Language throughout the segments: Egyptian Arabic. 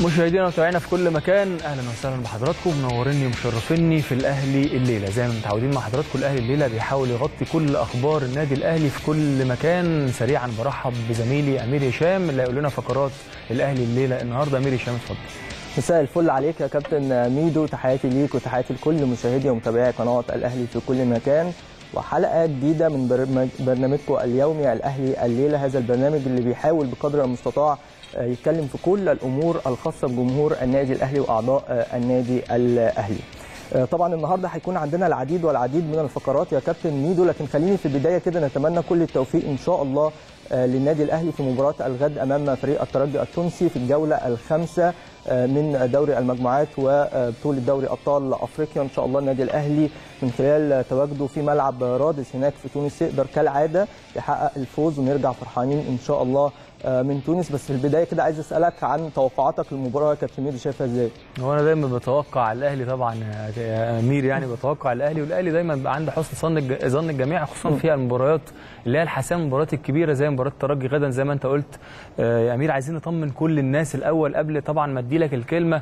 مشاهدينا ومتابعينا في كل مكان اهلا وسهلا بحضراتكم منوريني ومشرفيني في الاهلي الليله زي ما متعودين مع حضراتكم الاهلي الليله بيحاول يغطي كل اخبار النادي الاهلي في كل مكان سريعا برحب بزميلي امير هشام اللي هيقول لنا فقرات الاهلي الليله النهارده امير هشام اتفضل مساء الفل عليك يا كابتن ميدو تحياتي ليك وتحياتي لكل مشاهدي ومتابعي قناه الاهلي في كل مكان وحلقه جديده من برنامج برنامجكم اليومي الاهلي الليله هذا البرنامج اللي بيحاول بقدر المستطاع يتكلم في كل الامور الخاصه بجمهور النادي الاهلي واعضاء النادي الاهلي. طبعا النهارده هيكون عندنا العديد والعديد من الفقرات يا كابتن ميدو لكن خليني في البدايه كده نتمنى كل التوفيق ان شاء الله للنادي الاهلي في مباراه الغد امام فريق الترجي التونسي في الجوله الخامسه من دوري المجموعات وبطوله دوري ابطال افريقيا ان شاء الله النادي الاهلي من خلال تواجده في ملعب رادس هناك في تونس يقدر كالعاده يحقق الفوز ونرجع فرحانين ان شاء الله من تونس بس في البدايه كده عايز اسالك عن توقعاتك للمباراه يا كابتن ميدو شايفها ازاي؟ هو انا دايما بتوقع الاهلي طبعا يا امير يعني بتوقع الاهلي والاهلي دايما بيبقى عنده حسن ظن ظن الجميع خصوصا فيها المباريات اللي هي الحسام المباريات الكبيره زي مباراه الترجي غدا زي ما انت قلت يا امير عايزين نطمن كل الناس الاول قبل طبعا ما ادي لك الكلمه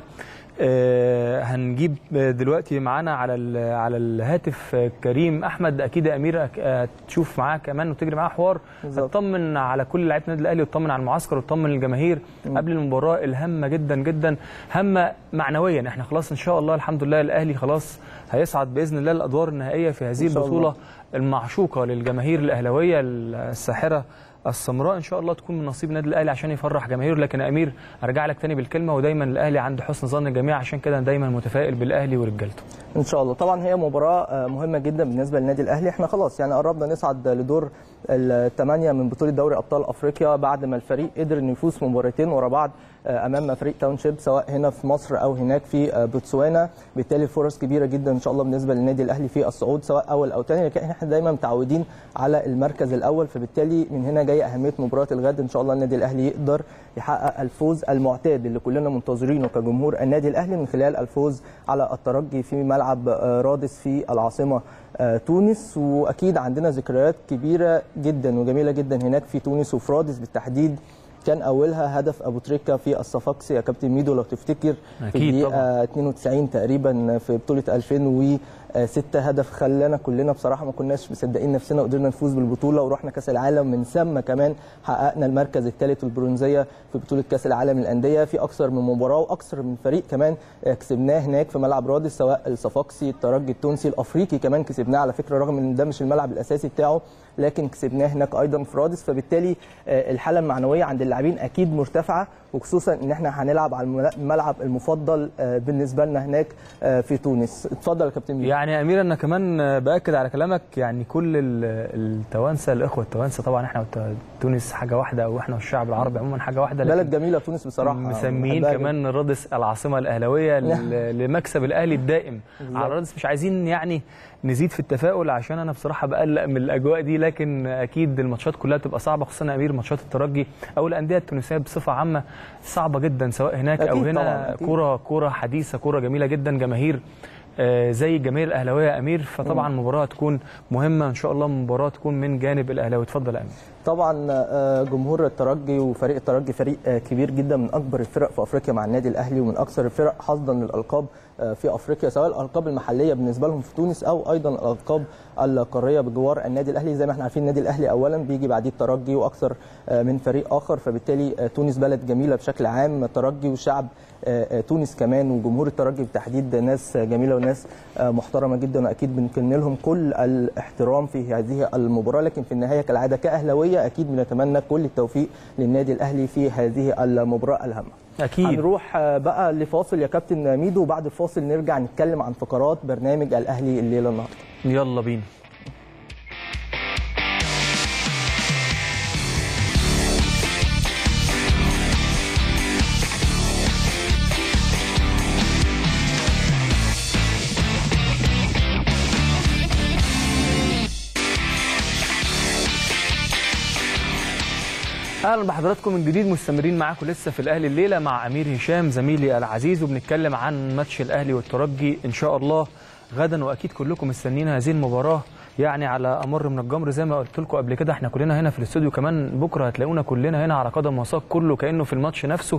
آه هنجيب دلوقتي معانا على على الهاتف كريم احمد اكيد يا امير هتشوف معاه كمان وتجري معاه حوار هتطمن على كل لعيبه النادي الاهلي وتطمن على المعسكر وتطمن الجماهير م. قبل المباراه الهامه جدا جدا هامه معنويا احنا خلاص ان شاء الله الحمد لله الاهلي خلاص هيصعد باذن الله الادوار النهائيه في هذه البطوله المعشوقه للجماهير الاهلاويه الساحره السمراء ان شاء الله تكون من نصيب النادي الاهلي عشان يفرح جماهيره لكن يا امير ارجع لك تاني بالكلمه ودايما الاهلي عند حسن ظن الجميع عشان كده دايما متفائل بالاهلي ورجالته ان شاء الله طبعا هي مباراه مهمه جدا بالنسبه للنادي الاهلي احنا خلاص يعني قربنا نصعد لدور الثمانيه من بطوله دوري ابطال افريقيا بعد ما الفريق قدر انه يفوز في مباراتين ورا بعض امام فريق تاونشيب سواء هنا في مصر او هناك في بوتسوانا بالتالي فرص كبيره جدا ان شاء الله بالنسبه للنادي الاهلي في الصعود سواء اول او ثاني لكن احنا دايما متعودين على المركز الاول فبالتالي من هنا جايه اهميه مباراه الغد ان شاء الله النادي الاهلي يقدر يحقق الفوز المعتاد اللي كلنا منتظرينه كجمهور النادي الاهلي من خلال الفوز على الترجي في ملعب رادس في العاصمه تونس واكيد عندنا ذكريات كبيره جدا وجميله جدا هناك في تونس وفي رادس بالتحديد كان اولها هدف ابو تريكه في الصفاقسي يا كابتن ميدو لو تفتكر في الدقيقه 92 تقريبا في بطوله 2006 هدف خلانا كلنا بصراحه ما كناش مصدقين نفسنا وقدرنا نفوز بالبطوله ورحنا كاس العالم من ثم كمان حققنا المركز الثالث والبرونزيه في بطوله كاس العالم للانديه في اكثر من مباراه واكثر من فريق كمان كسبناه هناك في ملعب رادس سواء الصفاقسي الترجي التونسي الافريقي كمان كسبناه على فكره رغم ان ده مش الملعب الاساسي بتاعه لكن كسبناه هناك ايضا في رادس فبالتالي الحاله المعنويه عند اللاعبين اكيد مرتفعه وخصوصا ان احنا هنلعب على الملعب المفضل بالنسبه لنا هناك في تونس اتفضل يا كابتن ميدو يعني يا امير انا كمان باكد على كلامك يعني كل التوانسه الاخوه التوانسه طبعا احنا تونس حاجه واحده او احنا والشعب العربي عموما حاجه واحده بلد جميله تونس بصراحه مسميين كمان رادس العاصمه الاهلاويه لمكسب الاهلي الدائم على رادس مش عايزين يعني نزيد في التفاؤل عشان انا بصراحه بقلق من الاجواء دي لكن اكيد الماتشات كلها بتبقى صعبه خصوصا يا امير ماتشات الترجي او الانديه التونسيه بصفه عامه صعبه جدا سواء هناك او هنا كوره كوره حديثه كوره جميله جدا جماهير زي الجماهير الاهلاويه يا امير فطبعا مباراه تكون مهمه ان شاء الله مباراه تكون من جانب الاهلاوي اتفضل يا امير طبعا جمهور الترجي وفريق الترجي فريق كبير جدا من اكبر الفرق في افريقيا مع النادي الاهلي ومن اكثر الفرق حظا للالقاب في افريقيا سواء الالقاب المحليه بالنسبه لهم في تونس او ايضا الالقاب القاريه بجوار النادي الاهلي زي ما احنا عارفين النادي الاهلي اولا بيجي بعديه الترجي واكثر من فريق اخر فبالتالي تونس بلد جميله بشكل عام الترجي وشعب تونس كمان وجمهور الترجي بالتحديد ناس جميله وناس محترمه جدا واكيد بنكن لهم كل الاحترام في هذه المباراه لكن في النهايه كالعاده كاهلاويه اكيد بنتمنى كل التوفيق للنادي الاهلي في هذه المباراه الهامه اكيد هنروح بقى لفاصل يا كابتن ميدو وبعد الفاصل نرجع نتكلم عن فقرات برنامج الاهلي الليله النهارده يلا بينا اهلا بحضراتكم من جديد مستمرين معاكم لسه في الاهلي الليله مع امير هشام زميلي العزيز وبنتكلم عن ماتش الاهلي والترجي ان شاء الله غدا واكيد كلكم مستنيين هذه المباراه يعني على امر من الجمر زي ما قلت لكم قبل كده احنا كلنا هنا في الاستوديو كمان بكره هتلاقونا كلنا هنا على قدم وساق كله كانه في الماتش نفسه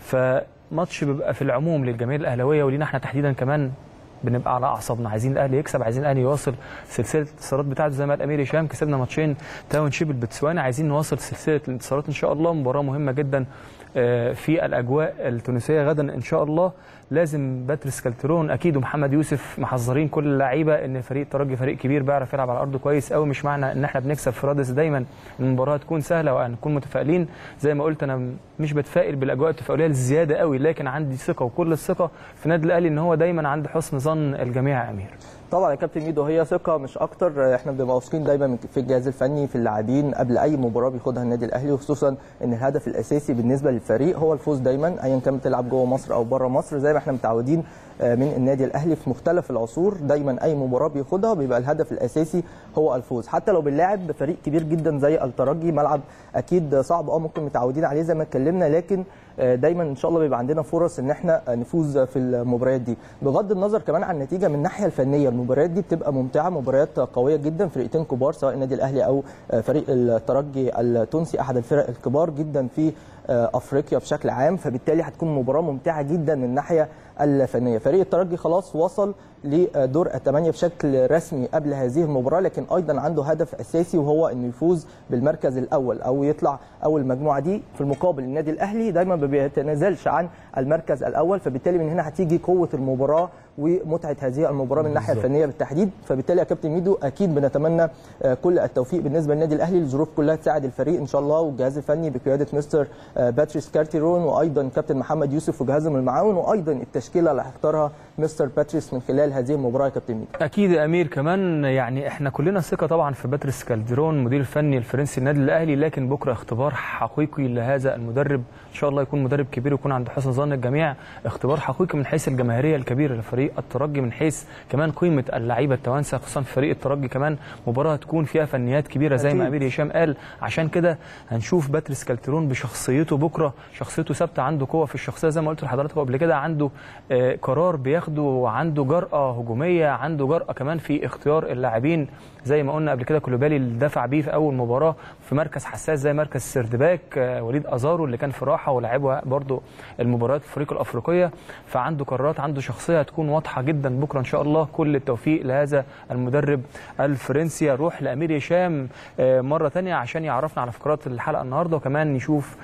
فماتش بيبقى في العموم للجماهير الاهلاويه ولينا احنا تحديدا كمان بنبقى على اعصابنا عايزين الاهلي يكسب عايزين الاهلي يواصل سلسله الانتصارات بتاعته زي ما قال امير هشام كسبنا ماتشين تاون شيب البتسواني عايزين نواصل سلسله الانتصارات ان شاء الله مباراه مهمه جدا آه، في الاجواء التونسيه غدا ان شاء الله لازم باتريس كالترون اكيد ومحمد يوسف محذرين كل اللعيبه ان فريق الترجي فريق كبير بيعرف يلعب على الارض كويس قوي مش معنى ان احنا بنكسب في رادس دايما المباراه تكون سهله وهنكون متفائلين زي ما قلت انا مش بتفائل بالاجواء التفاؤليه الزياده قوي لكن عندي ثقه وكل الثقه في النادي الاهلي ان هو دايما عند حسن ظن الجميع يا امير طبعا يا كابتن ميدو هي ثقه مش اكتر احنا بنبقى واثقين دايما في الجهاز الفني في اللاعبين قبل اي مباراه بياخدها النادي الاهلي وخصوصا ان الهدف الاساسي بالنسبه للفريق هو الفوز دايما ايا كان بتلعب جوه مصر او بره مصر زي ما احنا متعودين من النادي الاهلي في مختلف العصور دايما اي مباراه بياخدها بيبقى الهدف الاساسي هو الفوز حتى لو بنلاعب فريق كبير جدا زي الترجي ملعب اكيد صعب اه ممكن متعودين عليه زي ما اتكلمنا لكن دايما ان شاء الله بيبقى عندنا فرص ان احنا نفوز في المباريات دي بغض النظر كمان عن النتيجه من الناحيه الفنيه المباريات دي بتبقى ممتعه مباريات قويه جدا فرقتين كبار سواء النادي الاهلي او فريق الترجي التونسي احد الفرق الكبار جدا في افريقيا بشكل عام فبالتالي هتكون مباراه ممتعه جدا من الناحيه الفنيه فريق الترجي خلاص وصل لدور الثمانيه بشكل رسمي قبل هذه المباراه لكن ايضا عنده هدف اساسي وهو انه يفوز بالمركز الاول او يطلع اول مجموعه دي في المقابل النادي الاهلي دايما ما بيتنازلش عن المركز الاول فبالتالي من هنا هتيجي قوه المباراه ومتعه هذه المباراه من الناحيه الفنيه بالتحديد فبالتالي يا كابتن ميدو اكيد بنتمنى كل التوفيق بالنسبه للنادي الاهلي الظروف كلها تساعد الفريق ان شاء الله والجهاز الفني بقياده مستر باتريس كارتيرون وايضا كابتن محمد يوسف وجهازهم المعاون وايضا التشكيله اللي هيختارها مستر باتريس من خلال هذه المباراه يا كابتن ميدو اكيد يا امير كمان يعني احنا كلنا ثقه طبعا في باتريس كالديرون مدير الفني الفرنسي النادي الاهلي لكن بكره اختبار حقيقي لهذا المدرب ان شاء الله يكون مدرب كبير ويكون عند حسن ظن الجميع اختبار حقيقي من حيث الجماهيريه الكبيره لفريق الترجي من حيث كمان قيمه اللعيبه التوانسه خصوصا في فريق الترجي كمان مباراه تكون فيها فنيات كبيره زي ما امير هشام قال عشان كده هنشوف باتريس كالتيرون بشخصيته بكره شخصيته ثابته عنده قوه في الشخصيه زي ما قلت لحضراتكم قبل كده عنده آه قرار بياخده وعنده جرأه هجوميه عنده جرأه كمان في اختيار اللاعبين زي ما قلنا قبل كده كولوبالي اللي دفع بيه في اول مباراه في مركز حساس زي مركز سردباك آه وليد ازارو اللي كان في راحه ولعبها برده المباريات في الفريق الافريقيه فعنده قرارات عنده شخصيه هتكون واضحه جدا بكره ان شاء الله كل التوفيق لهذا المدرب الفرنسي اروح لامير هشام آه مره ثانيه عشان يعرفنا على فقرات الحلقه النهارده وكمان نشوف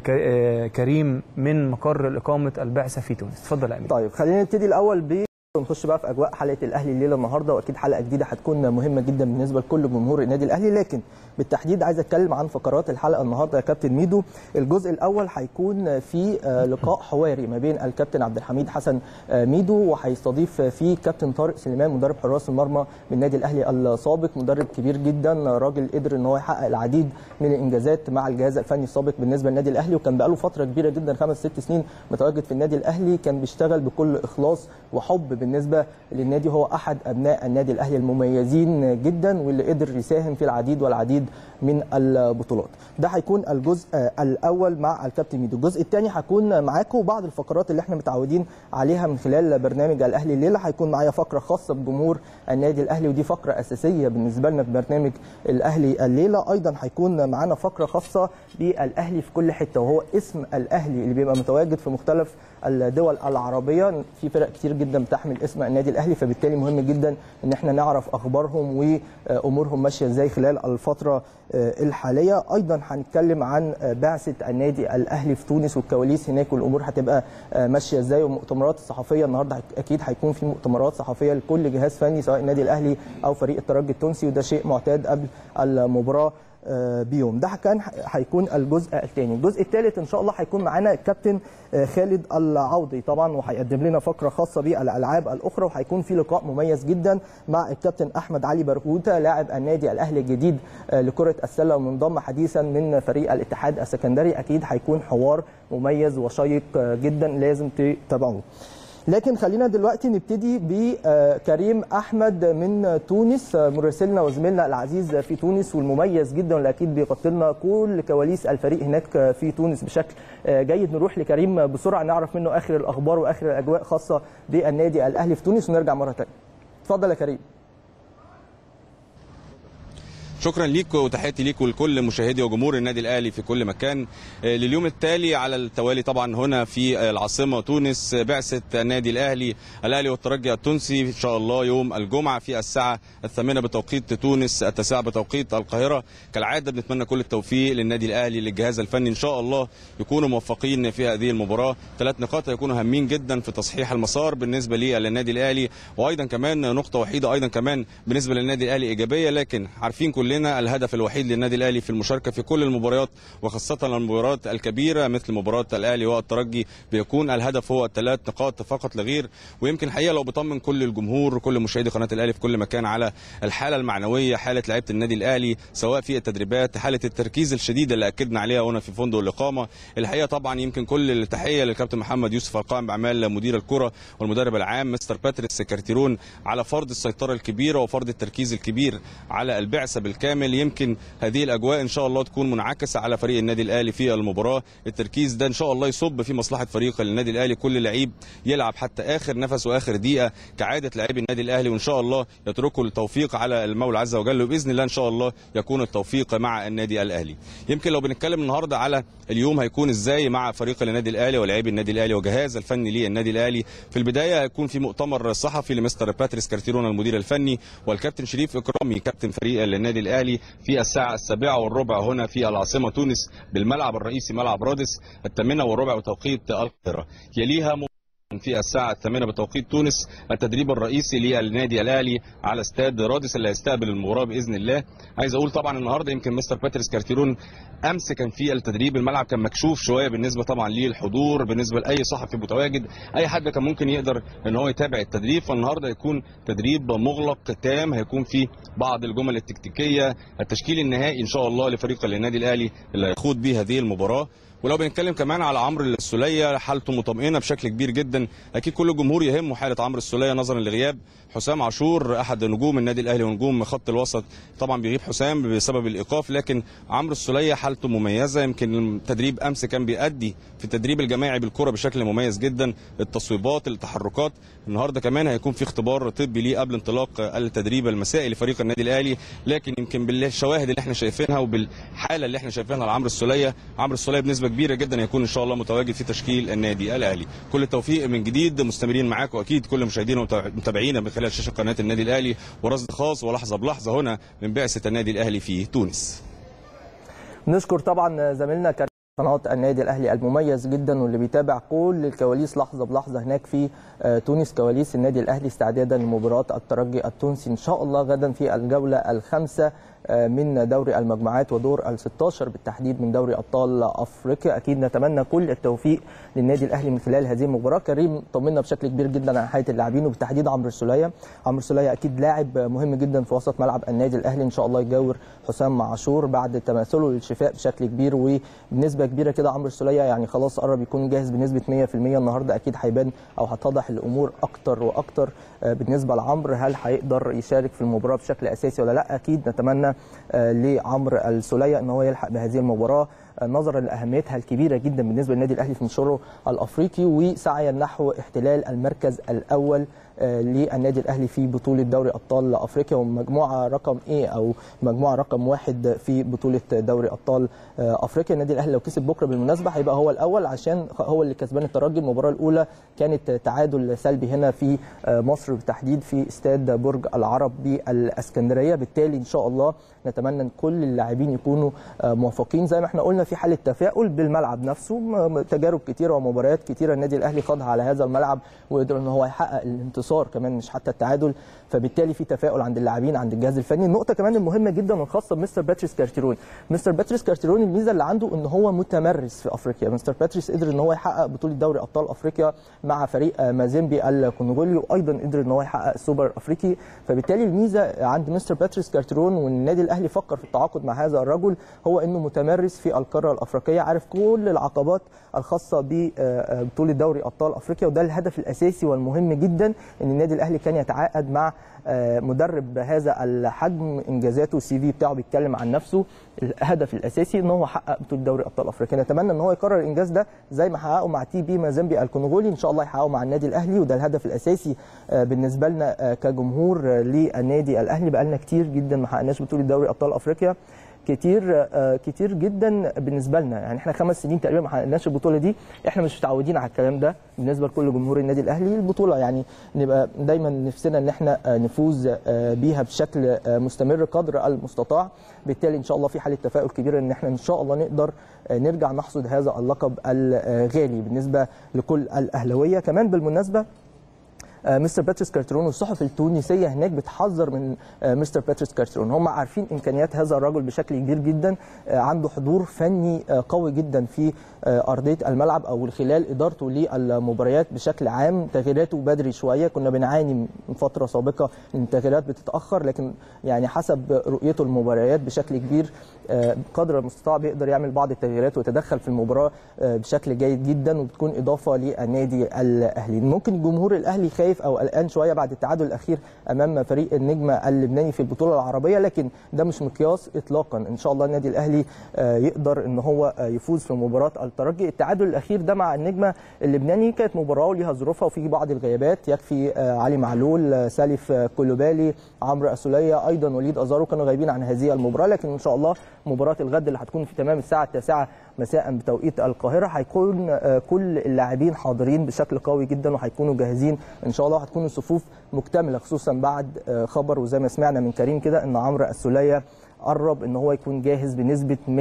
آه كريم من مقر اقامه البعثه في تونس اتفضل يا امير طيب خلينا نبتدي الاول ب ونخش بقى في اجواء حلقه الاهلي الليله النهارده واكيد حلقه جديده هتكون مهمه جدا بالنسبه لكل جمهور النادي الاهلي لكن بالتحديد عايز اتكلم عن فقرات الحلقه النهارده يا كابتن ميدو الجزء الاول هيكون في لقاء حواري ما بين الكابتن عبد الحميد حسن ميدو وهيستضيف فيه كابتن طارق سليمان مدرب حراس المرمى من النادي الاهلي السابق مدرب كبير جدا راجل قدر ان هو يحقق العديد من الانجازات مع الجهاز الفني السابق بالنسبه للنادي الاهلي وكان بقاله فتره كبيره جدا خمس ست سنين متواجد في النادي الاهلي كان بيشتغل بكل اخلاص وحب بالنسبه للنادي هو احد ابناء النادي الاهلي المميزين جدا واللي قدر يساهم في العديد والعديد من البطولات ده هيكون الجزء الاول مع الكابتن ميدو الجزء الثاني هكون معاكم بعض الفقرات اللي احنا متعودين عليها من خلال برنامج الاهلي الليله هيكون معايا فقره خاصه بجمهور النادي الاهلي ودي فقره اساسيه بالنسبه لنا في برنامج الاهلي الليله ايضا هيكون معانا فقره خاصه بالاهلي في كل حته وهو اسم الاهلي اللي بيبقى متواجد في مختلف الدول العربيه في فرق كتير جدا بتحمل اسم النادي الاهلي فبالتالي مهم جدا ان احنا نعرف اخبارهم وامورهم ماشيه ازاي خلال الفتره الحاليه ايضا هنتكلم عن بعثه النادي الاهلي في تونس والكواليس هناك والامور هتبقى ماشيه ازاي والمؤتمرات الصحفيه النهارده اكيد هيكون في مؤتمرات صحفيه لكل جهاز فني سواء النادي الاهلي او فريق الترجي التونسي وده شيء معتاد قبل المباراه بيوم ده كان هيكون الجزء الثاني الجزء الثالث ان شاء الله هيكون معانا الكابتن خالد العوضي طبعا وهيقدم لنا فقره خاصه بالالعاب الاخرى وهيكون في لقاء مميز جدا مع الكابتن احمد علي برغوثه لاعب النادي الاهلي الجديد لكره السله ومنضم حديثا من فريق الاتحاد السكندري اكيد هيكون حوار مميز وشيق جدا لازم تتابعوه لكن خلينا دلوقتي نبتدي بكريم احمد من تونس مراسلنا وزميلنا العزيز في تونس والمميز جدا واللي اكيد بيغطي لنا كل كواليس الفريق هناك في تونس بشكل جيد نروح لكريم بسرعه نعرف منه اخر الاخبار واخر الاجواء خاصه بالنادي الاهلي في تونس ونرجع مره ثانيه اتفضل يا كريم شكرا ليك وتحياتي ليك ولكل مشاهدي وجمهور النادي الاهلي في كل مكان لليوم التالي على التوالي طبعا هنا في العاصمه تونس بعثه النادي الاهلي الاهلي والترجي التونسي ان شاء الله يوم الجمعه في الساعه الثامنه بتوقيت تونس التاسعه بتوقيت القاهره كالعاده بنتمنى كل التوفيق للنادي الاهلي للجهاز الفني ان شاء الله يكونوا موفقين في هذه المباراه ثلاث نقاط هيكونوا هامين جدا في تصحيح المسار بالنسبه للنادي الاهلي وايضا كمان نقطه وحيده ايضا كمان بالنسبه للنادي الاهلي ايجابيه لكن عارفين كلنا الهدف الوحيد للنادي الاهلي في المشاركه في كل المباريات وخاصه المباريات الكبيره مثل مباراه الاهلي والترجي بيكون الهدف هو الثلاث نقاط فقط لغير ويمكن حقيقه لو بطمن كل الجمهور كل مشاهدي قناه الاهلي في كل مكان على الحاله المعنويه حاله لعيبه النادي الاهلي سواء في التدريبات حاله التركيز الشديده اللي اكدنا عليها هنا في فندق الاقامه الحقيقه طبعا يمكن كل التحيه للكابتن محمد يوسف القائم باعمال مدير الكره والمدرب العام مستر باتريس كارتيرون على فرض السيطره الكبيره وفرض التركيز الكبير على البعثه بالكامل يمكن هذه الاجواء ان شاء الله تكون منعكسه على فريق النادي الاهلي في المباراه التركيز ده ان شاء الله يصب في مصلحه فريق النادي الاهلي كل لعيب يلعب حتى اخر نفس واخر دقيقه كعاده لاعبي النادي الاهلي وان شاء الله يتركوا التوفيق على المولى عز وجل وباذن الله ان شاء الله يكون التوفيق مع النادي الاهلي يمكن لو بنتكلم النهارده على اليوم هيكون ازاي مع فريق النادي الاهلي ولاعبي النادي الاهلي وجهاز الفني للنادي الاهلي في البدايه هيكون في مؤتمر صحفي لمستر باتريس كارتيرون المدير الفني والكابتن شريف اكرامي كابتن فريق النادي الاهلي في الساعه السابعه والربع هنا في العاصمه تونس بالملعب الرئيسي ملعب رادس الثامنه والربع بتوقيت القاهره يليها في الساعة الثامنة بتوقيت تونس التدريب الرئيسي للنادي الأهلي على استاد رادس اللي هيستقبل المباراة بإذن الله عايز أقول طبعا النهاردة يمكن مستر باتريس كارتيرون أمس كان في التدريب الملعب كان مكشوف شوية بالنسبة طبعا للحضور بالنسبة لأي صحفي متواجد أي حد كان ممكن يقدر إن هو يتابع التدريب فالنهاردة هيكون تدريب مغلق تام هيكون فيه بعض الجمل التكتيكية التشكيل النهائي إن شاء الله لفريق النادي الأهلي اللي هيخوض به هذه المباراة ولو بنتكلم كمان على عمرو السوليه حالته مطمئنه بشكل كبير جدا اكيد كل الجمهور يهمه حاله عمرو السوليه نظرا لغياب حسام عاشور احد نجوم النادي الاهلي ونجوم خط الوسط طبعا بيغيب حسام بسبب الايقاف لكن عمرو السوليه حالته مميزه يمكن التدريب امس كان بيأدي في التدريب الجماعي بالكره بشكل مميز جدا التصويبات التحركات النهارده كمان هيكون في اختبار طبي ليه قبل انطلاق التدريب المسائي لفريق النادي الاهلي لكن يمكن بالشواهد اللي احنا شايفينها وبالحاله اللي احنا شايفينها لعمرو السوليه عمرو السوليه بنسبه كبيره جدا هيكون ان شاء الله متواجد في تشكيل النادي الاهلي كل التوفيق من جديد مستمرين معاكم واكيد كل مشاهدينا ومتابعينا من خلال شاشه قناه النادي الاهلي ورصد خاص ولحظه بلحظه هنا من بعثه النادي الاهلي في تونس نشكر طبعا زميلنا قناه النادي الاهلي المميز جدا واللي بيتابع كل الكواليس لحظه بلحظه هناك في تونس كواليس النادي الاهلي استعدادا لمباراه الترجي التونسي ان شاء الله غدا في الجوله الخامسه من دوري المجموعات ودور ال 16 بالتحديد من دوري ابطال افريقيا اكيد نتمنى كل التوفيق للنادي الاهلي من خلال هذه المباراه كريم طمنا بشكل كبير جدا عن حاله اللاعبين وبالتحديد عمرو السوليه عمرو السوليه اكيد لاعب مهم جدا في وسط ملعب النادي الاهلي ان شاء الله يجاور حسام عاشور بعد تماثله للشفاء بشكل كبير وبنسبه كبيره كده عمرو السوليه يعني خلاص قرب يكون جاهز بنسبه 100% النهارده اكيد هيبان او هتتضح الامور اكتر واكتر بالنسبه لعمرو هل هيقدر يشارك في المباراه بشكل اساسي ولا لا اكيد نتمنى لعمرو السوليه ان هو يلحق بهذه المباراه نظرا لاهميتها الكبيره جدا بالنسبه للنادي الاهلي في مشواره الافريقي وسعيا نحو احتلال المركز الاول للنادي الاهلي في بطوله دوري ابطال افريقيا ومجموعه رقم ايه او مجموعه رقم واحد في بطوله دوري ابطال افريقيا النادي الاهلي لو كسب بكره بالمناسبه هيبقى هو الاول عشان هو اللي كسبان الترجي المباراه الاولى كانت تعادل سلبي هنا في مصر بالتحديد في استاد برج العرب بالاسكندريه بالتالي ان شاء الله نتمنى ان كل اللاعبين يكونوا موفقين زي ما احنا قلنا في حاله تفاؤل بالملعب نفسه تجارب كتيره ومباريات كتيره النادي الاهلي خاضها على هذا الملعب وقدر ان هو يحقق الانتصار كمان مش حتى التعادل فبالتالي في تفاؤل عند اللاعبين عند الجهاز الفني النقطه كمان المهمه جدا والخاصه بمستر باتريس كارتيرون مستر باتريس كارتيرون الميزه اللي عنده ان هو متمرس في افريقيا مستر باتريس قدر ان هو يحقق بطوله دوري ابطال افريقيا مع فريق مازيمبي الكونغولي وايضا قدر ان هو يحقق السوبر الافريقي فبالتالي الميزه عند مستر باتريس كارتيرون والنادي الاهلي فكر في التعاقد مع هذا الرجل هو انه متمرس في القاره القاره الافريقيه عارف كل العقبات الخاصه ببطوله دوري ابطال افريقيا وده الهدف الاساسي والمهم جدا ان النادي الاهلي كان يتعاقد مع آه، مدرب بهذا الحجم انجازاته السي في بتاعه بيتكلم عن نفسه الهدف الاساسي ان هو حقق بطوله دوري ابطال افريقيا نتمنى ان هو يكرر الانجاز ده زي ما حققه مع تي بي مازامبي الكونغولي ان شاء الله يحققه مع النادي الاهلي وده الهدف الاساسي آه، بالنسبه لنا آه، كجمهور آه، للنادي الاهلي بقالنا كتير جدا ما حققناش بطوله دوري ابطال افريقيا كتير آه، كتير جدا بالنسبه لنا يعني احنا خمس سنين تقريبا ما حققناش البطوله دي احنا مش متعودين على الكلام ده بالنسبه لكل جمهور النادي الاهلي البطوله يعني نبقى دايما نفسنا ان احنا آه، نفوز آه، بيها بشكل آه، مستمر قدر المستطاع بالتالي ان شاء الله في حاله تفاؤل كبيره ان احنا ان شاء الله نقدر آه، نرجع نحصد هذا اللقب الغالي بالنسبه لكل الاهلاويه كمان بالمناسبه آه، مستر باتريس كارترون والصحف التونسيه هناك بتحذر من آه، مستر باتريس كارترون هم عارفين امكانيات هذا الرجل بشكل كبير جدا آه، عنده حضور فني آه، قوي جدا في آه، ارضيه الملعب او خلال ادارته للمباريات بشكل عام تغييراته بدري شويه كنا بنعاني من فتره سابقه ان التغييرات بتتاخر لكن يعني حسب رؤيته المباريات بشكل كبير آه، قدر المستطاع بيقدر يعمل بعض التغييرات ويتدخل في المباراه آه، بشكل جيد جدا وبتكون اضافه للنادي الاهلي ممكن الجمهور الاهلي خايف او قلقان شويه بعد التعادل الاخير امام فريق النجمه اللبناني في البطوله العربيه لكن ده مش مقياس اطلاقا ان شاء الله النادي الاهلي آه، يقدر ان هو آه، يفوز في مباراه الترجي التعادل الاخير ده مع النجمه اللبناني كانت مباراه وليها ظروفها وفي بعض الغيابات يكفي آه، علي معلول آه، سالف آه، كولوبالي عمرو السوليه ايضا وليد ازارو كانوا غايبين عن هذه المباراه لكن ان شاء الله مباراه الغد اللي هتكون في تمام الساعه التاسعه مساء بتوقيت القاهره هيكون آه، كل اللاعبين حاضرين بشكل قوي جدا وهيكونوا جاهزين ان شاء الله هتكون الصفوف مكتمله خصوصا بعد آه، خبر وزي ما سمعنا من كريم كده ان عمرو السوليه قرب ان هو يكون جاهز بنسبه 100%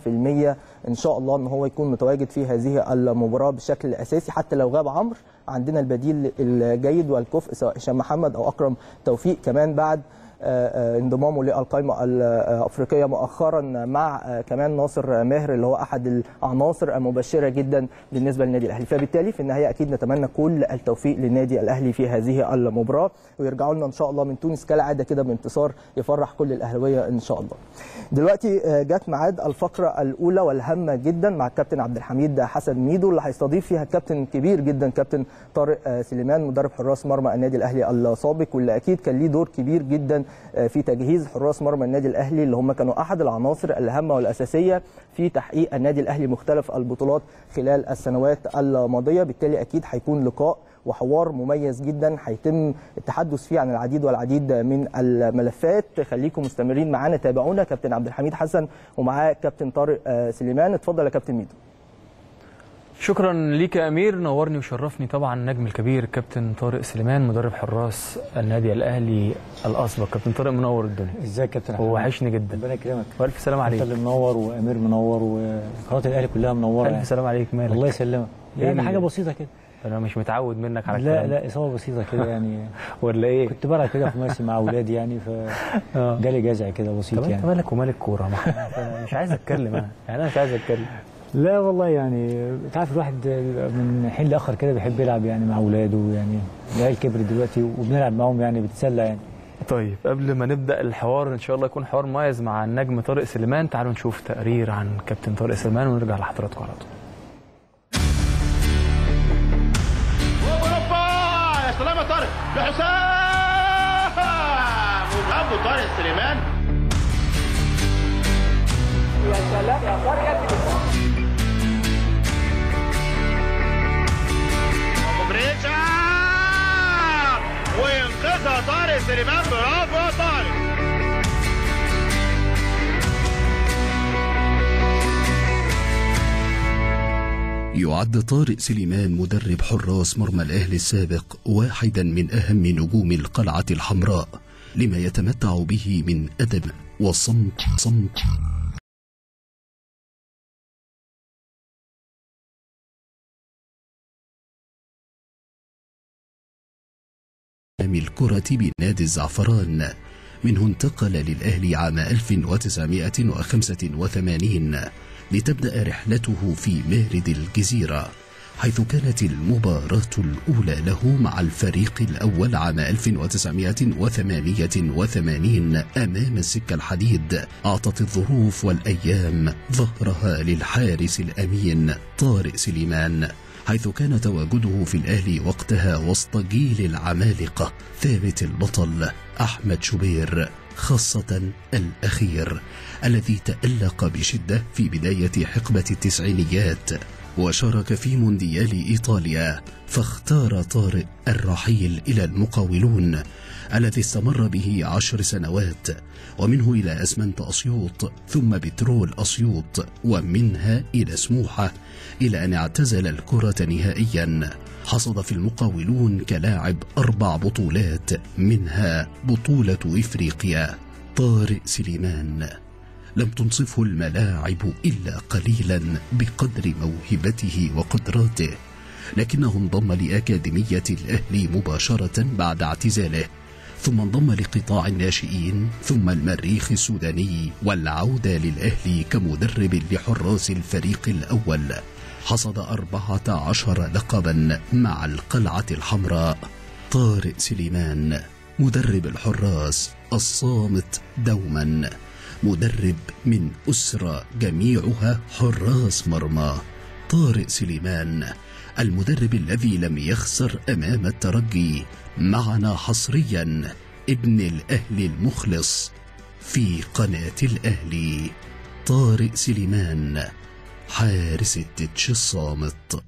ان شاء الله ان هو يكون متواجد في هذه المباراه بشكل اساسي حتى لو غاب عمرو عندنا البديل الجيد والكفء سواء هشام محمد او اكرم توفيق كمان بعد آه، آه، انضمامه للقائمه الافريقيه مؤخرا مع آه، كمان ناصر ماهر اللي هو احد العناصر المبشره جدا بالنسبه للنادي الاهلي فبالتالي في النهايه اكيد نتمنى كل التوفيق للنادي الاهلي في هذه المباراه ويرجعوا لنا ان شاء الله من تونس كالعاده كده بانتصار يفرح كل الاهلاويه ان شاء الله دلوقتي آه، جت ميعاد الفقره الاولى والهامه جدا مع الكابتن عبد الحميد حسن ميدو اللي هيستضيف فيها كابتن كبير جدا كابتن طارق آه، سليمان مدرب حراس مرمى النادي الاهلي السابق واللي اكيد كان ليه دور كبير جدا آه، في تجهيز حراس مرمى النادي الاهلي اللي هم كانوا احد العناصر الهامه والاساسيه في تحقيق النادي الاهلي مختلف البطولات خلال السنوات الماضيه بالتالي اكيد هيكون لقاء وحوار مميز جدا هيتم التحدث فيه عن العديد والعديد من الملفات خليكم مستمرين معانا تابعونا كابتن عبد الحميد حسن ومعاه كابتن طارق آه، سليمان اتفضل يا كابتن ميدو شكرا ليك يا امير نورني وشرفني طبعا النجم الكبير كابتن طارق سليمان مدرب حراس النادي الاهلي الاسبق كابتن طارق منور الدنيا ازيك يا كابتن هو أحمد؟ وحشني جدا ربنا يكرمك والف سلام انت عليك اللي منور وامير منور وقناه الاهلي كلها منوره الف يعني. سلام عليك مالك الله يسلمك إيه يعني اللي- حاجه بسيطه كده انا مش متعود منك على لا الكلام لا اصابه بسيطه كده يعني ولا ايه كنت بلعب كده في مرسي مع اولادي يعني آه. فجالي جزع كده طب بسيط انت يعني مالك ومال الكوره ما أنا مش عايز اتكلم انا يعني انا مش عايز اتكلم لا والله يعني انت عارف الواحد من حين لاخر كده بيحب يلعب يعني مع اولاده يعني العيال كبرت دلوقتي وبنلعب معاهم يعني بتسلى يعني طيب قبل ما نبدا الحوار ان شاء الله يكون حوار مميز مع النجم طارق سليمان تعالوا نشوف تقرير عن كابتن طارق سليمان ونرجع لحضراتكم على طول اوروبا يا سلام يا طارق لحسام وجنبه طارق سليمان يا سلام يا طارق وينقذها طارق سليمان برافو يا طارق يعد طارق سليمان مدرب حراس مرمى الأهلي السابق واحدا من أهم نجوم القلعة الحمراء لما يتمتع به من أدب وصمت صمت عام الكرة بنادي الزعفران منه انتقل للأهلي عام 1985 لتبدأ رحلته في مارد الجزيرة حيث كانت المباراة الأولى له مع الفريق الأول عام 1988 أمام السكة الحديد أعطت الظروف والأيام ظهرها للحارس الأمين طارق سليمان حيث كان تواجده في الأهلي وقتها وسط جيل العمالقة ثابت البطل أحمد شوبير خاصة الأخير الذي تألق بشدة في بداية حقبة التسعينيات وشارك في مونديال إيطاليا فاختار طارق الرحيل إلى المقاولون الذي استمر به عشر سنوات ومنه إلى أسمنت أسيوط ثم بترول أسيوط ومنها إلى سموحة إلى أن اعتزل الكرة نهائيا حصد في المقاولون كلاعب أربع بطولات منها بطولة إفريقيا طارق سليمان لم تنصفه الملاعب إلا قليلا بقدر موهبته وقدراته لكنه انضم لأكاديمية الأهلي مباشرة بعد اعتزاله ثم انضم لقطاع الناشئين ثم المريخ السوداني والعودة للأهلي كمدرب لحراس الفريق الأول حصد أربعة عشر لقبا مع القلعة الحمراء طارق سليمان مدرب الحراس الصامت دوما مدرب من أسرة جميعها حراس مرمى طارق سليمان المدرب الذي لم يخسر أمام الترجي معنا حصريا ابن الأهلي المخلص في قناة الأهلي طارق سليمان حارس التتش الصامت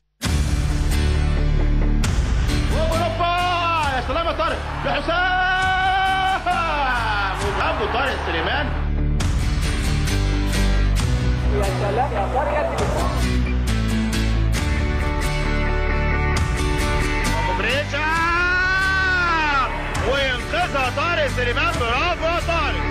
اوروبا يا سلام يا طارق لحسام وجنبه طارق سليمان يا سلام يا طارق وينقذها طارق سليمان برافو يا طارق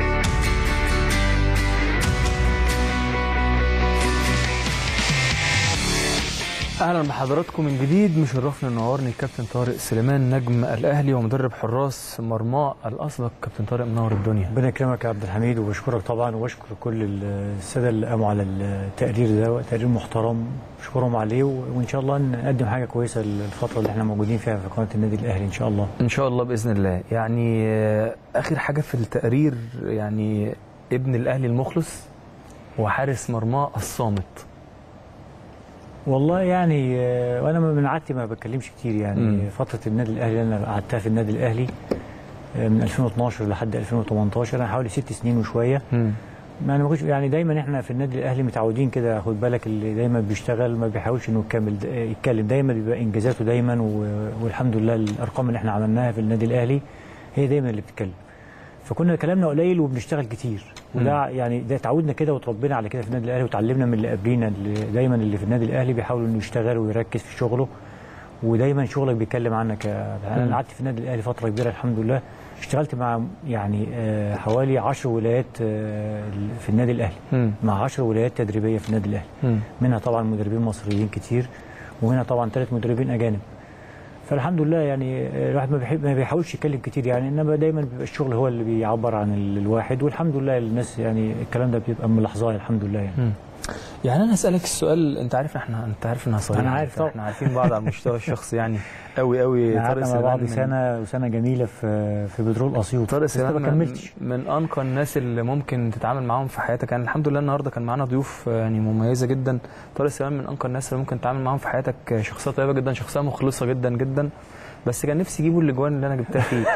اهلا بحضراتكم من جديد مشرفنا منورني الكابتن طارق سليمان نجم الاهلي ومدرب حراس مرمى الاسبق كابتن طارق منور الدنيا ربنا يكرمك يا عبد الحميد وبشكرك طبعا وبشكر كل الساده اللي قاموا على التقرير ده تقرير محترم بشكرهم عليه وان شاء الله نقدم حاجه كويسه الفتره اللي احنا موجودين فيها في قناه النادي الاهلي ان شاء الله ان شاء الله باذن الله يعني آه، اخر حاجه في التقرير يعني ابن الاهلي المخلص وحارس مرماه الصامت والله يعني آه، وانا من عادتي ما بتكلمش كتير يعني مم. فتره النادي الاهلي اللي انا قعدتها في النادي الاهلي آه، من 2012 لحد 2018 انا حوالي ست سنين وشويه مم. يعني ما كنتش يعني دايما احنا في النادي الاهلي متعودين كده خد بالك اللي دايما بيشتغل ما بيحاولش انه يكمل يتكلم دايما بيبقى انجازاته دايما و- والحمد لله الارقام اللي احنا عملناها في النادي الاهلي هي دايما اللي بتتكلم فكنا كلامنا قليل وبنشتغل كتير وده يعني ده اتعودنا كده وتربينا على كده في النادي الاهلي وتعلمنا من اللي قبلينا اللي دايما اللي في النادي الاهلي بيحاول انه يشتغل ويركز في شغله ودايما شغلك بيتكلم عنك يا- انا قعدت في النادي الاهلي فتره كبيره الحمد لله اشتغلت مع يعني آه، حوالي 10 ولايات آه، في النادي الاهلي مم. مع 10 ولايات تدريبيه في النادي الاهلي مم. منها طبعا مدربين مصريين كتير ومنها طبعا ثلاث مدربين اجانب فالحمد لله يعني الواحد ما بيحب ما بيحاولش يتكلم كتير يعني انما دايما بيبقى الشغل هو اللي بيعبر عن ال- الواحد والحمد لله الناس يعني الكلام ده بيبقى ملاحظاه الحمد لله يعني يعني انا اسالك السؤال انت عارف احنا انت عارف انها صريح أنا عارف طبعا. احنا عارفين بعض على المستوى الشخصي يعني قوي قوي قعدنا مع بعض من- سنه وسنه جميله في في بترول اسيوط طارق بس ما سليمان كملتش من, من انقى الناس اللي ممكن تتعامل معاهم في حياتك يعني الحمد لله النهارده كان معانا ضيوف آه، يعني مميزه جدا طارق سليمان من انقى الناس اللي ممكن تتعامل معاهم في حياتك آه، شخصيه طيبه جدا شخصيه مخلصه جدا جدا بس كان نفسي يجيبوا الاجوان اللي انا جبتها فيه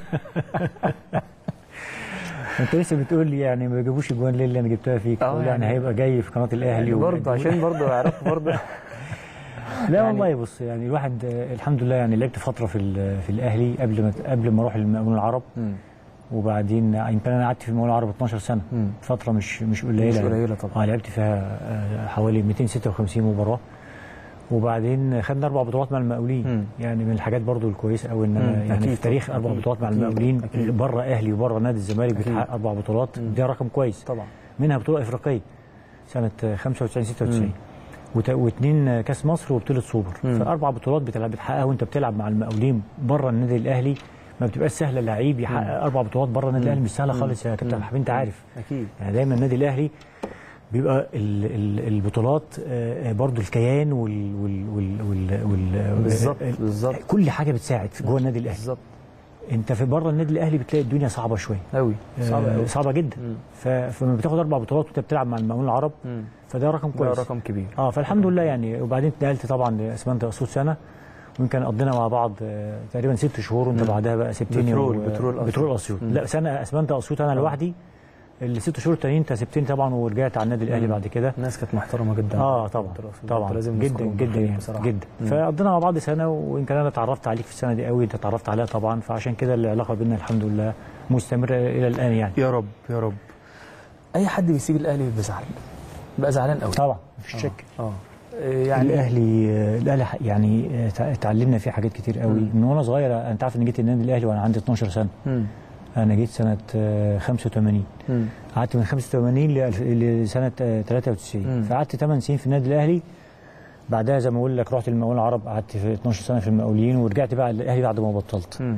انت لسه بتقول لي يعني ما بيجيبوش اجوان ليه اللي انا جبتها فيك آه تقول يعني يعني- هيبقى جاي في قناه الاهلي برضه ويقدموا- عشان برضه يعرفوا برضه لا يعني- والله بص يعني الواحد آه، الحمد لله يعني لعبت فتره في ال- في الاهلي قبل ما قبل ما اروح المقاولون العرب مم. وبعدين يمكن انا قعدت في المقاولون العرب 12 سنه مم. فتره مش مش قليله مش يعني. قليلة طبعا. اه لعبت فيها آه، حوالي 256 مباراه وبعدين خدنا اربع بطولات مع المقاولين مم. يعني من الحاجات برضو الكويسه قوي ان مم. انا يعني أكيد في تاريخ طبعاً. اربع أكيد. بطولات مع أكيد. المقاولين أكيد. بره اهلي وبره نادي الزمالك أكيد. بتحقق اربع بطولات ده رقم كويس طبعا منها بطوله افريقيه سنه 95 96 وت- واثنين كاس مصر وبطوله سوبر مم. فاربع بطولات بتلعب بتحققها وانت بتلعب مع المقاولين بره النادي الاهلي ما بتبقاش سهله لعيب يحقق اربع بطولات بره النادي الاهلي مش سهله خالص يا كابتن مم. حبيبي انت عارف اكيد يعني دايما النادي الاهلي بيبقى ال- ال- البطولات آه، برضو الكيان وال وال وال وال وال بالظبط، ال- بالظبط. كل حاجه بتساعد في جوه النادي الاهلي بالظبط انت في بره النادي الاهلي بتلاقي الدنيا صعبه شويه قوي صعب آه، قوي صعبه جدا ف- فلما بتاخد اربع بطولات وانت بتلعب مع المقاولين العرب فده رقم ده كويس رقم كبير اه فالحمد لله يعني وبعدين اتنقلت طبعا لاسمنت اسيوط سنه ويمكن قضينا مع بعض آه، تقريبا ست شهور وانت بعدها بقى سبتني بترول- و- بترول أسيوط. بترول اسيوط لا سنه اسمنت اسيوط انا لوحدي الست شهور التانيين انت سبتني طبعا ورجعت على النادي الاهلي بعد كده الناس كانت محترمه جدا اه طبعا طبعا لازم جدا نذكرهم جدا بالخير يعني بصراحه جدا فقضينا مع بعض سنه ويمكن انا اتعرفت عليك في السنه دي قوي انت اتعرفت عليها طبعا فعشان كده العلاقه بينا الحمد لله مستمره الى الان يعني يا رب يا رب اي حد بيسيب الاهلي بيزعل بقى زعلان قوي طبعا مفيش شك اه إيه يعني الاهلي الاهلي ح- يعني تع- اتعلمنا فيه حاجات كتير قوي من وانا صغير انت عارف ان جيت النادي الاهلي وانا عندي 12 سنه مم. انا جيت سنه آه، 85 مم. قعدت من 85 لألف- لسنه آه، 93 مم. فقعدت 8 سنين في النادي الاهلي بعدها زي ما بقول لك رحت المقاولين العرب قعدت في 12 سنه في المقاولين ورجعت بقى الاهلي بعد ما بطلت مم.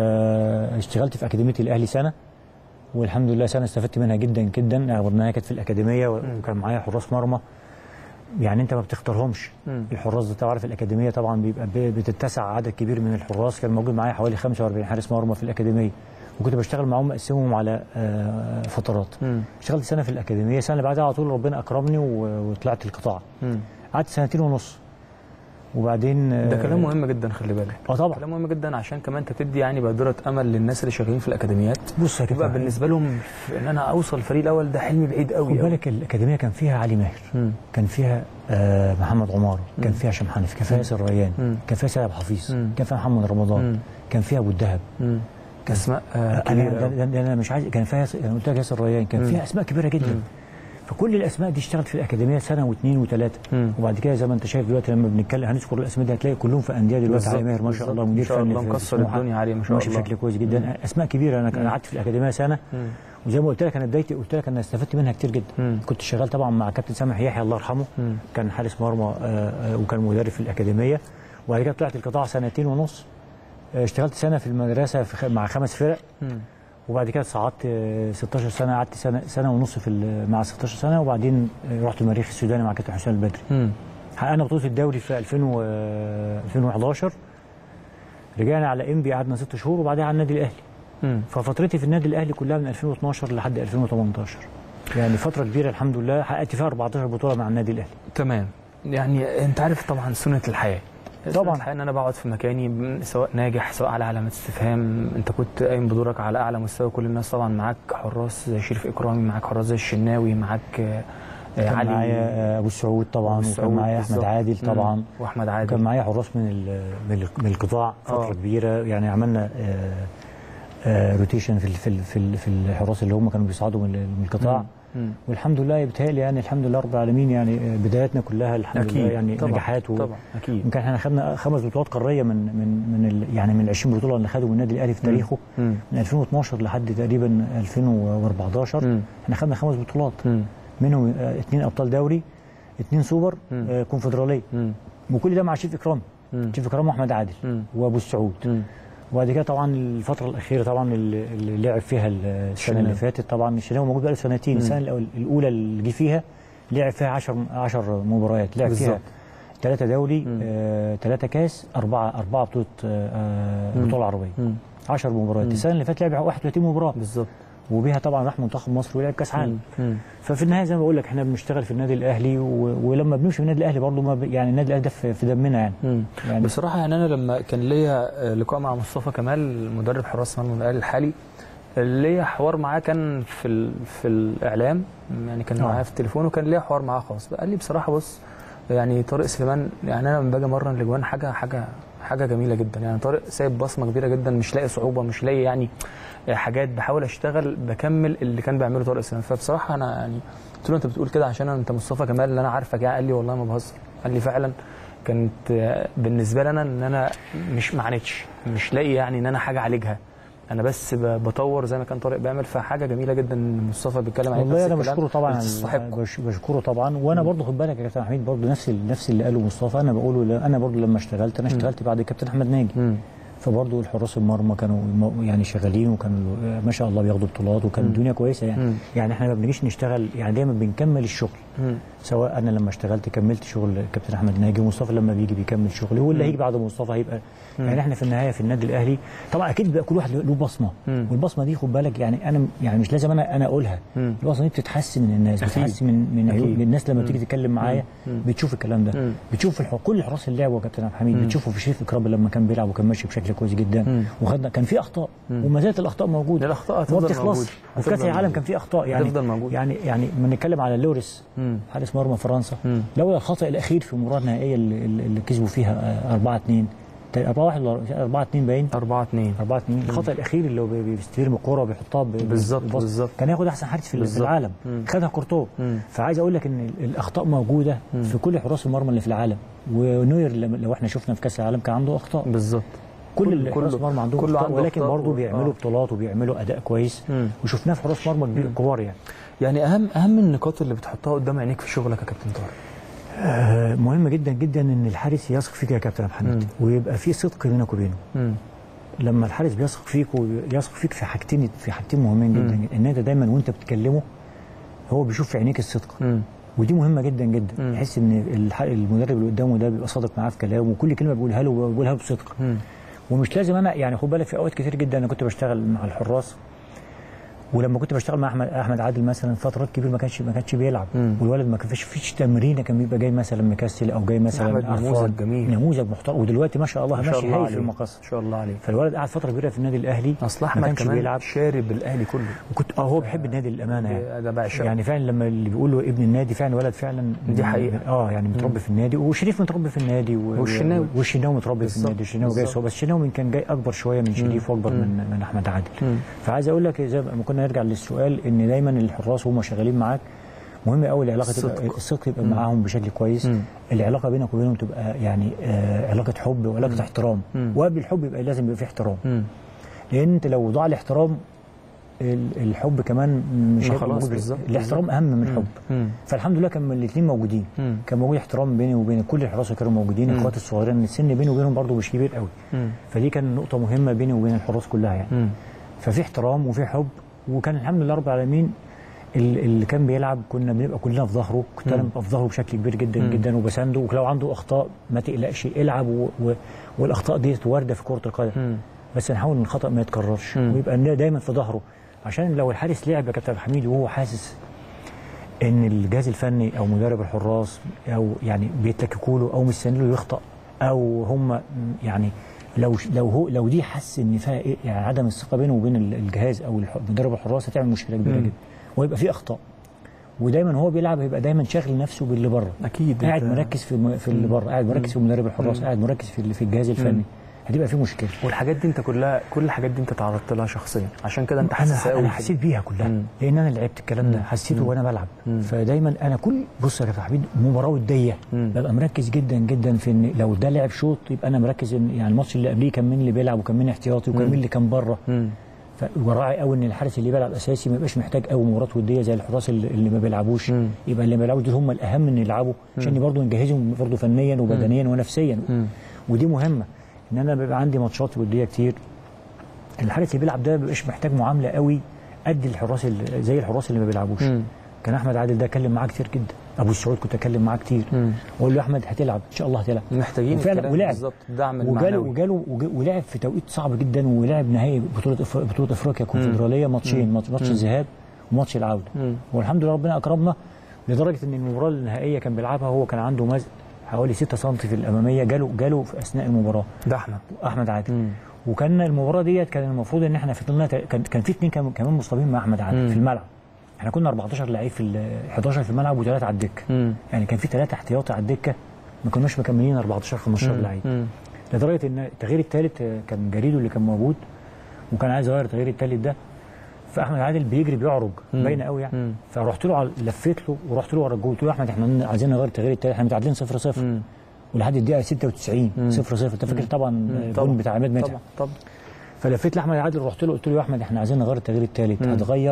فاشتغلت في اكاديميه الاهلي سنه والحمد لله سنه استفدت منها جدا جدا رغم انها كانت في الاكاديميه وكان معايا حراس مرمى يعني انت ما بتختارهمش مم. الحراس ده تعرف الاكاديميه طبعا بيبقى ب- بتتسع عدد كبير من الحراس كان موجود معايا حوالي 45 حارس مرمى في الاكاديميه وكنت بشتغل معاهم مقسمهم على آه، فترات مم. اشتغلت سنه في الاكاديميه السنه اللي بعدها على طول ربنا اكرمني و- وطلعت القطاع مم. قعدت سنتين ونص وبعدين ده آه، كلام مهم جدا خلي بالك اه طبعا كلام مهم جدا عشان كمان انت تدي يعني بادره امل للناس اللي شغالين في الاكاديميات بص يا يبقى كابتن بالنسبه لهم في ان انا اوصل الفريق الاول ده حلمي بعيد خد قوي قوي بالك الاكاديميه كان فيها علي ماهر مم. كان فيها آه محمد عمار كان فيها هشام حنفي كان فيها ياسر ريان مم. كان فيها سيد عبد الحفيظ مم. كان فيها محمد رمضان مم. كان فيها ابو الدهب مم. اسماء آه انا كبيره ده- قوي. ده- ده انا مش عايز كان فيها انا قلت لك ياسر ريان كان فيها اسماء كبيره جدا مم. فكل الاسماء دي اشتغلت في الاكاديميه سنه واثنين وثلاثه مم. وبعد كده زي ما انت شايف دلوقتي لما بنتكلم هنذكر الاسماء دي هتلاقي كلهم في انديه دلوقتي بالظبط، علي ماهر ما شاء بالظبط. الله ما مدير شاء فني الله في- مكسر في سموحة. الدنيا عليه ما شاء ماشي الله. بشكل كويس جدا اسماء كبيره انا كان قعدت في الاكاديميه سنه مم. وزي ما قلت لك انا بدايتي قلت لك انا استفدت منها كتير جدا مم. كنت شغال طبعا مع كابتن سامح يحيى الله يرحمه مم. كان حارس مرمى آه، آه، وكان مدرب في الاكاديميه وبعد كده طلعت القطاع سنتين ونص آه، اشتغلت سنه في المدرسه في خ- مع خمس فرق مم. وبعد كده صعدت آه، 16 سنه قعدت سنه سنه ونص في ال- مع 16 سنه وبعدين آه، رحت المريخ السوداني مع كابتن حسام البدري مم. حققنا بطوله الدوري في 2000 و- آه، 2011 رجعنا على انبي قعدنا ست شهور وبعدها على النادي الاهلي مم. ففترتي في النادي الاهلي كلها من 2012 لحد 2018 يعني فتره كبيره الحمد لله حققت فيها 14 بطوله مع النادي الاهلي تمام يعني انت عارف طبعا سنه الحياه طبعاً. سنة الحياه ان انا بقعد في مكاني م- سواء ناجح سواء على علامات استفهام انت كنت قايم بدورك على اعلى مستوى كل الناس طبعا معاك حراس زي شريف اكرامي معاك حراس زي الشناوي معاك آه، آه، كان علي معايا آه، ابو السعود طبعا أبو وكان السعود معايا احمد بالظبط. عادل مم. طبعا واحمد عادل وكان معايا حراس من ال- من ال- من القطاع فتره آه. كبيره يعني عملنا آه، آه، روتيشن في ال- في ال- في ال- في الحراس اللي هم كانوا بيصعدوا من ال- من القطاع مم. والحمد لله بيتهيألي يعني الحمد لله رب العالمين يعني آه، بداياتنا كلها الحمد اكيد لله يعني طبعا. نجاحات و... طبعا اكيد يمكن احنا خدنا خمس بطولات قاريه من من من ال... يعني من ال 20 بطوله اللي خدهم النادي الاهلي في تاريخه مم. من 2012 لحد تقريبا 2014 مم. احنا خدنا خمس بطولات مم. منهم آه، اثنين ابطال دوري اثنين سوبر مم. آه، كونفدراليه مم. وكل ده مع شريف اكرامي مم. شريف اكرامي واحمد عادل مم. وابو السعود مم. وبعد كده طبعا الفتره الاخيره طبعا اللي اللي لعب فيها السنه الشناوي. اللي فاتت طبعا الشناوي موجود بقاله سنتين السنه الأول- الاولى اللي جه فيها لعب فيها 10 10 مباريات لعب فيها بالظبط. ثلاثه دوري مم. ثلاثه كاس اربعه اربعه بطوله آه، آه، بطوله عربيه مم. 10 مباريات السنه اللي فاتت لعب 31 مباراه بالظبط وبيها طبعا راح منتخب مصر ولعب كاس عالم مم. ففي النهايه زي ما بقول لك احنا بنشتغل في النادي الاهلي و... ولما بنمشي في النادي الاهلي برضه ما ب... يعني النادي الاهلي ده في في دمنا يعني مم. يعني بصراحه يعني انا لما كان ليا آه، لقاء مع مصطفى كمال مدرب حراس مرمى الاهلي الحالي ليا حوار معاه كان في ال... في الاعلام يعني كان آه. معايا في التليفون وكان ليا حوار معاه خاص قال لي بصراحه بص يعني طارق سليمان يعني انا لما باجي امرن الاجوان حاجه حاجه حاجه جميله جدا يعني طارق سايب بصمه كبيره جدا مش لاقي صعوبه مش لاقي يعني حاجات بحاول اشتغل بكمل اللي كان بيعمله طارق سليمان فبصراحه انا يعني قلت له انت بتقول كده عشان انت مصطفى كمال اللي انا عارفك يعني قال لي والله ما بهزر قال لي فعلا كانت آه، بالنسبه لي انا ان انا مش معانتش مش لاقي يعني ان انا حاجه اعالجها انا بس ب- بطور زي ما كان طارق بيعمل فحاجه جميله جدا ان مصطفى بيتكلم عليه والله نفس انا الكلام بشكره طبعا اللي على- تستحقه بش- بشكره طبعا وانا برضه خد بالك يا كابتن حميد برضه نفس ال- نفس اللي قاله مصطفى انا بقوله ل- انا برضه لما اشتغلت انا اشتغلت بعد الكابتن احمد ناجي مم. فبرضه الحراس المرمى كانوا م- يعني شغالين وكانوا آه، ما شاء الله بياخدوا بطولات وكان الدنيا كويسه يعني يعني احنا ما بنجيش نشتغل يعني دايما بنكمل الشغل سواء انا لما اشتغلت كملت شغل كابتن احمد ناجي ومصطفى لما بيجي بيكمل شغلي واللي هيجي بعد مصطفى هيبقى يعني احنا في النهايه في النادي الاهلي طبعا اكيد بيبقى كل واحد له بصمه والبصمه دي خد بالك يعني انا يعني مش لازم انا انا اقولها البصمه دي بتتحسن من الناس بتتحسن من من عيون من الناس لما بتيجي تتكلم معايا بتشوف الكلام ده بتشوف الح- كل حراس اللعب وكابتن عبد الحميد بتشوفه في شريف اكرام لما كان بيلعب وكان ماشي بشكل كويس جدا وخدنا كان في اخطاء وما زالت الاخطاء موجوده الأخطاء وما هتفضل بتخلصش موجودة. وفي كاس هتفضل العالم موجودة. كان في اخطاء يعني هتفضل موجودة. يعني يعني لما نتكلم على لوريس حارس مرمى فرنسا لولا الخطا الاخير في المباراه النهائيه اللي, اللي كسبوا فيها 4 2 4 1 ولا 4 2 باين 4 2 4 2 الخطا الاخير اللي هو بي- بيستلم الكوره وبيحطها ب- بالظبط، بالبسط. بالظبط. كان ياخد احسن حارس في, في بالظبط. العالم خدها كورتو فعايز اقول لك ان ال- الاخطاء موجوده في كل حراس المرمى اللي في العالم ونوير لما- لو احنا شفنا في كاس العالم كان عنده اخطاء بالظبط كل كله- حراس المرمى عندهم كله اخطاء عنده ولكن أخطاء برضه و- بيعملوا آه. بطولات وبيعملوا اداء كويس وشفناه في حراس مرمى كبير- كبار يعني يعني اهم اهم النقاط اللي بتحطها قدام عينيك في شغلك يا كابتن طارق آه، مهم جدا جدا ان الحارس يثق فيك يا كابتن عبد الحميد ويبقى في صدق بينك وبينه مم. لما الحارس بيثق فيك ويثق فيك في حاجتين في حاجتين مهمين جدا ان انت دايما وانت بتكلمه هو بيشوف في عينيك الصدق مم. ودي مهمه جدا جدا يحس ان الح- المدرب اللي قدامه ده بيبقى صادق معاه في كلامه وكل كلمه بيقولها له بيقولها له بصدق ومش لازم انا يعني خد بالك في اوقات كتير جدا انا كنت بشتغل مع الحراس ولما كنت بشتغل مع احمد احمد عادل مثلا فترات كبيره ما كانش ما كانش بيلعب والولد ما كانش فيش تمرينه كان بيبقى جاي مثلا مكسل او جاي مثلا أحمد قرفان. نموذج جميل. نموذج محترم ودلوقتي ما شاء الله ما شاء ماشي الله هايل في عليه المقص ما شاء الله عليه فالولد قعد فتره كبيره في النادي الاهلي اصل ما احمد كانش كمان بيلعب شارب الاهلي كله وكنت اه هو بيحب النادي للامانه يعني ده بعشقه. يعني فعلا لما اللي بيقول له ابن النادي فعلا ولد فعلا دي حقيقة. اه يعني متربي في النادي وشريف متربي في النادي و- والشناوي. والشناوي متربي في بالظبط، النادي الشناوي جاي بالظبط. صغير بس الشناوي كان جاي اكبر شويه من شريف واكبر من من احمد عادل فعايز اقول لك زي ما كنا نرجع للسؤال ان دايما الحراس وهم شغالين معاك مهم قوي العلاقه تبقى الصدق. الصدق يبقى معاهم بشكل كويس العلاقه بينك وبينهم تبقى يعني آه علاقه حب وعلاقه احترام وقبل الحب يبقى لازم يبقى في احترام لان انت لو ضاع الاحترام ال- الحب كمان مش ما هيبقى خلاص موجود. بالظبط، الاحترام اهم من الحب مم. فالحمد لله كان الاثنين موجودين كان موجود احترام بيني وبين كل الحراس اللي كانوا موجودين اخواتي الصغيرين السن بيني وبينهم برضه مش كبير قوي فدي كان نقطه مهمه بيني وبين الحراس كلها يعني ففي احترام وفي حب وكان الحمد لله رب العالمين ال- اللي كان بيلعب كنا بنبقى كلنا في ظهره كنت انا ببقى في ظهره بشكل كبير جدا جدا وبسانده ولو عنده اخطاء ما تقلقش العب و... و... والاخطاء دي وارده في كره القدم بس نحاول ان الخطا ما يتكررش ويبقى إن دايما في ظهره عشان لو الحارس لعب يا كابتن عبد الحميد وهو حاسس ان الجهاز الفني او مدرب الحراس او يعني بيتلككوا له او مستني له يخطا او هم يعني لو لو هو لو دي حس ان فيها إيه يعني عدم الثقه بينه وبين ال- الجهاز او الح- مدرب الحراس هتعمل مشكله كبيره جدا ويبقى في اخطاء ودايما هو بيلعب هيبقى دايما شاغل نفسه باللي بره اكيد قاعد أنت- مركز في م- في اللي بره قاعد مركز في مدرب الحراس قاعد مركز في ال- في الجهاز الفني هتبقى في مشكله والحاجات دي انت كلها كل الحاجات دي انت تعرضت لها شخصيا عشان كده انت حاسس انا قوي انا حسيت بيها كلها مم. لان انا لعبت الكلام ده حسيته وانا بلعب فدايما انا كل بص يا كابتن حميد مباراه وديه ببقى مركز جدا جدا في ان لو ده لعب شوط يبقى انا مركز ان يعني الماتش اللي قبليه كان مين اللي بيلعب وكان مين احتياطي وكان مين اللي كان بره ف- وراعي قوي ان الحارس اللي بيلعب اساسي ما يبقاش محتاج قوي مباراه وديه زي الحراس اللي, اللي ما بيلعبوش يبقى اللي ما بيلعبوا دول هم الاهم ان يلعبوا عشان برضه نجهزهم برضه فنيا وبدنيا ونفسيا ودي مهمه ان انا بيبقى عندي ماتشات وديه كتير الحارس اللي بيلعب ده ما بيبقاش محتاج معامله قوي قد الحراس اللي- زي الحراس اللي ما بيلعبوش كان احمد عادل ده اتكلم معاه كتير جدا ابو السعود كنت اتكلم معاه كتير واقول له يا احمد هتلعب ان شاء الله هتلعب محتاجين وفعلا الكلام ولعب بالظبط الدعم وجاله المعنوي وجاله وج- ولعب في توقيت صعب جدا ولعب نهائي بطوله أف- بطوله افريقيا الكونفدراليه ماتشين ماتش ماتش الذهاب وماتش العوده والحمد لله ربنا اكرمنا لدرجه ان المباراه النهائيه كان بيلعبها هو كان عنده مزق حوالي 6 سم في الاماميه جاله جاله في اثناء المباراه ده احمد احمد عادل وكان المباراه ديت كان المفروض ان احنا فضلنا تا- كان كان في اثنين كمان كمان مصابين مع احمد عادل في الملعب احنا كنا 14 لعيب في ال- 11 في الملعب وثلاثه على الدكه يعني كان في ثلاثه احتياطي على الدكه ما كناش مكملين 14 15 لعيب لدرجه ان التغيير الثالث كان جريدو اللي كان موجود وكان عايز يغير التغيير الثالث ده فاحمد عادل بيجري بيعرج باينه قوي يعني فرحت له على- لفيت له ورحت له ورا الجول قلت له يا احمد احنا عايزين نغير التغيير الثالث احنا متعادلين 0 0 ولحد الدقيقه 96 0 0 انت فاكر طبعا الجول بتاع عماد متعب طبعا طبعا فلفيت لاحمد عادل رحت له قلت له يا احمد احنا عايزين نغير التغيير الثالث هتغير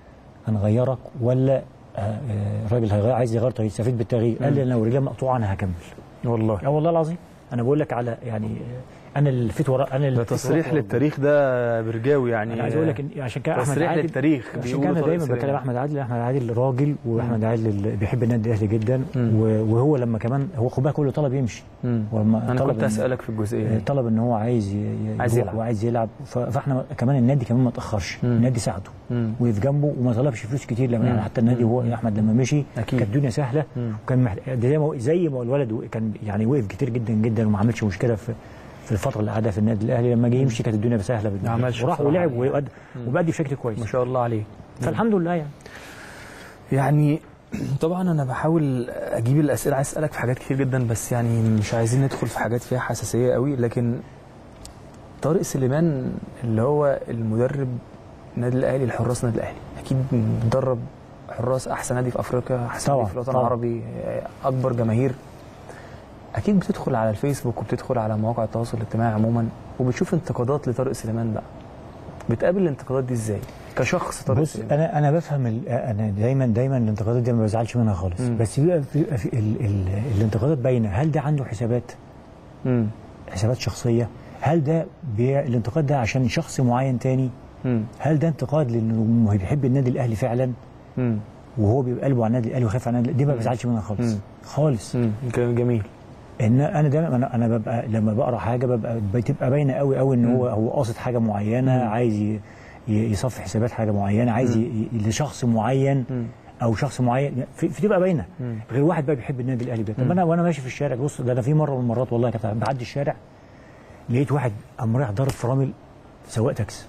هنغيرك ولا آه، آه، الراجل هيغير عايز يغير تغيير يستفيد بالتغيير قال لي انا لو رجلي مقطوعه انا هكمل والله اه والله العظيم انا بقول لك على يعني انا اللي لفيت ورا انا اللي ده لفيت تصريح ورا- للتاريخ ده برجاوي يعني انا عايز اقول لك إن- عشان كده احمد تصريح عادل للتاريخ عشان بيقولوا كده انا طارق دايما سليمان. بتكلم احمد عادل احمد عادل راجل واحمد عادل اللي بيحب النادي الاهلي جدا و- وهو لما كمان هو خد بالك كله طلب يمشي مم. ولما انا طلب كنت إن- اسالك في الجزئيه دي طلب ان هو عايز ي- ي- عايز يروح يلعب. وعايز يلعب ف- فاحنا كمان النادي كمان ما تاخرش مم. النادي ساعده مم. وقف جنبه وما طلبش فلوس كتير لما مم. يعني حتى النادي هو احمد لما مشي أكيد. كانت الدنيا سهله مم. وكان محت... ده زي ما زي ما الولد و- كان يعني وقف كتير جدا جدا وما عملش مشكله في في الفتره اللي قعدها في النادي الاهلي لما جه يمشي كانت الدنيا سهله بالنسبه له. عملش وراح بصراحة ولعب يعني. وأد... وبأدي بشكل ما كويس شاء الله عليه فالحمد لله يعني يعني طبعا انا بحاول اجيب الاسئله عايز اسالك في حاجات كتير جدا بس يعني مش عايزين ندخل في حاجات فيها حساسيه قوي لكن طارق سليمان اللي هو المدرب النادي الاهلي الحراس النادي الاهلي اكيد مدرب حراس احسن نادي في افريقيا احسن طبعاً، نادي في الوطن طبعاً. العربي اكبر جماهير اكيد بتدخل على الفيسبوك وبتدخل على مواقع التواصل الاجتماعي عموما وبتشوف انتقادات لطارق سليمان بقى بتقابل الانتقادات دي ازاي كشخص طارق بص سليمان انا انا بفهم ال... انا دايما دايما الانتقادات دي ما بزعلش منها خالص مم. بس بيبقى بيبقى في ال... ال... الانتقادات باينه هل ده عنده حسابات مم. حسابات شخصيه هل ده بي... الانتقاد ده عشان شخص معين تاني مم. هل ده انتقاد لانه بيحب النادي الاهلي فعلا مم. وهو بيبقى قلبه على النادي الاهلي وخايف على النادي دي ما بزعلش منها خالص مم. خالص مم. جميل ان انا دايما انا, أنا ببقى لما بقرا حاجه ببقى بتبقى باينه قوي قوي ان هو هو قاصد حاجه معينه عايز ي- ي- يصفي حسابات حاجه معينه عايز ي- ي- لشخص معين مم. او شخص معين في- بتبقى باينه مم. غير واحد بقى بيحب النادي الاهلي ده طب انا وانا ماشي في الشارع بص ده انا في مره من المرات والله كنت بعدي الشارع لقيت واحد قام رايح ضارب فرامل سواق تاكسي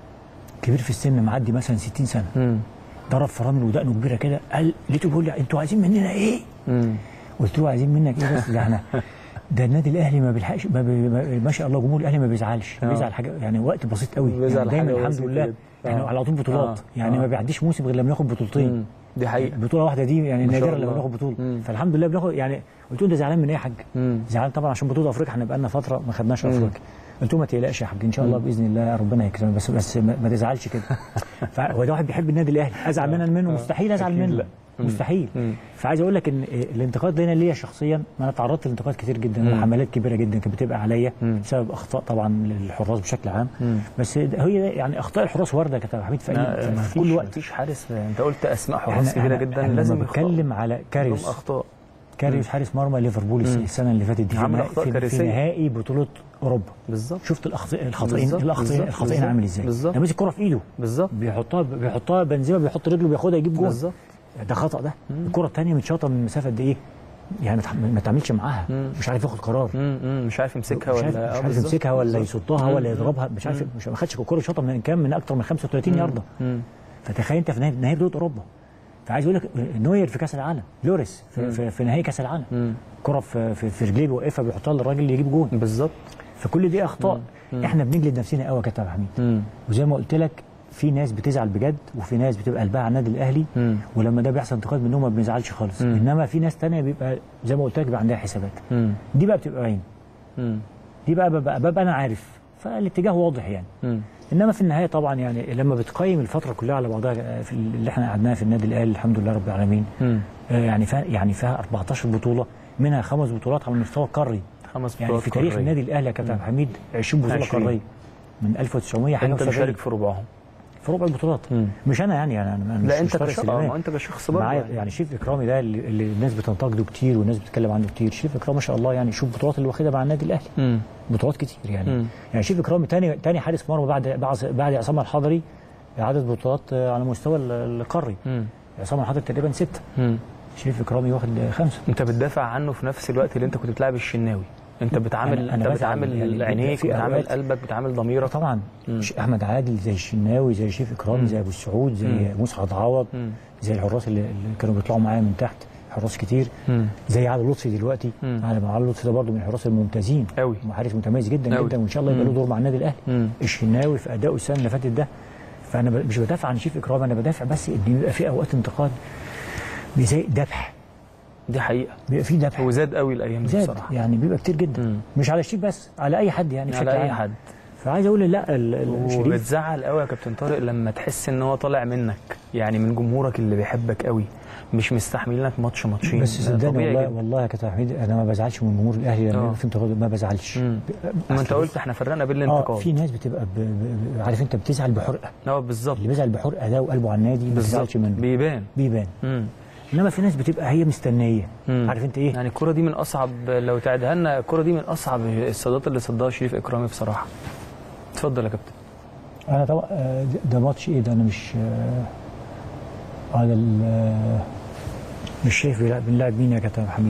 كبير في السن معدي مثلا 60 سنه مم. ضرب فرامل ودقنه كبيره كده قال لقيته بيقول لي انتوا عايزين مننا ايه؟ مم. قلت له عايزين منك ايه بس ده احنا ده النادي الاهلي ما بيلحقش ما, بي ما, ما شاء الله جمهور الاهلي ما بيزعلش آه. بيزعل حاجه يعني وقت بسيط قوي بيزعل يعني دايما حاجة الحمد بسيطة لله جدا. يعني آه. على طول بطولات آه. يعني آه. ما بيعديش موسم غير لما ياخد بطولتين مم. دي حقيقة بطوله واحده دي يعني ما شاء نادرا الله. لما بناخد بطوله مم. فالحمد لله بناخد يعني قلت له انت زعلان من ايه يا حاج؟ مم. زعلان طبعا عشان بطوله افريقيا احنا بقالنا فتره ما خدناش افريقيا قلت له ما تقلقش يا حاج ان شاء الله باذن الله ربنا يكرمك بس بس ما, ما تزعلش كده فهو ده واحد بيحب النادي الاهلي ازعل منه منه مستحيل ازعل أكيد منه لا. مم. مستحيل مم. فعايز اقول لك ان الانتقاد لنا ليا شخصيا ما انا تعرضت لانتقاد كتير جدا مم. وحملات كبيره جدا كانت بتبقى عليا مم. بسبب اخطاء طبعا للحراس بشكل عام مم. بس ده- هي يعني اخطاء الحراس وارده يا كابتن حميد في, لا، أي ما في كل فيش وقت مفيش حارس انت قلت اسماء حراس احنا كبيره احنا- جدا احنا لازم لما يخطئوا. بتكلم على لهم كاريوس اخطاء كاريوس حارس مرمى ليفربول الس- مم. السنه اللي فاتت دي في, عمل نهائي- أخطاء في, في كارثية. نهائي بطوله اوروبا بالظبط شفت الأخطاء الخطأين بالظبط، الأخطاء بالظبط، الخطأين بالظبط، عامل ازاي بالظبط. ده ماسك الكرة في ايده بالظبط بيحطها بيحطها بنزيما بيحط رجله بياخدها يجيب جول بالظبط ده خطأ ده الكرة الثانية متشاطة من مسافة قد ايه يعني ما تح- ما تعملش معاها مم. مش عارف ياخد قرار مم. مم. مش عارف يمسكها مش ولا عارف, آه، مش عارف بالظبط. يمسكها ولا بالظبط. يصدها ولا مم. يضربها مش عارف مش ما خدش الكرة شاطة من كام من اكتر من 35 ياردة مم. فتخيل انت في نهائي نهائي بطولة اوروبا فعايز اقول لك نوير في كاس العالم لوريس في, في, في نهائي كاس العالم مم. كرة في في, في رجليه بيوقفها بيحطها للراجل اللي يجيب جول بالظبط فكل دي اخطاء احنا بنجلد نفسنا قوي يا كابتن عبد الحميد مم. وزي ما قلت لك في ناس بتزعل بجد وفي ناس بتبقى قلبها على النادي الاهلي مم. ولما ده بيحصل انتقاد منهم ما بنزعلش خالص مم. انما في ناس تانية بيبقى زي ما قلت لك بيبقى عندها حسابات مم. دي بقى بتبقى باينه مم. دي بقى ببقى, ببقى انا عارف فالاتجاه واضح يعني مم. انما في النهايه طبعا يعني لما بتقيم الفتره كلها على بعضها في اللي احنا قعدناها في النادي الاهلي الحمد لله رب العالمين مم. آه، يعني فيها يعني فيها 14 بطوله منها خمس بطولات على المستوى القاري خمس يعني بطولات في تاريخ قارية. النادي الاهلي يا كابتن عبد الحميد 20 بطوله 20. قاريه من 1900 حاجه انت و70 مشارك في ربعهم في ربع البطولات مم. مش انا يعني يعني انا مش لا مش انت طارق كشخص سليمان. اه انت كشخص برضه معايا يعني شريف اكرامي ده اللي, اللي الناس بتنتقده كتير والناس بتتكلم عنه كتير شريف اكرامي ما شاء الله يعني شوف البطولات اللي واخدها مع النادي الاهلي مم. بطولات كتير يعني مم. يعني شريف اكرامي تاني تاني حارس مرمى بعد بعد بعد عصام الحضري عدد بطولات آه، على مستوى ال- القاري مم. عصام الحضري تقريبا سته مم. شريف اكرامي واخد خمسه انت بتدافع عنه في نفس الوقت اللي انت كنت بتلعب الشناوي انت بتعامل أنا- أنا انت بدافع بتعامل عن- يعني عينيك في بتعامل أوقات- قلبك بتعامل ضميرك طبعا مم. ش- احمد عادل زي الشناوي زي شريف اكرامي مم. زي ابو السعود زي مم. مسعد عوض مم. زي الحراس اللي, اللي كانوا بيطلعوا معايا من تحت حراس كتير مم. زي علي لطفي دلوقتي مم. علي علي لطفي ده برضه من الحراس الممتازين قوي حارس متميز جدا أوي. جدا وان شاء الله يبقى له مم. دور مع النادي الاهلي مم. الشناوي في ادائه السنه اللي فاتت ده فانا ب- مش بدافع عن شريف اكرامي انا بدافع بس ان بيبقى في اوقات انتقاد زي ذبح دي حقيقه بيبقى في ذبح هو زاد قوي الايام دي زاد بصراحه يعني بيبقى كتير جدا مم. مش على شريف بس على اي حد يعني بشكل على اي عام. حد فعايز اقول لا ال- ال- شريف وبتزعل قوي يا كابتن طارق لما تحس ان هو طالع منك يعني من جمهورك اللي بيحبك قوي مش مستحملينك ماتش ماتشين بس ده صدقني طبيعي والله جدا. والله يا كابتن حميد انا ما بزعلش من جمهور الاهلي لما آه. يبقى في انتقاد ما بزعلش مم. ما انت أصل قلت احنا فرقنا بين اه الانتقاد في ناس بتبقى ب... ب... عارف انت بتزعل بحرقه اه بالظبط اللي بيزعل بحرقه ده وقلبه على النادي ما بالظبط بيزعلش منه بيبان بيبان مم. انما في ناس بتبقى هي مستنيه مم. عارف انت ايه يعني الكرة دي من اصعب لو تعدها لنا الكرة دي من اصعب الصدات اللي صدها شريف اكرامي بصراحة اتفضل يا كابتن انا طبعا آه، ده- ده ماتش ايه ده انا مش آه، هذا ال- آه، مش شايف بيلعب- بنلعب مين يا كابتن حميد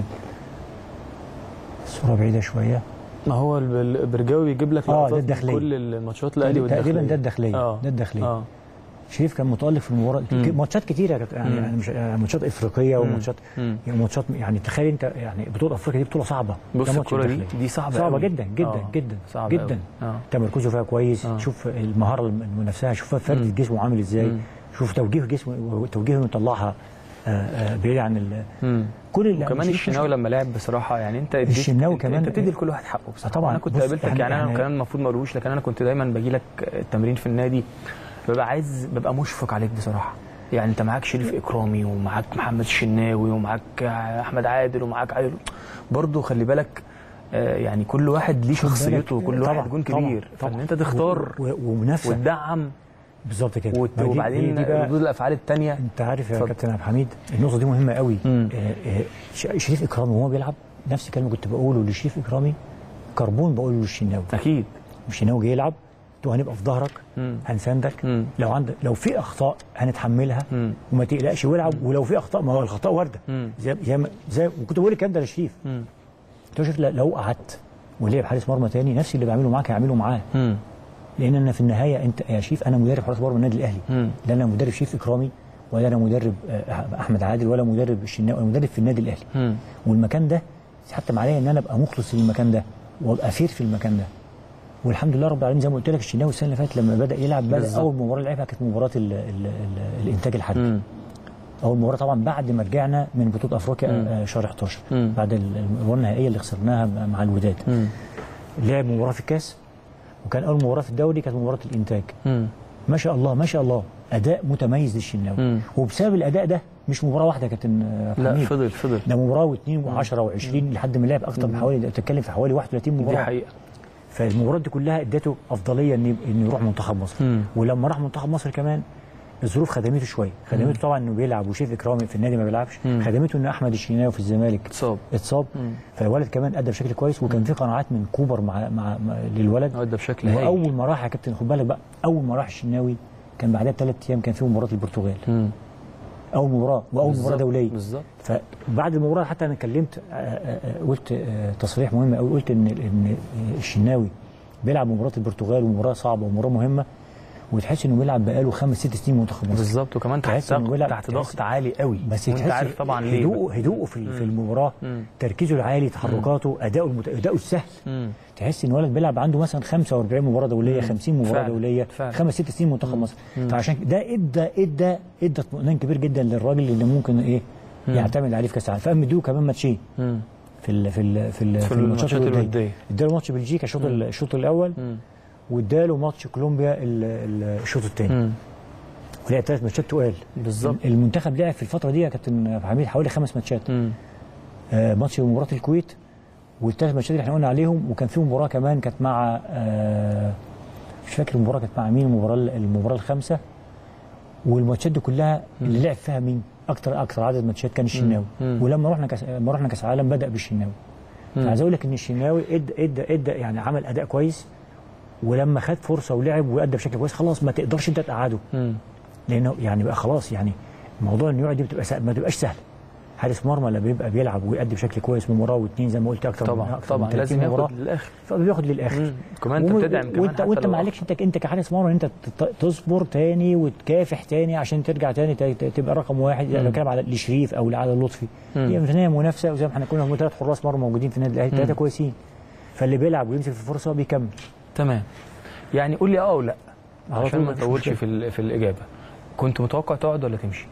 الصوره بعيده شويه ما هو الب- البرجاوي بيجيب لك آه، ده لقطات من الداخلية. كل الماتشات الاهلي تقريبا والداخلية ده الداخليه اه ده الداخليه اه شريف كان متالق في المباراه مم. ماتشات كتيره يا كابتن يعني, مم. يعني مش يعني ماتشات افريقيه وماتشات مم. يعني ماتشات يعني تخيل انت يعني بطوله افريقيا دي بطوله صعبه بص ده ماتش الكرة دي الداخلية. دي صعبة صعبه أوي. جدا جدا آه، جدا صعبة جدا أوي. اه تمركزه فيها كويس آه. شوف المهاره الم- نفسها شوف فرد مم. جسمه عامل ازاي مم. شوف توجيه جسمه وتوجيهه مطلعها آه، آه، بعيد عن ال- مم. كل اللي وكمان شريف الشناوي لما لعب بصراحه يعني انت اديت الشناوي انت- كمان- انت بتدي لكل واحد حقه بصراحه طبعاً. انا كنت بص، قابلتك إحنا- يعني انا إحنا- كان المفروض ما اقولوش لكن انا كنت دايما باجي لك التمرين في النادي ببقى عايز ببقى مشفق عليك بصراحه يعني انت معاك شريف اكرامي ومعاك محمد الشناوي ومعاك احمد عادل ومعاك عادل برضه خلي بالك آه، يعني كل واحد ليه خد بالك، شخصيته وكل طبعاً، واحد جون طبعاً، كبير طبعاً. فان انت تختار و- و- ومنافسه وتدعم بالظبط كده وت- ما دي- وبعدين دي بقى- ردود الافعال الثانيه انت عارف يا اتفضل. كابتن عبد الحميد النقطه دي مهمه قوي مم. آه، آه، ش- شريف اكرامي وهو بيلعب نفس الكلام كنت بقوله لشريف اكرامي كربون بقوله للشناوي اكيد الشناوي جاي يلعب تو هنبقى في ظهرك مم. هنساندك مم. لو عندك لو في اخطاء هنتحملها مم. وما تقلقش والعب ولو في اخطاء ما هو الاخطاء وارده مم. زي زي ما- زي وكنت بقول الكلام ده لشريف مم. قلت له شريف لا- لو قعدت ولعب حارس مرمى تاني نفس اللي بعمله معاك هعمله معاه مم. لان انا في النهايه انت يا شريف انا مدرب حراس مرمى النادي الاهلي مم. لا انا مدرب شريف اكرامي ولا انا مدرب آه، احمد عادل ولا مدرب الشناوي انا مدرب في النادي الاهلي مم. والمكان ده حتى عليا ان انا ابقى مخلص للمكان ده وابقى فير في المكان ده والحمد لله رب العالمين زي ما قلت لك الشناوي السنه اللي فاتت لما بدا يلعب بدا بالظبط. اول مباراه لعبها كانت مباراه ال ال ال الانتاج الحربي مم. اول مباراه طبعا بعد ما رجعنا من بطوله افريقيا مم. آه، شهر 11 مم. بعد المباراه النهائيه اللي خسرناها مع الوداد مم. لعب مباراه في الكاس وكان اول مباراه في الدوري كانت مباراه الانتاج مم. ما شاء الله ما شاء الله اداء متميز للشناوي مم. وبسبب الاداء ده مش مباراه واحده يا كابتن آه، لا حميد فضل فضل ده مباراه واثنين و10 و20 لحد ما لعب اكتر من حوالي بتتكلم في حوالي 31 دي مباراه حقيقه فالمباريات دي كلها ادته افضليه انه انه يروح منتخب مصر مم. ولما راح منتخب مصر كمان الظروف خدمته شويه خدمته طبعا انه بيلعب وشيف اكرامي في النادي ما بيلعبش مم. خدمته ان احمد الشناوي في الزمالك اتصاب اتصاب مم. فالولد كمان ادى بشكل كويس وكان في قناعات من كوبر مع, مع, مع للولد ادى بشكل هايل واول ما راح يا كابتن خد بالك بقى اول ما راح الشناوي كان بعدها بثلاث ايام كان في مباراه البرتغال مم. اول مباراه واول مباراه بالظبط، دوليه بالظبط فبعد المباراه حتى انا كلمت آه، آه، آه، قلت آه، تصريح مهم قوي قلت ان ان الشناوي بيلعب مباراه البرتغال ومباراه صعبه ومباراه مهمه وتحس انه بيلعب بقاله خمس ست سنين منتخب مصر بالظبط وكمان تحت تحس إنه ضغط بيلعب- تحت تحس- ضغط عالي قوي بس وانت تحس عارف طبعا ليه هدوءه هدوءه في في المباراه مم. تركيزه العالي تحركاته اداؤه المت... اداؤه السهل مم. تحس ان ولد بيلعب عنده مثلا 45 مباراه دوليه 50 مباراه فعلا، دوليه فعلا. خمس ست سنين منتخب مصر فعشان ده ادى ادى ادى اطمئنان كبير جدا للراجل اللي ممكن ايه يعتمد عليه في كاس العالم فقام مديله كمان ماتشين مم. في ال في ال في, ال في في الماتشات الماتشات الوديه الودية. اداله ماتش بلجيكا الشوط ال- الشوط الاول مم. واداله ماتش كولومبيا ال- ال- الشوط الثاني مم. ولعب ثلاث ماتشات تقال بالظبط المنتخب لعب في الفتره دي يا كابتن حميد حوالي خمس ماتشات مم. آه، ماتش مباراه الكويت والثلاث ماتشات اللي احنا قلنا عليهم وكان في مباراه كمان كانت مع آه، مش فاكر المباراه كانت مع مين المباراه المباراه الخامسه والماتشات دي كلها اللي لعب فيها مين اكتر اكتر عدد ماتشات كان الشناوي مم. ولما رحنا كاس لما رحنا كاس العالم بدا بالشناوي فعايز اقول لك ان الشناوي ادى ادى ادى يعني عمل اداء كويس ولما خد فرصه ولعب وادى بشكل كويس خلاص ما تقدرش انت تقعده مم. لانه يعني بقى خلاص يعني موضوع انه يقعد دي بتبقى سهل ما بتبقاش سهله حارس مرمى لما بيبقى بيلعب ويأدي بشكل كويس مباراه واثنين زي ما قلت اكتر من طبعا أكتر طبعا من 30 لازم مباراه ياخد للاخر فبياخد للاخر مم. كمان انت وم- بتدعم كمان وانت حتى وانت لو ما عليكش انت انت كحارس مرمى انت تت- تصبر تاني وتكافح تاني عشان ترجع تاني ت- ت- تبقى رقم واحد يعني بتكلم على لشريف او على لطفي مم. هي ميزانيه منافسه وزي ما احنا كنا هم ثلاث حراس مرمى موجودين في النادي الاهلي ثلاثه كويسين فاللي بيلعب ويمسك في الفرصه بيكمل تمام يعني قول لي اه او لا على عشان طول ما مفيش نطولش مشكلة. في ال- في الاجابه كنت متوقع تقعد ولا تمشي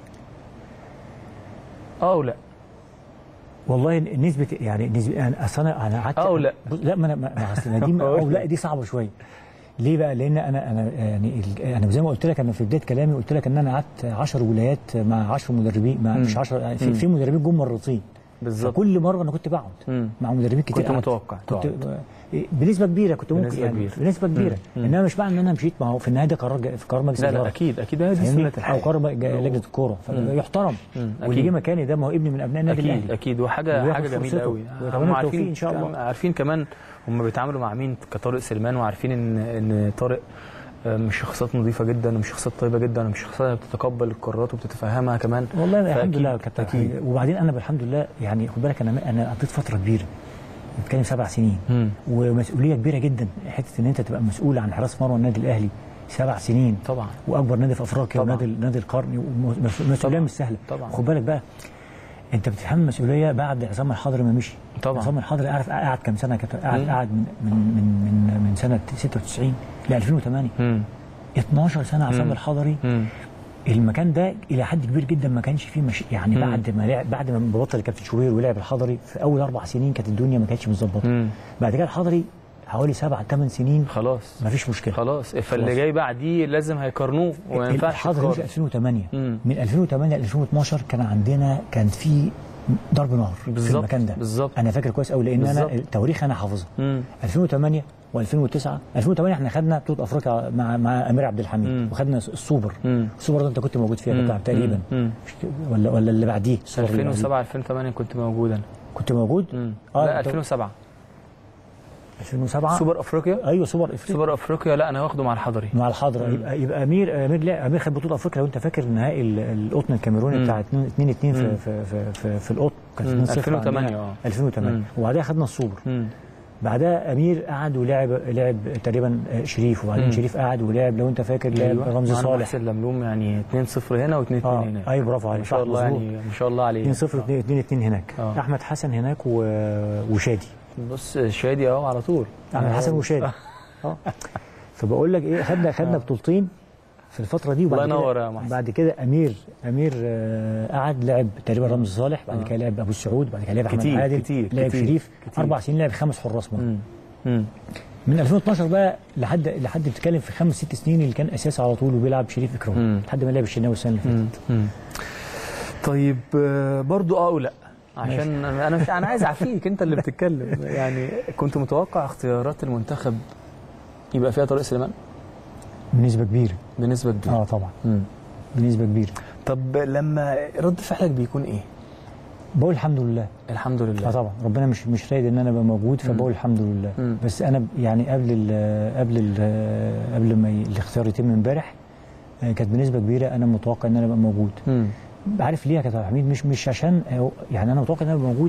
اه او لا والله نسبة يعني نسبة انا اصل انا انا قعدت أو لا. بص- لا ما انا ما ما اصل أنا دي ما- او لا دي صعبة شوية ليه بقى؟ لان انا انا يعني ال- انا زي ما قلت لك انا في بدايه كلامي قلت لك ان انا قعدت 10 ولايات مع 10 مدربين مع مش 10 يعني في, في مدربين جم مرتين بالظبط. كل مره انا كنت بقعد مم. مع مدربين كتير كنت قعدت. متوقع كنت تقعد. بنسبه كبيره كنت ممكن بنسبة يعني كبيرة. بنسبه كبيره انما مش معنى ان انا مشيت ما هو في النهايه ده قرار جا- في قرار مجلس لا لا الإدارة. اكيد اكيد هي دي فاهمني؟ سنه او الحياه قرار جا- لجنه الكوره فيحترم واللي أكيد. جه مكاني ده ما هو ابني من ابناء النادي اكيد الاهلي اكيد وحاجه وياخد حاجه جميله فرصته. قوي ويتمنى هم التوفيق عارفين إن شاء الله. عارفين كمان هم بيتعاملوا مع مين كطارق سليمان وعارفين ان ان طارق آه، مش شخصيات نظيفه جدا ومش شخصيات طيبه جدا ومش شخصيات بتتقبل القرارات وبتتفهمها كمان والله الحمد فأكيد- لله كانت اكيد وبعدين انا بالحمد لله يعني خد بالك انا انا قضيت فتره كبيره بتكلم سبع سنين مم. ومسؤوليه كبيره جدا حته ان انت تبقى مسؤول عن حراس مرمى النادي الاهلي سبع سنين طبعا واكبر نادي في افريقيا طبعا. ونادي نادي القرن ومسؤوليه طبعا. مش سهله طبعا. خد بالك بقى انت بتفهم المسؤوليه بعد عصام الحضري ما مشي طبعا. عصام الحضري قعد قعد كام سنه كانت قعد قعد من من من من, من سنه 96 ل 2008 مم. 12 سنه عصام الحضري مم. المكان ده الى حد كبير جدا ما كانش فيه مش يعني مم. بعد ما لعب بعد ما بطل كابتن شوبير ولعب الحضري في اول اربع سنين كانت الدنيا ما كانتش متظبطه مم. بعد كده الحضري حوالي سبع ثمان سنين خلاص ما فيش مشكله خلاص فاللي خلاص. جاي بعديه لازم هيقارنوه وما ينفعش الحضري مش يقارن. 2008 مم. من 2008 ل 2012 كان عندنا كان في ضرب نار في بالظبط، المكان ده بالظبط. انا فاكر كويس قوي لان انا بالظبط. التواريخ انا حافظها مم. 2008 و2009 2008 احنا خدنا بطوله افريقيا مع مع امير عبد الحميد مم. وخدنا السوبر مم. السوبر ده انت كنت موجود فيها مم. بتاع تقريبا مم. مش ك- ولا ولا اللي بعديه السوبر اللي بعديه. 2007 2008 كنت موجود انا كنت موجود مم. آه، لا أنت- 2007 2007 سوبر افريقيا ايوه سوبر افريقيا سوبر افريقيا لا انا واخده مع الحضري مع الحضره يبقى يبقى امير امير لا امير خد بطوله افريقيا لو انت فاكر النهائي ال- القطن الكاميروني مم. بتاع 2 2 2 مم. في في في, في, في القطن كان مم. 2 0 2008 اه. 2008 مم. وبعدها خدنا السوبر مم. بعدها امير قعد ولعب لعب تقريبا شريف وبعدين مم. شريف قعد ولعب لو انت فاكر لعب أيوة. رمزي معانا صالح محسن لملوم يعني 2-0 هنا و2-2 اه هنا ايوه برافو عليك ما شاء الله مظبوط. يعني ما شاء الله عليه 2 0 2 2 هناك آه. احمد حسن هناك و... وشادي بص شادي اهو على طول احمد حسن وشادي اه فبقول لك ايه خدنا خدنا بطولتين في الفتره دي وبعد الله ينور يا كده محسن. بعد كده امير امير آه، قعد لعب تقريبا رمزي صالح بعد كده لعب ابو السعود بعد كده لعب احمد كتير، عادل كتير، لعب كتير، شريف كتير. اربع سنين لعب خمس حراس مرمى مم. مم. من 2012 بقى لحد لحد بتتكلم في خمس ست سنين اللي كان اساسي على طول وبيلعب شريف اكرام مم. لحد ما لعب الشناوي السنه اللي فاتت مم. طيب آه، برضو اه ولا عشان انا انا مش انا عايز اعفيك انت اللي بتتكلم يعني كنت متوقع اختيارات المنتخب يبقى فيها طارق سليمان بنسبه كبيره بنسبه كبيره اه طبعا مم. بنسبه كبيره طب لما رد فعلك بيكون ايه بقول الحمد لله الحمد اه لله طبعا ربنا مش مش رايد ان انا ابقى موجود فبقول الحمد لله مم. بس انا يعني قبل ال قبل ال قبل ما ي- الاختيار يتم امبارح آه، كانت بنسبه كبيره انا متوقع ان انا ابقى موجود مم. عارف ليه يا كابتن حميد مش مش عشان آه، يعني انا متوقع ان انا ابقى موجود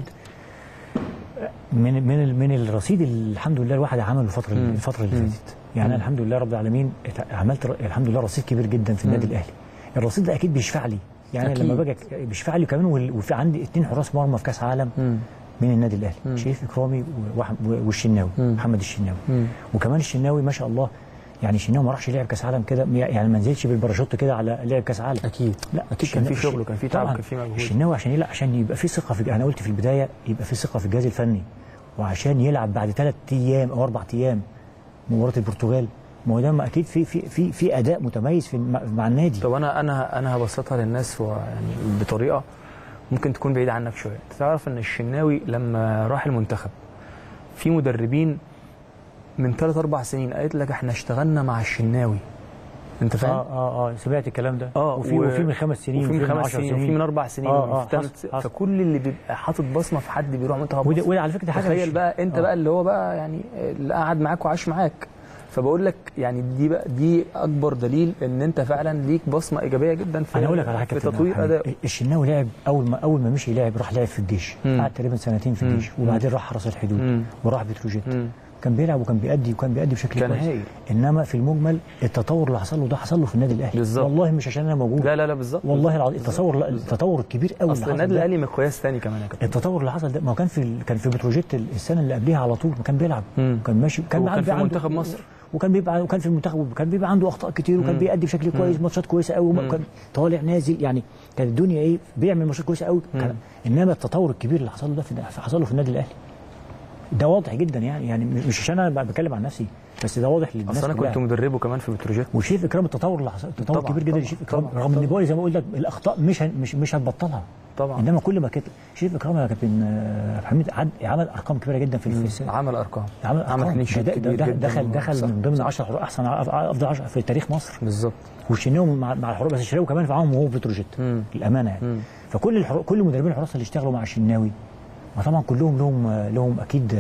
من من ال- من الرصيد اللي الحمد لله الواحد عمله الفتره مم. الفتره اللي مم. فاتت يعني انا الحمد لله رب العالمين ات- عملت ر- الحمد لله رصيد كبير جدا في النادي الاهلي الرصيد ده اكيد بيشفع لي يعني أكيد. لما باجي أك- بيشفع لي كمان وال- وفي عندي اثنين حراس مرمى في كاس عالم مم. من النادي الاهلي مم. شريف اكرامي وواحد- والشناوي مم. محمد الشناوي مم. وكمان الشناوي ما شاء الله يعني الشناوي ما راحش لعب كاس عالم كده يعني ما نزلش بالباراشوت كده على لعب كاس عالم اكيد لا اكيد كان في شغل وكان في تعب طبعاً. وكان في مجهود الشناوي عشان يلعب عشان يبقى في ثقه في انا قلت في البدايه يبقى في ثقه في الجهاز الفني وعشان يلعب بعد ثلاث ايام او اربع ايام مباراه البرتغال ما هو ده ما اكيد في في في في اداء متميز في مع مع النادي طب انا انا انا هبسطها للناس و- يعني بطريقه ممكن تكون بعيده عنك شويه أنت تعرف ان الشناوي لما راح المنتخب في مدربين من ثلاث اربع سنين قالت لك احنا اشتغلنا مع الشناوي انت اه فاهم اه اه سمعت الكلام ده اه وفي و- وفي من خمس سنين وفي من خمس عشر سنين وفي من اربع سنين آه، وفي آه، ثلاث حصل- حصل. فكل اللي بيبقى حاطط بصمه في حد بيروح منتخب وده مصر. وده على فكره دي حاجه تخيل مش- بقى انت آه. بقى اللي هو بقى يعني اللي قعد معاك وعاش معاك فبقول لك يعني دي بقى دي اكبر دليل ان انت فعلا ليك بصمه ايجابيه جدا في انا اقول لك على حاجه في كابتن تطوير محمد. اداء الشناوي لعب اول ما اول ما مشي لعب راح لعب في الجيش مم. قعد تقريبا سنتين في مم. الجيش وبعدين راح حرس الحدود مم. وراح بتروجيت مم. كان بيلعب وكان بيأدي وكان بيأدي بشكل كان كويس هايل. انما في المجمل التطور اللي حصل له ده حصل له في النادي الاهلي بالظبط. والله مش عشان انا موجود لا لا لا بالظبط والله العظيم التصور لا التطور الكبير قوي اللي اصل حصل النادي ده الاهلي مقياس ثاني كمان يا كابتن التطور اللي حصل ده ما هو كان في ال- كان في بتروجيت السنه اللي قبلها على طول ما كان بيلعب مم. كان ماشي كان وكان عنده- في عنده- منتخب مصر. وكان بيبقى وكان في المنتخب وكان بيبقى عنده اخطاء كتير وكان بيأدي بشكل كويس ماتشات كويسه قوي وكان طالع نازل يعني كانت الدنيا ايه بيعمل ماتشات كويسه قوي كان انما التطور الكبير اللي حصل له ده في حصل له في النادي الاهلي ده واضح جدا يعني يعني مش عشان انا بتكلم عن نفسي بس ده واضح للناس اصل انا كلها. كنت مدربه كمان في بتروجيت وشريف اكرام التطور اللي حصل تطور طبعاً، كبير جدا طبعاً، لشريف اكرام طبعاً، رغم ان طبعاً. بقول زي ما اقول لك الاخطاء مش هن- مش مش هتبطلها طبعاً. انما كل ما كانت شريف اكرام يا كابتن آه، عبد الحميد عد- عمل ارقام كبيره جدا في الفريق عمل ارقام عمل عمل ارقام كلين ده- شيت ده- كبير ده- جدا دخل دخل صح. من ضمن 10 احسن افضل 10 في تاريخ مصر بالظبط والشناوي مع مع الحراس بس الشناوي كمان معاهم وهو في بتروجيت مم. الامانه يعني مم. فكل الحر... كل مدربين الحراس اللي اشتغلوا مع الشناوي ما طبعا كلهم لهم لهم اكيد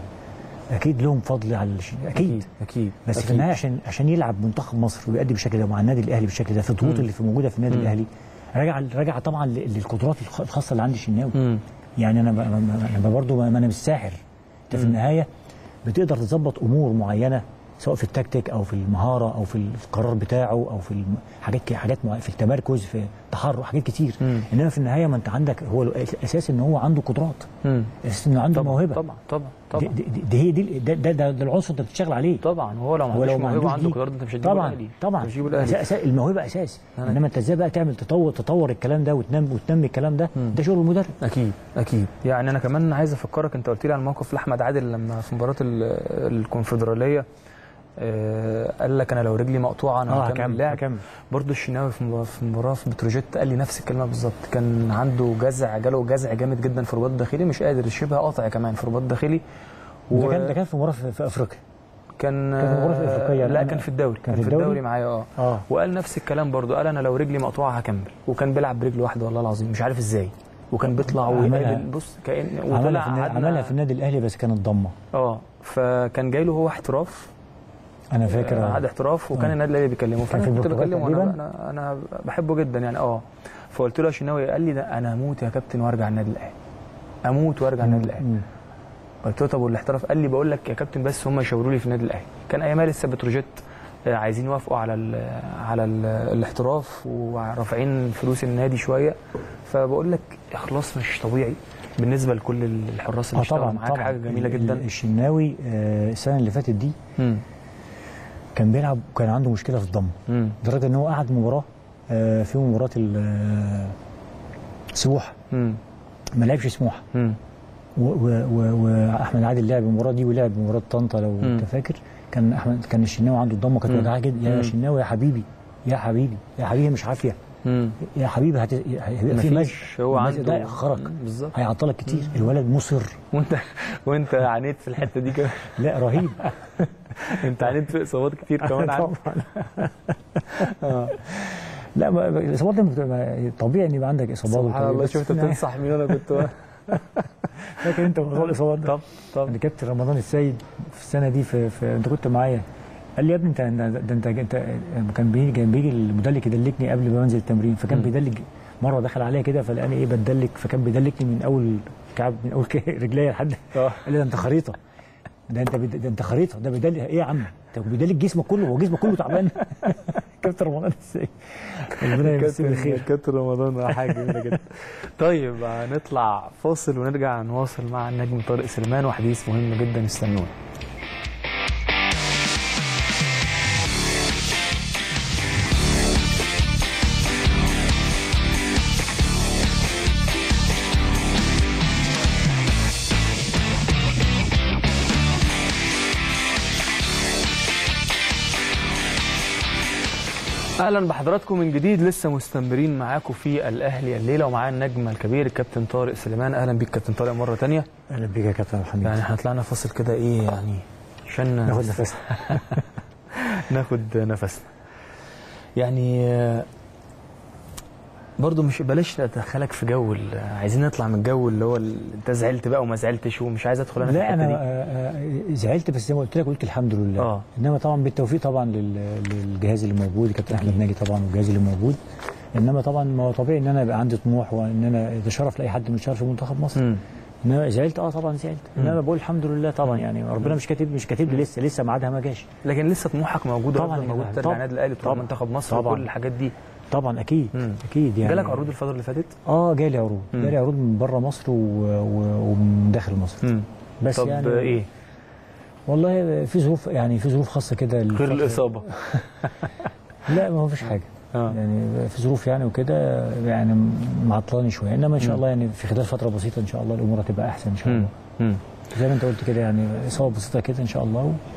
اكيد لهم فضل على الشناوي اكيد اكيد اكيد بس في أكيد. النهايه عشان عشان يلعب منتخب مصر ويأدي بالشكل ده مع النادي الاهلي بالشكل ده في الضغوط اللي في موجوده في النادي الاهلي راجع راجع طبعا ل- للقدرات الخ- الخاصه اللي عند الشناوي مم. يعني انا ب- ب- انا برضه ما ما انا مش ساحر انت في النهايه بتقدر تظبط امور معينه سواء في التكتيك او في المهاره او في القرار بتاعه او في الم- حاجات ك- حاجات معينة في التمركز في التحرك حاجات كتير مم. انما في النهايه ما انت عندك هو الاساس ان هو عنده قدرات مم. الاساس انه عنده طبعا موهبه طبعا طبعا دي, طبعا دي, دي هي دي ده, ده, ده, ده العنصر انت بتشتغل عليه طبعا وهو لو ما هو عندوش لو ما موهبه عندوش عنده دي قدرات انت مش هتجيبه طبعا الاهلي طبعا مش هتجيبه الاهلي أسا- أسا- الموهبه اساس أنا- انما انت ازاي بقى تعمل تطور تطور الكلام ده وتنمي وتنمي الكلام ده ده شغل المدرب اكيد اكيد يعني انا كمان عايز افكرك انت قلت لي على موقف لاحمد عادل لما في مباراه ال- الكونفدراليه آه، قال لك انا لو رجلي مقطوعه انا اه هكمل هكمل لعب هكمل برضه الشناوي في مباراة- في مباراه في بتروجيت قال لي نفس الكلمه بالظبط كان عنده جزع جاله جزع جامد جدا في الرباط الداخلي مش قادر شبه قاطع كمان في الرباط الداخلي ده كان ده كان في مباراه في, في افريقيا كان كان في مباراة في أفريقيا، لا أنا- كان في الدوري كان كان في في الدوري الدوري؟ معايا اه اه وقال نفس الكلام برضه قال انا لو رجلي مقطوعه هكمل وكان بيلعب برجل واحده والله العظيم مش عارف ازاي وكان بيطلع عملها- ويقابل بص كان عملها في, وطلع النادي قعدنا- عملها في النادي الاهلي بس كانت ضمه اه فكان جاي له هو احتراف انا فاكر قعد احتراف وكان آه. النادي الاهلي بيكلمه فانا في كنت البرتغال بكلمه انا تقريباً؟ انا انا بحبه جدا يعني اه فقلت له يا شناوي قال لي ده انا اموت يا كابتن وارجع النادي الاهلي اموت وارجع النادي الاهلي مم. قلت له طب والاحتراف قال لي بقول لك يا كابتن بس هم يشاوروا لي في النادي الاهلي كان ايامها لسه بتروجيت آه، عايزين يوافقوا على ال على ال الاحتراف ورافعين فلوس النادي شويه فبقول لك اخلاص مش طبيعي بالنسبه لكل الحراس اللي اه اشتغلوا طبعا معاك طبعا حاجه جميله ال- جدا ال- الشناوي آه، السنه اللي فاتت دي مم. كان بيلعب كان عنده مشكله في الضم مم. لدرجه ان هو قعد مباراه آه، في مباراه ال- آه، سموحه مم. ما لعبش سموحه مم. و- و- و- واحمد عادل لعب المباراه دي ولعب مباراه طنطا لو مم. انت فاكر كان احمد كان الشناوي عنده الضمه كانت مم. وجعاه جدا يا مم. شناوي يا حبيبي يا حبيبي يا حبيبي مش عافيه مم. يا حبيبي هت... هيبقى في مزق مفيش هو المزق عنده ده خرج مم، بالظبط هيعطلك كتير الولد مصر وانت وانت عانيت في الحته دي كمان لا رهيب انت عانيت في اصابات كتير كمان عنه. طبعا لا ما- ما- الاصابات دي بتبقى- ما- طبيعي ان يبقى عندك اصابات سبحان وكده، الله بس شفت في النهاية- بتنصح مين انا كنت فاكر انت موضوع الاصابات ده طب طب انا كابتن رمضان السيد في السنه دي في, في انت كنت معايا قال لي يا ابني انت ده انت انت كان بيجي كان بيجي المدلك يدلكني قبل ما انزل التمرين فكان مم. بيدلك مره دخل عليا كده فلقاني ايه بتدلك فكان بيدلكني من اول كعب من اول رجليا لحد اه قال لي ده انت خريطه ده انت بد... ده انت خريطه ده بيدلك ايه يا عم انت بيدلك جسمك كله هو جسمك كله تعبان كابتن رمضان السيد ربنا يمسيه بالخير كابتن رمضان حاجه جميله جدا طيب هنطلع فاصل ونرجع نواصل مع النجم طارق سليمان وحديث مهم جدا استنونا اهلا بحضراتكم من جديد لسه مستمرين معاكم في الاهلي الليله ومعانا النجم الكبير الكابتن طارق سليمان اهلا بيك كابتن طارق مره تانية اهلا بيك يا كابتن محمد يعني احنا طلعنا فاصل كده ايه يعني عشان ناخد نفسنا ناخد نفسنا يعني آه، برضو مش بلاش ادخلك في جو ال- عايزين نطلع من الجو اللي هو ال- انت زعلت بقى وما زعلتش ومش عايز ادخل انا في لا الحته انا دي آه، آه، زعلت بس زي ما قلت لك قلت الحمد لله آه. انما طبعا بالتوفيق طبعا لل- للجهاز اللي موجود كابتن احمد ناجي طبعا والجهاز اللي موجود انما طبعا ما هو طبيعي ان انا يبقى عندي طموح وان انا ده شرف لاي حد من شرف منتخب مصر مم. انما زعلت اه طبعا زعلت انما بقول الحمد لله طبعا يعني ربنا مش كاتب مش كاتب لي لسه لسه ميعادها ما جاش لكن لسه طموحك موجود طبعاً طبعا يا موجود جماعة. ترجع طبعاً. النادي الاهلي تروح طبعاً. منتخب مصر طبعاً. وكل الحاجات دي طبعا اكيد مم. اكيد يعني جالك عروض الفتره اللي فاتت اه جالي عروض مم. جالي عروض من بره مصر و... و... ومن داخل مصر بس طب يعني ايه والله في ظروف يعني في ظروف خاصه كده غير الفترة- الاصابه لا ما فيش حاجه اه يعني في ظروف يعني وكده يعني معطلاني شويه انما ان شاء الله يعني في خلال فتره بسيطه ان شاء الله الامور هتبقى احسن ان شاء مم. الله مم. زي ما انت قلت كده يعني اصابه بسيطه كده ان شاء الله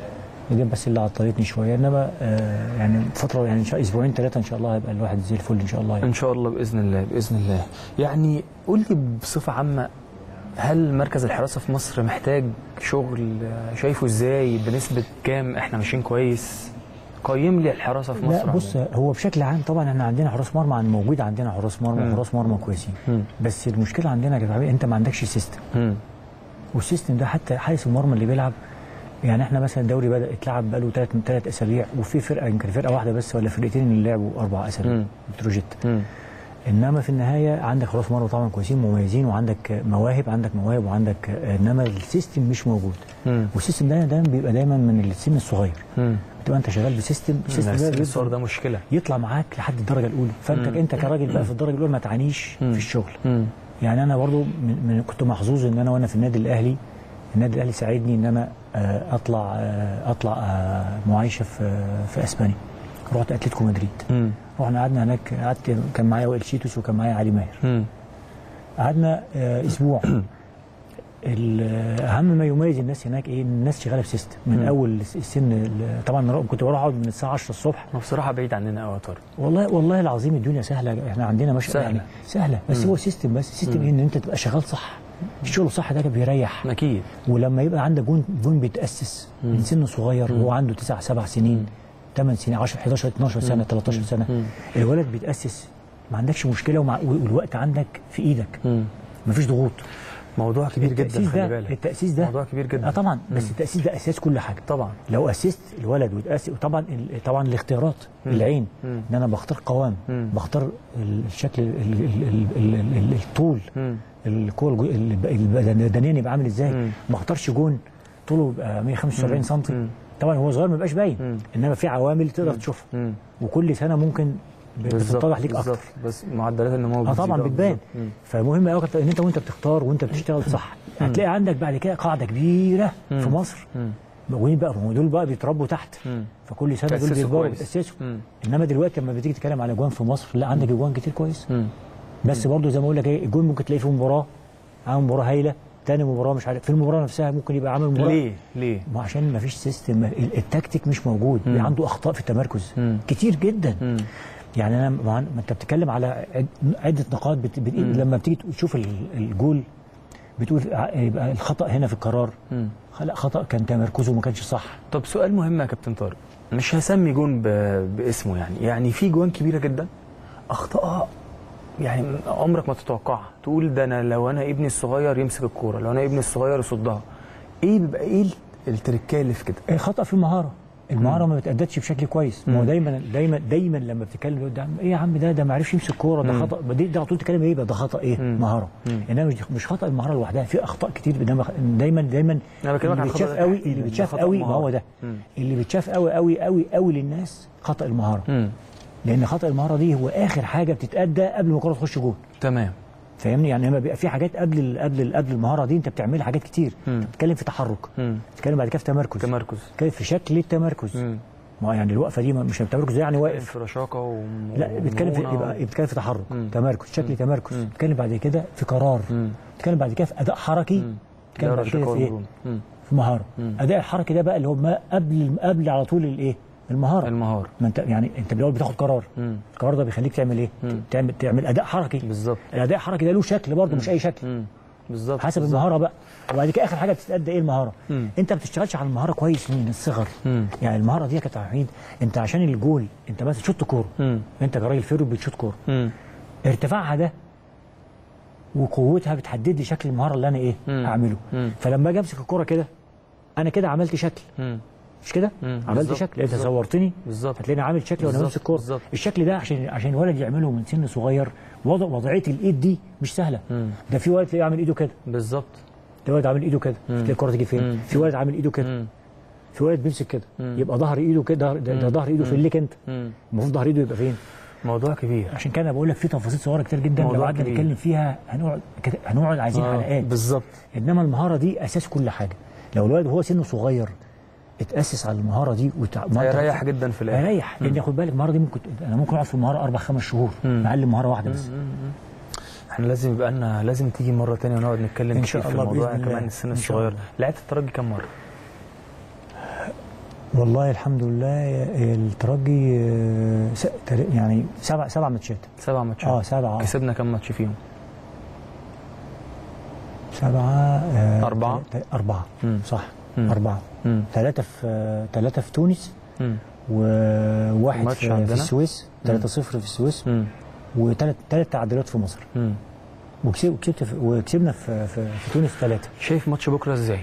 دي بس اللي عطلتني شويه انما آه يعني فتره يعني إن شاء اسبوعين ثلاثه ان شاء الله هيبقى الواحد زي الفل ان شاء الله يعني. ان شاء الله باذن الله باذن الله يعني قول لي بصفه عامه هل مركز الحراسه في مصر محتاج شغل آه، شايفه ازاي بنسبه كام احنا ماشيين كويس قيم لي الحراسه في مصر لا بص هو بشكل عام طبعا احنا عندنا حراس مرمى عن موجود عندنا حراس مرمى مم. حراس مرمى كويسين مم. بس المشكله عندنا يا جماعه انت ما عندكش سيستم مم. والسيستم ده حتى حارس المرمى اللي بيلعب يعني احنا مثلا الدوري بدا يتلعب بقاله ثلاث ثلاث اسابيع وفي فرقه يمكن فرقه واحده بس ولا فرقتين اللي لعبوا اربع اسابيع مم. بتروجيت مم. انما في النهايه عندك حراس مرمى طبعا كويسين مميزين وعندك مواهب عندك مواهب وعندك انما السيستم مش موجود مم. والسيستم ده دايما بيبقى دايما من السن الصغير مم. بتبقى انت شغال بسيستم السيستم ده بيفضل الصور ده مشكله يطلع معاك لحد الدرجه الاولى فانت مم. انت كراجل بقى في الدرجه الاولى ما تعانيش مم. في الشغل مم. يعني انا برضو من من كنت محظوظ ان انا وانا في النادي الاهلي النادي الاهلي ساعدني ان انا آه، اطلع آه، اطلع آه، معايشه في في اسبانيا رحت اتلتيكو مدريد مم. رحنا قعدنا هناك قعدت كان معايا وائل شيتوس وكان معايا علي ماهر مم. قعدنا آه، اسبوع ال- اهم ما يميز الناس هناك ايه إن الناس شغاله بسيستم من مم. اول السن ال- طبعا كنت بروح اقعد من الساعه 10 الصبح هو بصراحه بعيد عننا قوي يا طارق والله والله العظيم الدنيا سهله احنا عندنا مش سهلة. يعني سهله بس مم. هو سيستم بس سيستم مم. ايه ان انت تبقى شغال صح الشغل صح ده بيريح اكيد ولما يبقى عندك جون جون بيتاسس مم. من سن صغير مم. وهو عنده 9 7 سنين 8 سنين 10 11 12 سنه 13 سنه مم. الولد بيتاسس ما عندكش مشكله ومع والوقت عندك في ايدك مم. مفيش ضغوط موضوع كبير جدا التأسيس خلي ده بالك التأسيس ده موضوع كبير جدا اه طبعا بس مم. التأسيس ده أساس كل حاجة طبعا لو أسست الولد وتأسس وطبعا ال- طبعا الاختيارات مم. العين مم. ان انا بختار قوام مم. بختار الشكل ال- ال- ال- ال- ال- ال- الطول مم. القوه الج- الب- البدنيه يبقى عامل ازاي مم. ما اختارش جون طوله يبقى 175 سم مم. طبعا هو صغير ما بيبقاش باين مم. انما في عوامل تقدر تشوفها مم. وكل سنه ممكن بتتضح ليك اكتر بالظبط بس معدلات النمو اه طبعا بتزيد. بتبان بالظبط. مم. فمهم قوي ان انت وانت بتختار وانت بتشتغل صح هتلاقي عندك بعد كده قاعده كبيره في مم. مصر مم. وين بقى ما هو دول بقى بيتربوا تحت مم. فكل سنه دول تأسسوا بيكبروا كويس. بيتاسسوا مم. انما دلوقتي لما بتيجي تتكلم على اجوان في مصر لا عندك اجوان كتير كويس مم. بس برضه زي ما اقول لك ايه الجون ممكن تلاقيه في مباراه عامل مباراه هايله تاني مباراه مش عارف في المباراه نفسها ممكن يبقى عامل مباراه ليه ليه ما عشان ما فيش سيستم ال- التكتيك مش موجود مم. عنده اخطاء في التمركز مم. كتير جدا مم. يعني انا ما ما انت بتتكلم على عد- عده نقاط بت... بت... مم. لما بتيجي تشوف ال- الجول بتقول ع- يبقى الخطا هنا في القرار مم. لا خطا كان تمركزه ما كانش صح طب سؤال مهم يا كابتن طارق مش هسمي جون ب... باسمه يعني يعني في جوان كبيره جدا اخطائها يعني عمرك ما تتوقعها تقول ده انا لو انا ابني الصغير يمسك الكوره لو انا ابني الصغير يصدها ايه بيبقى ايه التركيه اللي في كده الخطا في المهاره المهاره ما بتأدتش بشكل كويس ما هو مم. دايما دايما دايما لما بتتكلم يقول ده ايه يا عم ده ده ما عرفش يمسك كوره ده مم. خطا دي ده على طول تتكلم ايه بقى ده خطا ايه مم. مهاره مم. انما مش مش خطا المهاره لوحدها في اخطاء كتير انما دايما دايما انا بكلمك اللي عن بيتشاف الخطأ قوي تحديداً، اللي ده بيتشاف خطأ قوي ما مهارة. هو ده مم. اللي بيتشاف قوي قوي قوي قوي للناس خطا المهاره مم. لان خطا المهاره دي هو اخر حاجه بتتادى قبل ما الكره تخش جول تمام فاهمني يعني لما بيبقى في حاجات قبل ال قبل ال قبل المهاره دي انت بتعملها حاجات كتير مم. انت بتتكلم في تحرك مم. بتتكلم بعد كده في تمركز تمركز بتتكلم في شكل التمركز مم. ما هو يعني الوقفه دي مش التمركز ده يعني واقف في رشاقه و... لا بيتكلم في ومرونة يبقى بيتكلم في تحرك مم. تمركز شكل مم. تمركز مم. بيتكلم بعد كده في قرار مم. بيتكلم بعد كده في اداء حركي مم. بيتكلم ده بعد كده رشاقة في ايه ومرونة. مم. في مهاره مم. اداء الحركي ده بقى اللي هو ما قبل قبل على طول الايه المهاره المهاره ما انت يعني انت بالاول بتاخد قرار مم. القرار ده بيخليك تعمل ايه مم. تعمل تعمل اداء حركي بالظبط الاداء الحركي ده له شكل برضه مش اي شكل مم. بالظبط حسب بالظبط. المهاره بقى وبعد كده اخر حاجه بتتادى ايه المهاره مم. انت ما بتشتغلش على المهاره كويس من الصغر مم. يعني المهاره دي يا كابتن عميد انت عشان الجول انت بس شوت كوره مم. انت كراجل فيرو بتشوت كوره مم. ارتفاعها ده وقوتها بتحدد لي شكل المهاره اللي انا ايه مم. هعمله مم. فلما اجي امسك الكوره كده انا كده عملت شكل مم. مش كده مم. عملت بالظبط. شكل انت بالظبط. صورتني بالظبط هتلاقيني عامل شكل وانا بالظبط. بمسك الكوره بالظبط. الشكل ده عشان عشان الولد يعمله من سن صغير وضع وضعيه الايد دي مش سهله مم. ده في ولد تلاقيه عامل ايده كده بالظبط في ولد عامل ايده كده مم. تلاقي الكوره تيجي فين مم. في ولد عامل ايده كده مم. في ولد بيمسك كده مم. يبقى ظهر ايده كده ده, ده ظهر ايده في ليك انت مم. المفروض ظهر ايده يبقى فين موضوع كبير عشان كده أنا بقول لك في تفاصيل صغيره كتير جدا لو موضوع قعدنا كبير. نتكلم فيها هنقعد كت- هنقعد عايزين آه، حلقات بالظبط انما المهاره دي اساس كل حاجه لو الولد وهو سنه صغير اتاسس على المهاره دي وتع... ما أنت- هيريح جدا في الاخر هيريح لان خد بالك المهاره دي ممكن انا ممكن اقعد في المهاره اربع خمس شهور مم. معلم مهاره واحده بس احنا لازم يبقى لنا لازم تيجي مره تانية ونقعد نتكلم إن كتير شاء في الله الموضوع بإذن الله. كمان السن إن شاء الصغير الله. لعبت الترجي كام مره والله الحمد لله الترجي آه، س- تر- يعني سبع سبع ماتشات سبع ماتشات اه سبعه كسبنا كام ماتش فيهم؟ سبعه آه، أربعة؟ تل- أربعة مم. صح مم. أربعة مم. ثلاثة في ثلاثة في تونس مم. وواحد ماتش في, في عندنا؟ السويس 3 0 في السويس مم. وثلاث ثلاث تعادلات في مصر مم. وكسب وكسبت في وكسبنا في, في, في تونس ثلاثة شايف ماتش بكره ازاي؟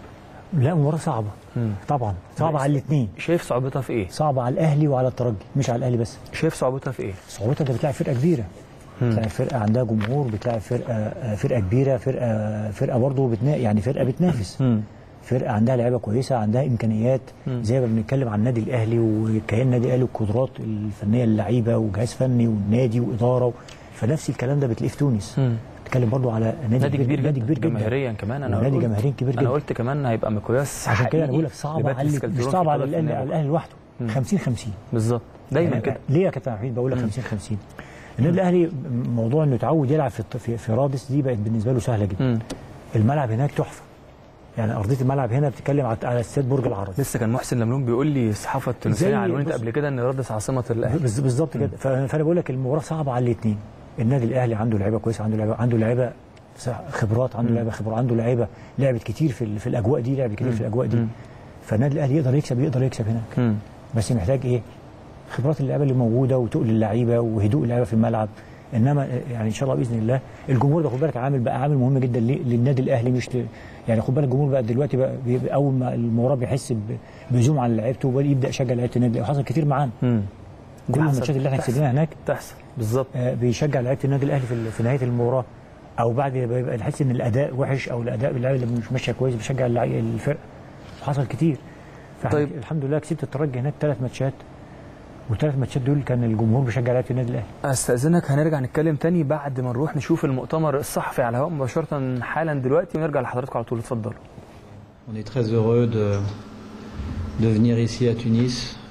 لا مباراة صعبة مم. طبعا صعبة على الاثنين شايف صعوبتها في ايه؟ صعبة على الأهلي وعلى الترجي مش على الأهلي بس شايف صعوبتها في ايه؟ صعوبتها انت بتلاعب فرقة كبيرة بتلاعب فرقة عندها جمهور بتلاعب فرقة آه، فرقة كبيرة فرقة فرقة برضه بتنا يعني فرقة بتنافس مم. فرقه عندها لعيبه كويسه عندها امكانيات زي ما بنتكلم عن النادي الاهلي وكيان النادي الاهلي والقدرات الفنيه للعيبه وجهاز فني والنادي واداره فنفس الكلام ده بتلاقيه في تونس مم. بتتكلم برضو على نادي, نادي كبير نادي جدا كبير جدا جماهيريا كمان انا نادي قلت- جماهيري كبير انا جدا قلت كمان هيبقى مقياس عشان كده انا حقيقي بقول لك صعبه لباتريس على مش كالدرون صعبه في على القادة الاهلي على الفنية. الاهلي لوحده 50 50 بالظبط دايما يعني كده ليه يا كابتن عفيف بقول لك 50 50 النادي الاهلي موضوع انه يتعود يلعب في الط- في, في رادس دي بقت بالنسبه له سهله جدا مم. الملعب هناك تحفه يعني ارضيه الملعب هنا بتتكلم على على استاد برج العرب لسه كان محسن لملوم بيقول لي الصحافه التونسيه زي- عنونت بص- قبل كده ان رادس عاصمه الاهلي بز- بالظبط كده ف- فانا بقول لك المباراه صعبه على الاثنين النادي الاهلي عنده لعيبه كويسه عنده لعيبه عنده لعيبه صح- خبرات عنده لعيبه خبرات عنده لعيبه لعبت كتير في, ال- في الاجواء دي لعبت كتير في الاجواء دي فالنادي الاهلي يقدر يكسب يقدر يكسب هناك مم. بس محتاج ايه خبرات اللعيبه اللي موجوده وتقل اللعيبه وهدوء اللعيبه في الملعب انما يعني ان شاء الله باذن الله الجمهور ده خد بالك عامل بقى عامل مهم جدا ليه؟ للنادي الاهلي مش ل- يعني خد بالك الجمهور بقى دلوقتي بقى بي- اول ما المباراه بيحس ب- بهجوم على لعيبته وبقى يبدا يشجع لعيبه النادي الأهلي. وحصل كتير معانا مم. كل تحصل- الماتشات اللي احنا تحصل. كسبناها هناك تحصل بالظبط آه، بيشجع لعيبه النادي الاهلي في ال- في نهايه المباراه او بعد ما يبقى يحس ان الاداء وحش او الاداء اللعيبه اللي مش ماشيه كويس بيشجع اللعيبه الفرقه حصل كتير فاحنا طيب. الحمد لله كسبت الترجي هناك ثلاث ماتشات والثلاث ماتشات دول كان الجمهور بيشجع لعيبه النادي الاهلي استاذنك هنرجع نتكلم تاني بعد ما نروح نشوف المؤتمر الصحفي على الهواء مباشره حالا دلوقتي ونرجع لحضراتكم على طول اتفضلوا On est très heureux de, de venir ici à Tunis,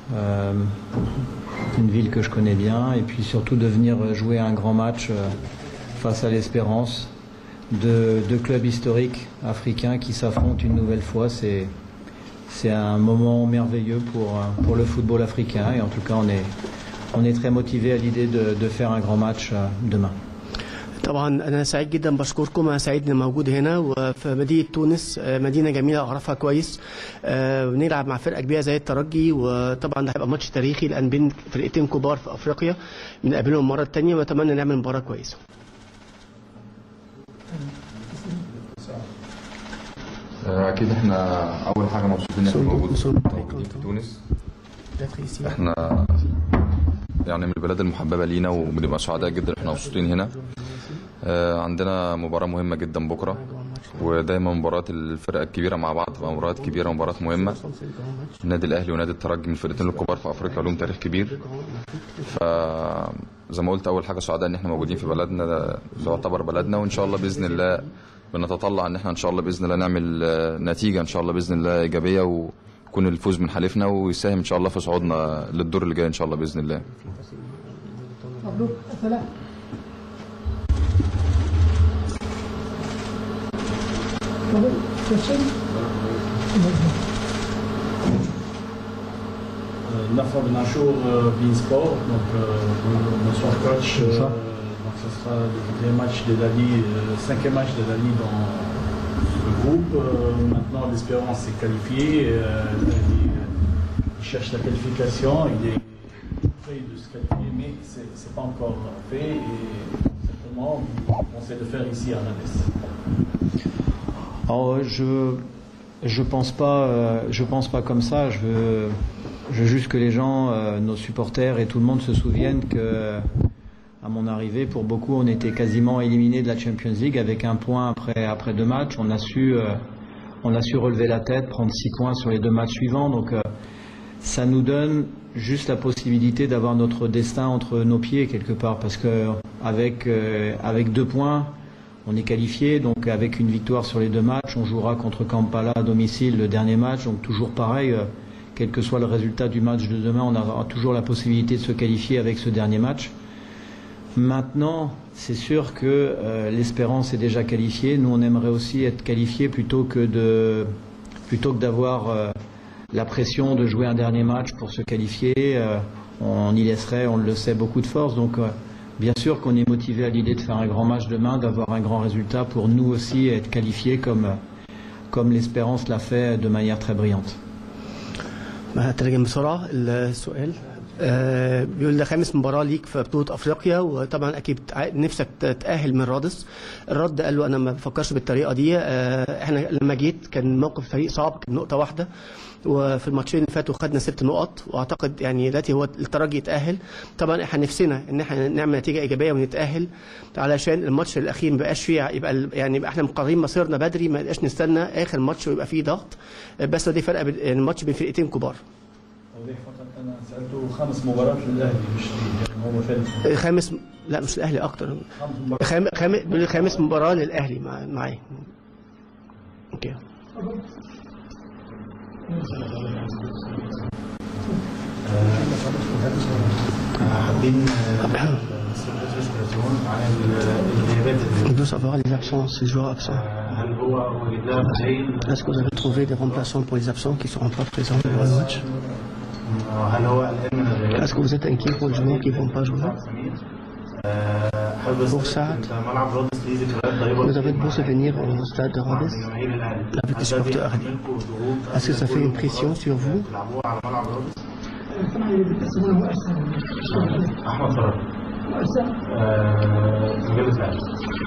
euh, une ville que je connais bien, et puis surtout de venir jouer un grand match euh, face à l'Espérance de deux clubs historiques africains qui s'affrontent une nouvelle fois. C'est, c'est un moment merveilleux pour, euh, pour le football africain, et en tout cas on est, on est très motivé à l'idée de, de faire un grand match euh, demain. طبعا انا سعيد جدا بشكركم انا سعيد اني موجود هنا وفي مدينه تونس آه، مدينه جميله اعرفها كويس آه، بنلعب مع فرقه كبيره زي الترجي وطبعا ده هيبقى ماتش تاريخي لان بين فرقتين كبار في افريقيا بنقابلهم المره الثانيه واتمنى نعمل مباراه كويسه اكيد احنا اول حاجه مبسوطين ان احنا موجود- موجودين في تونس احنا يعني من البلاد المحببه لينا وبنبقى سعداء جدا احنا مبسوطين هنا آه، عندنا مباراه مهمه جدا بكره ودايما مباريات الفرق الكبيره مع بعض تبقى مباريات كبيره ومباريات مهمه النادي الاهلي ونادي الترجي من الفرقتين الكبار في افريقيا لهم تاريخ كبير ف زي ما قلت اول حاجه سعداء ان احنا موجودين في بلدنا ده اللي يعتبر بلدنا وان شاء الله باذن الله بنتطلع ان احنا ان شاء الله باذن الله نعمل آه، نتيجه ان شاء الله باذن الله ايجابيه ويكون الفوز من حليفنا ويساهم ان شاء الله في صعودنا للدور اللي جاي ان شاء الله باذن الله Nafa Benachour, Beansport. Donc, euh, bonsoir coach. Euh, donc, ce sera le deuxième match de Dali, le cinquième match de Dali dans le groupe. Euh, maintenant, l'Espérance est qualifiée. Euh, Dali, euh, il cherche la qualification. Il est prêt de se qualifier, mais ce n'est pas encore fait. Et certainement, on essaie de faire ici à Rennes. Alors, euh, je je pense pas euh, je pense pas comme ça. Je veux je veux juste que les gens, euh, nos supporters et tout le monde se souviennent que à mon arrivée, pour beaucoup, on était quasiment éliminé de la Champions League avec un point après après deux matchs. On a su euh, on a su relever la tête, prendre six points sur les deux matchs suivants. Donc euh, ça nous donne juste la possibilité d'avoir notre destin entre nos pieds quelque part parce que avec euh, avec deux points on est qualifié, donc avec une victoire sur les deux matchs, on jouera contre Kampala à domicile le dernier match, donc toujours pareil, euh, quel que soit le résultat du match de demain, on aura toujours la possibilité de se qualifier avec ce dernier match. Maintenant, c'est sûr que euh, l'espérance est déjà qualifiée. Nous, on aimerait aussi être qualifiés plutôt que de plutôt que d'avoir euh, la pression de jouer un dernier match pour se qualifier, euh, on y laisserait, on le sait, beaucoup de force. Donc, euh, bien sûr qu'on est motivé à l'idée de faire un grand match demain, d'avoir un grand résultat pour nous aussi être qualifiés comme, comme l'espérance l'a fait de manière très brillante. هترجم بسرعه السؤال آه، بيقول ده خامس مباراه ليك في بطوله افريقيا وطبعا اكيد ع- نفسك تتاهل من رادس الرد قال له انا ما بفكرش بالطريقه دي آه، احنا لما جيت كان موقف الفريق صعب كان نقطه واحده وفي الماتشين اللي فاتوا خدنا ست نقط واعتقد يعني دلوقتي هو الترجي يتاهل طبعا احنا نفسنا ان احنا نعمل نتيجه ايجابيه ونتاهل علشان الماتش الاخير ما يبقاش فيه يبقى ال- يعني يبقى احنا مقررين مصيرنا بدري ما نبقاش نستنى اخر ماتش ويبقى فيه ضغط بس دي فرق بين- يعني الماتش بين فرقتين كبار توضيح فقط انا سالته خمس مباريات للاهلي مش ليه يعني هو ثالث خامس لا مش الاهلي اكتر خام... خام... بيقول خامس مباراه للاهلي مع... معايا اوكي حابين عن الغيابات On veut savoir les absences, les joueurs absents. هل هو وجدناه بعين Est-ce que vous avez trouvé des remplaçants pour les absents qui ne seront pas présents pour le match هل هو قلقان من الغيابات؟ Est-ce que vous êtes inquiet pour les joueurs qui ne vont pas jouer آه، حابب Pour أسأل، Saad. أنت ملعب رادس ليه ذكريات طيبة Vous avez de beaux souvenirs au stade de Rhodes جماهير الأهلي avec les supporters أهلي. عندكم ضغوط Est-ce que ça fait une pression sur vous تلعبوها على ملعب رادس؟ أحمد فرج آه، مجلة الأهلي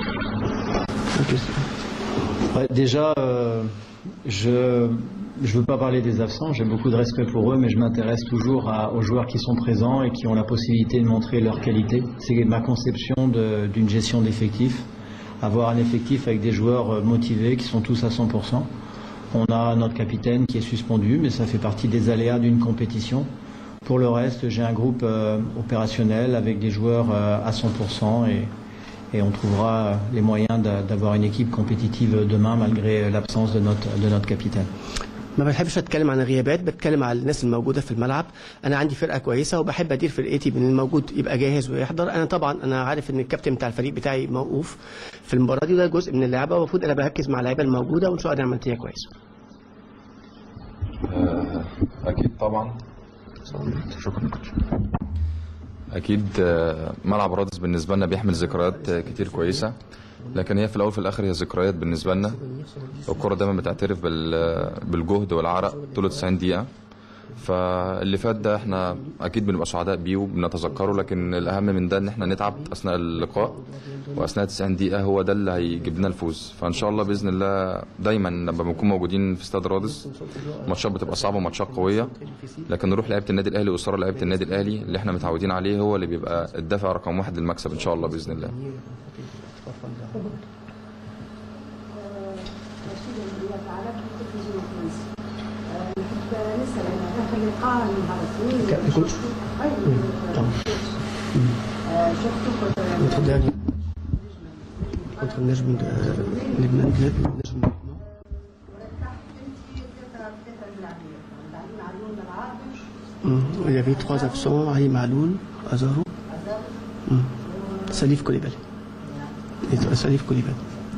Ouais, déjà, euh, je je veux pas parler des absents, j'ai beaucoup de respect pour eux, mais je m'intéresse toujours à- aux joueurs qui sont présents et qui ont la possibilité de montrer leur qualité. C'est ma conception de- d'une gestion d'effectifs. Avoir un effectif avec des joueurs euh, motivés qui sont tous à 100%. On a notre capitaine qui est suspendu, mais ça fait partie des aléas d'une compétition. Pour le reste, j'ai un groupe euh, opérationnel avec des joueurs euh, à 100% et, et on trouvera les moyens d'a- d'avoir une équipe compétitive demain malgré l'absence de notre, de notre capitaine. ما بحبش اتكلم عن الغيابات بتكلم على الناس الموجوده في الملعب انا عندي فرقه كويسه وبحب ادير فرقتي من الموجود يبقى جاهز ويحضر انا طبعا انا عارف ان الكابتن بتاع الفريق بتاعي موقوف في المباراه دي وده جزء من اللعبه المفروض انا بركز مع اللعيبه الموجوده وان شاء الله نعمل نتيجه كويسه آه، أكيد طبعا شكرا أكيد آه، ملعب رادس بالنسبة لنا بيحمل ذكريات آه، كتير كويسة لكن هي في الأول وفي الآخر هي ذكريات بالنسبة لنا الكرة دايما بتعترف بال- بالجهد والعرق طول 90 دقيقة فاللي فات ده احنا اكيد بنبقى سعداء بيه وبنتذكره لكن الاهم من ده ان احنا نتعب اثناء اللقاء واثناء 90 دقيقه هو ده اللي هيجيب لنا الفوز فان شاء الله باذن الله دايما لما بنكون موجودين في استاد رادس ماتشات بتبقى صعبه وماتشات قويه لكن روح لعيبه النادي الاهلي واصرار لعيبه النادي الاهلي اللي احنا متعودين عليه هو اللي بيبقى الدافع رقم واحد للمكسب ان شاء الله باذن الله écoute notre dernier contre النجم de- لبنان نجم نجم Hum, Il y avait trois absents, Ali Maloul, Azarou, hum, Salif Koulibaly. Et toi, Salif Koulibaly.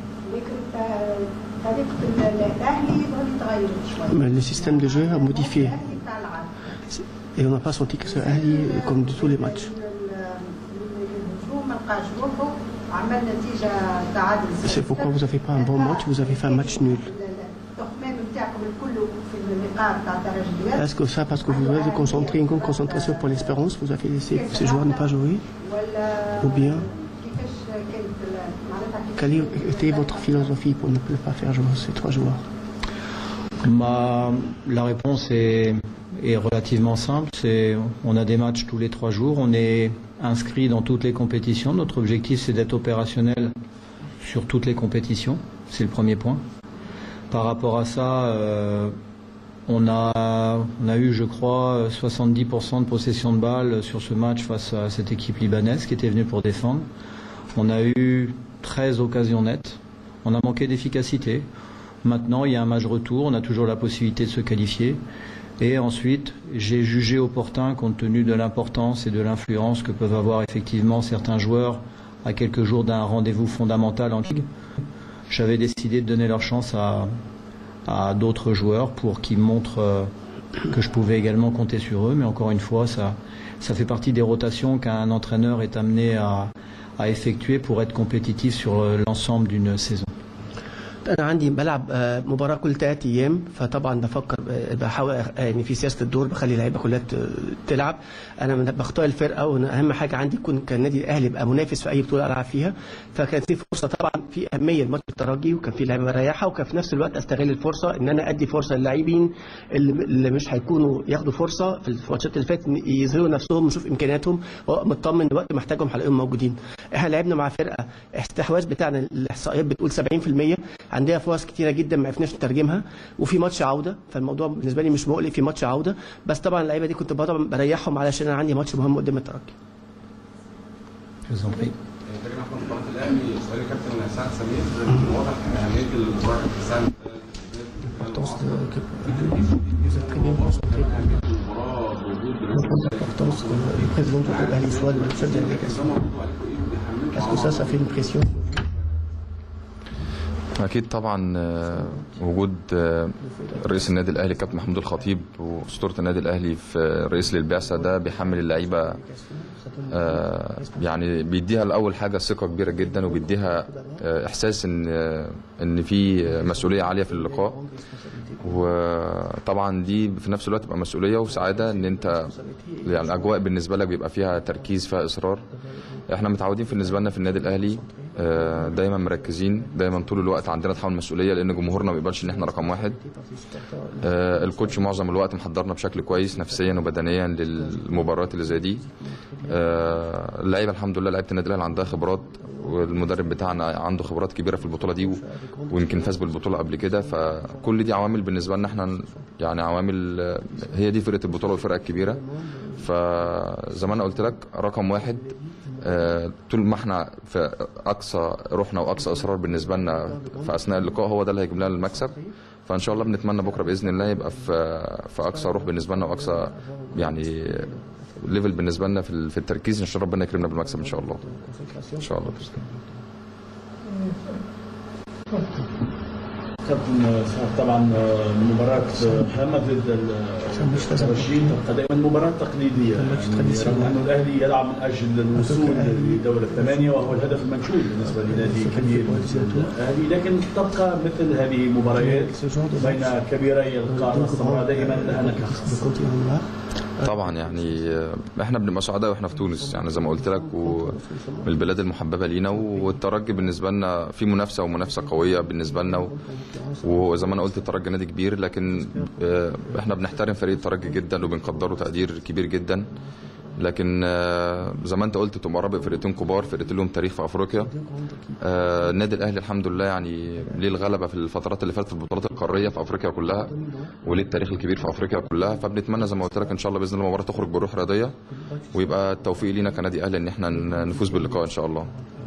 طريقة الأهلي يبغوا يتغيروا شوي Mais le système de jeu a modifié. الأهلي بتاع العرب Et on n'a pas senti que ce Ali comme de tous les matchs. الهجوم ما لقاش روحه عمل نتيجة تعادل C'est pourquoi vous n'avez pas un bon match, vous avez fait un match nul. التخمام نتاعكم الكل في اللقاء بتاع الدرجة Est-ce que ça, parce que vous avez concentré une grande concentration pour l'espérance, vous avez laissé ces joueurs ne pas jouer ولا Ou bien, كيفاش كانت معناتها quelle était votre philosophie pour ne pas faire jouer ces trois joueurs Ma, la réponse est, est relativement simple. C'est, on a des matchs tous les trois jours. On est inscrit dans toutes les compétitions. Notre objectif, c'est d'être opérationnel sur toutes les compétitions. C'est le premier point. Par rapport à ça, euh, on a, on a eu, je crois, 70% de possession de balles sur ce match face à cette équipe libanaise qui était venue pour défendre. On a eu 13 occasions nettes. On a manqué d'efficacité. Maintenant, il y a un match retour, on a toujours la possibilité de se qualifier. Et ensuite, j'ai jugé opportun, compte tenu de l'importance et de l'influence que peuvent avoir effectivement certains joueurs à quelques jours d'un rendez-vous fondamental en Ligue, j'avais décidé de donner leur chance à, à d'autres joueurs pour qu'ils montrent euh, que je pouvais également compter sur eux. Mais encore une fois, ça, ça fait partie des rotations qu'un entraîneur est amené à, à effectuer pour être compétitif sur l'ensemble d'une saison. انا عندي بلعب آه، مباراه كل ثلاث ايام فطبعا بفكر آه، بحاول آه، يعني في سياسه الدور بخلي اللعيبه كلها ت- تلعب انا من- بختار الفرقه وانا اهم حاجه عندي يكون كان النادي الاهلي يبقى منافس في اي بطوله العب فيها فكان في فرصه طبعا في اهميه لماتش الترجي وكان في لعيبه مريحه وكان في نفس الوقت استغل الفرصه ان انا ادي فرصه للاعبين اللي اللي مش هيكونوا ياخدوا فرصه في الماتشات اللي فاتت إن يظهروا نفسهم ونشوف امكانياتهم وأبقى مطمن وقت محتاجهم هلاقيهم موجودين احنا لعبنا مع فرقه الاستحواذ بتاعنا الاحصائيات بتقول 70% عندها فرص كتيره جدا ما عرفناش نترجمها وفي ماتش عوده فالموضوع بالنسبه لي مش مقلق في ماتش عوده بس طبعا اللعيبه دي كنت طبعا بريحهم علشان انا عندي ماتش مهم قدام الترجي Je vous en prie. كريم احمد مباراه الاهلي سؤال الكابتن سعد سمير واضح اهميه المباراه سعد l'importance que le président de l'Ahli soit le chef de la délégation. Est-ce que ça, ça fait une pression اكيد طبعا آه، وجود آه، رئيس النادي الاهلي كابتن محمود الخطيب واسطوره النادي الاهلي في رئيس للبعثه ده بيحمل اللعيبه آه، يعني بيديها الاول حاجه ثقه كبيره جدا وبيديها آه، احساس ان آه، ان في مسؤوليه عاليه في اللقاء وطبعا دي في نفس الوقت تبقى مسؤوليه وسعاده ان انت يعني الاجواء بالنسبه لك بيبقى فيها تركيز فيها اصرار احنا متعودين بالنسبه لنا في النادي الاهلي آه، دايما مركزين دايما طول الوقت عندنا تحمل مسؤوليه لان جمهورنا ما بيقبلش ان احنا رقم واحد آه، الكوتش معظم الوقت محضرنا بشكل كويس نفسيا وبدنيا للمباريات اللي زي دي آه، اللعيبه الحمد لله لعيبه النادي الاهلي عندها خبرات والمدرب بتاعنا عنده خبرات كبيره في البطوله دي و- ويمكن فاز بالبطوله قبل كده فكل دي عوامل بالنسبه لنا احنا يعني عوامل آه، هي دي فرقه البطوله والفرقه الكبيره فزي ما انا قلت لك رقم واحد آه، طول ما احنا في اقصى روحنا واقصى اصرار بالنسبه لنا في اثناء اللقاء هو ده اللي هيجيب لنا المكسب فان شاء الله بنتمنى بكره باذن الله يبقى في في اقصى روح بالنسبه لنا واقصى يعني ليفل بالنسبه لنا في ال- في التركيز ان شاء الله ربنا يكرمنا بالمكسب ان شاء الله ان شاء الله بإذن الله. كابتن سعد طبعا مباراة هامة ضد الترجي تبقى دائما مباراة تقليدية يعني رغم أنه الأهلي يلعب من أجل الوصول لدور الثمانية وهو الهدف المنشود بالنسبة لنادي كبير مثل الأهلي لكن تبقى مثل هذه المباريات بين كبيري القارة السمراء دائما لها نكهة طبعا يعني آه، احنا بنبقى سعداء واحنا في تونس يعني زي ما قلت لك ومن البلاد المحببه لينا والترجي بالنسبه لنا في منافسه ومنافسه قويه بالنسبه لنا و- وزي ما انا قلت الترجي نادي كبير لكن آه، احنا بنحترم فريق الترجي جدا وبنقدره تقدير كبير جدا لكن آه، زي ما انت قلت تبقى رابع فرقتين كبار فرقتين لهم تاريخ في افريقيا آه، النادي الاهلي الحمد لله يعني ليه الغلبه في الفترات اللي فاتت في البطولات القاريه في افريقيا كلها وليه التاريخ الكبير في افريقيا كلها فبنتمنى زي ما قلت لك ان شاء الله باذن الله المباراه تخرج بروح رياضيه ويبقى التوفيق لينا كنادي اهلي ان احنا ن- نفوز باللقاء ان شاء الله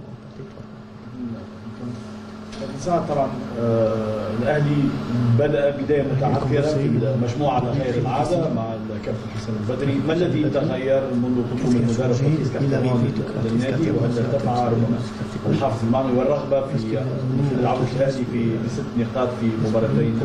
كابتن سعد طبعا آه، الاهلي بدا بدايه متعثره في المجموعه على غير العاده مع الكابتن حسن البدري ما الذي تغير منذ قدوم المدرب خطيب كابتن للنادي وهل تقع ربما الحافز المعنوي والرغبه في مثل عوده الاهلي في بست نقاط في مباراتين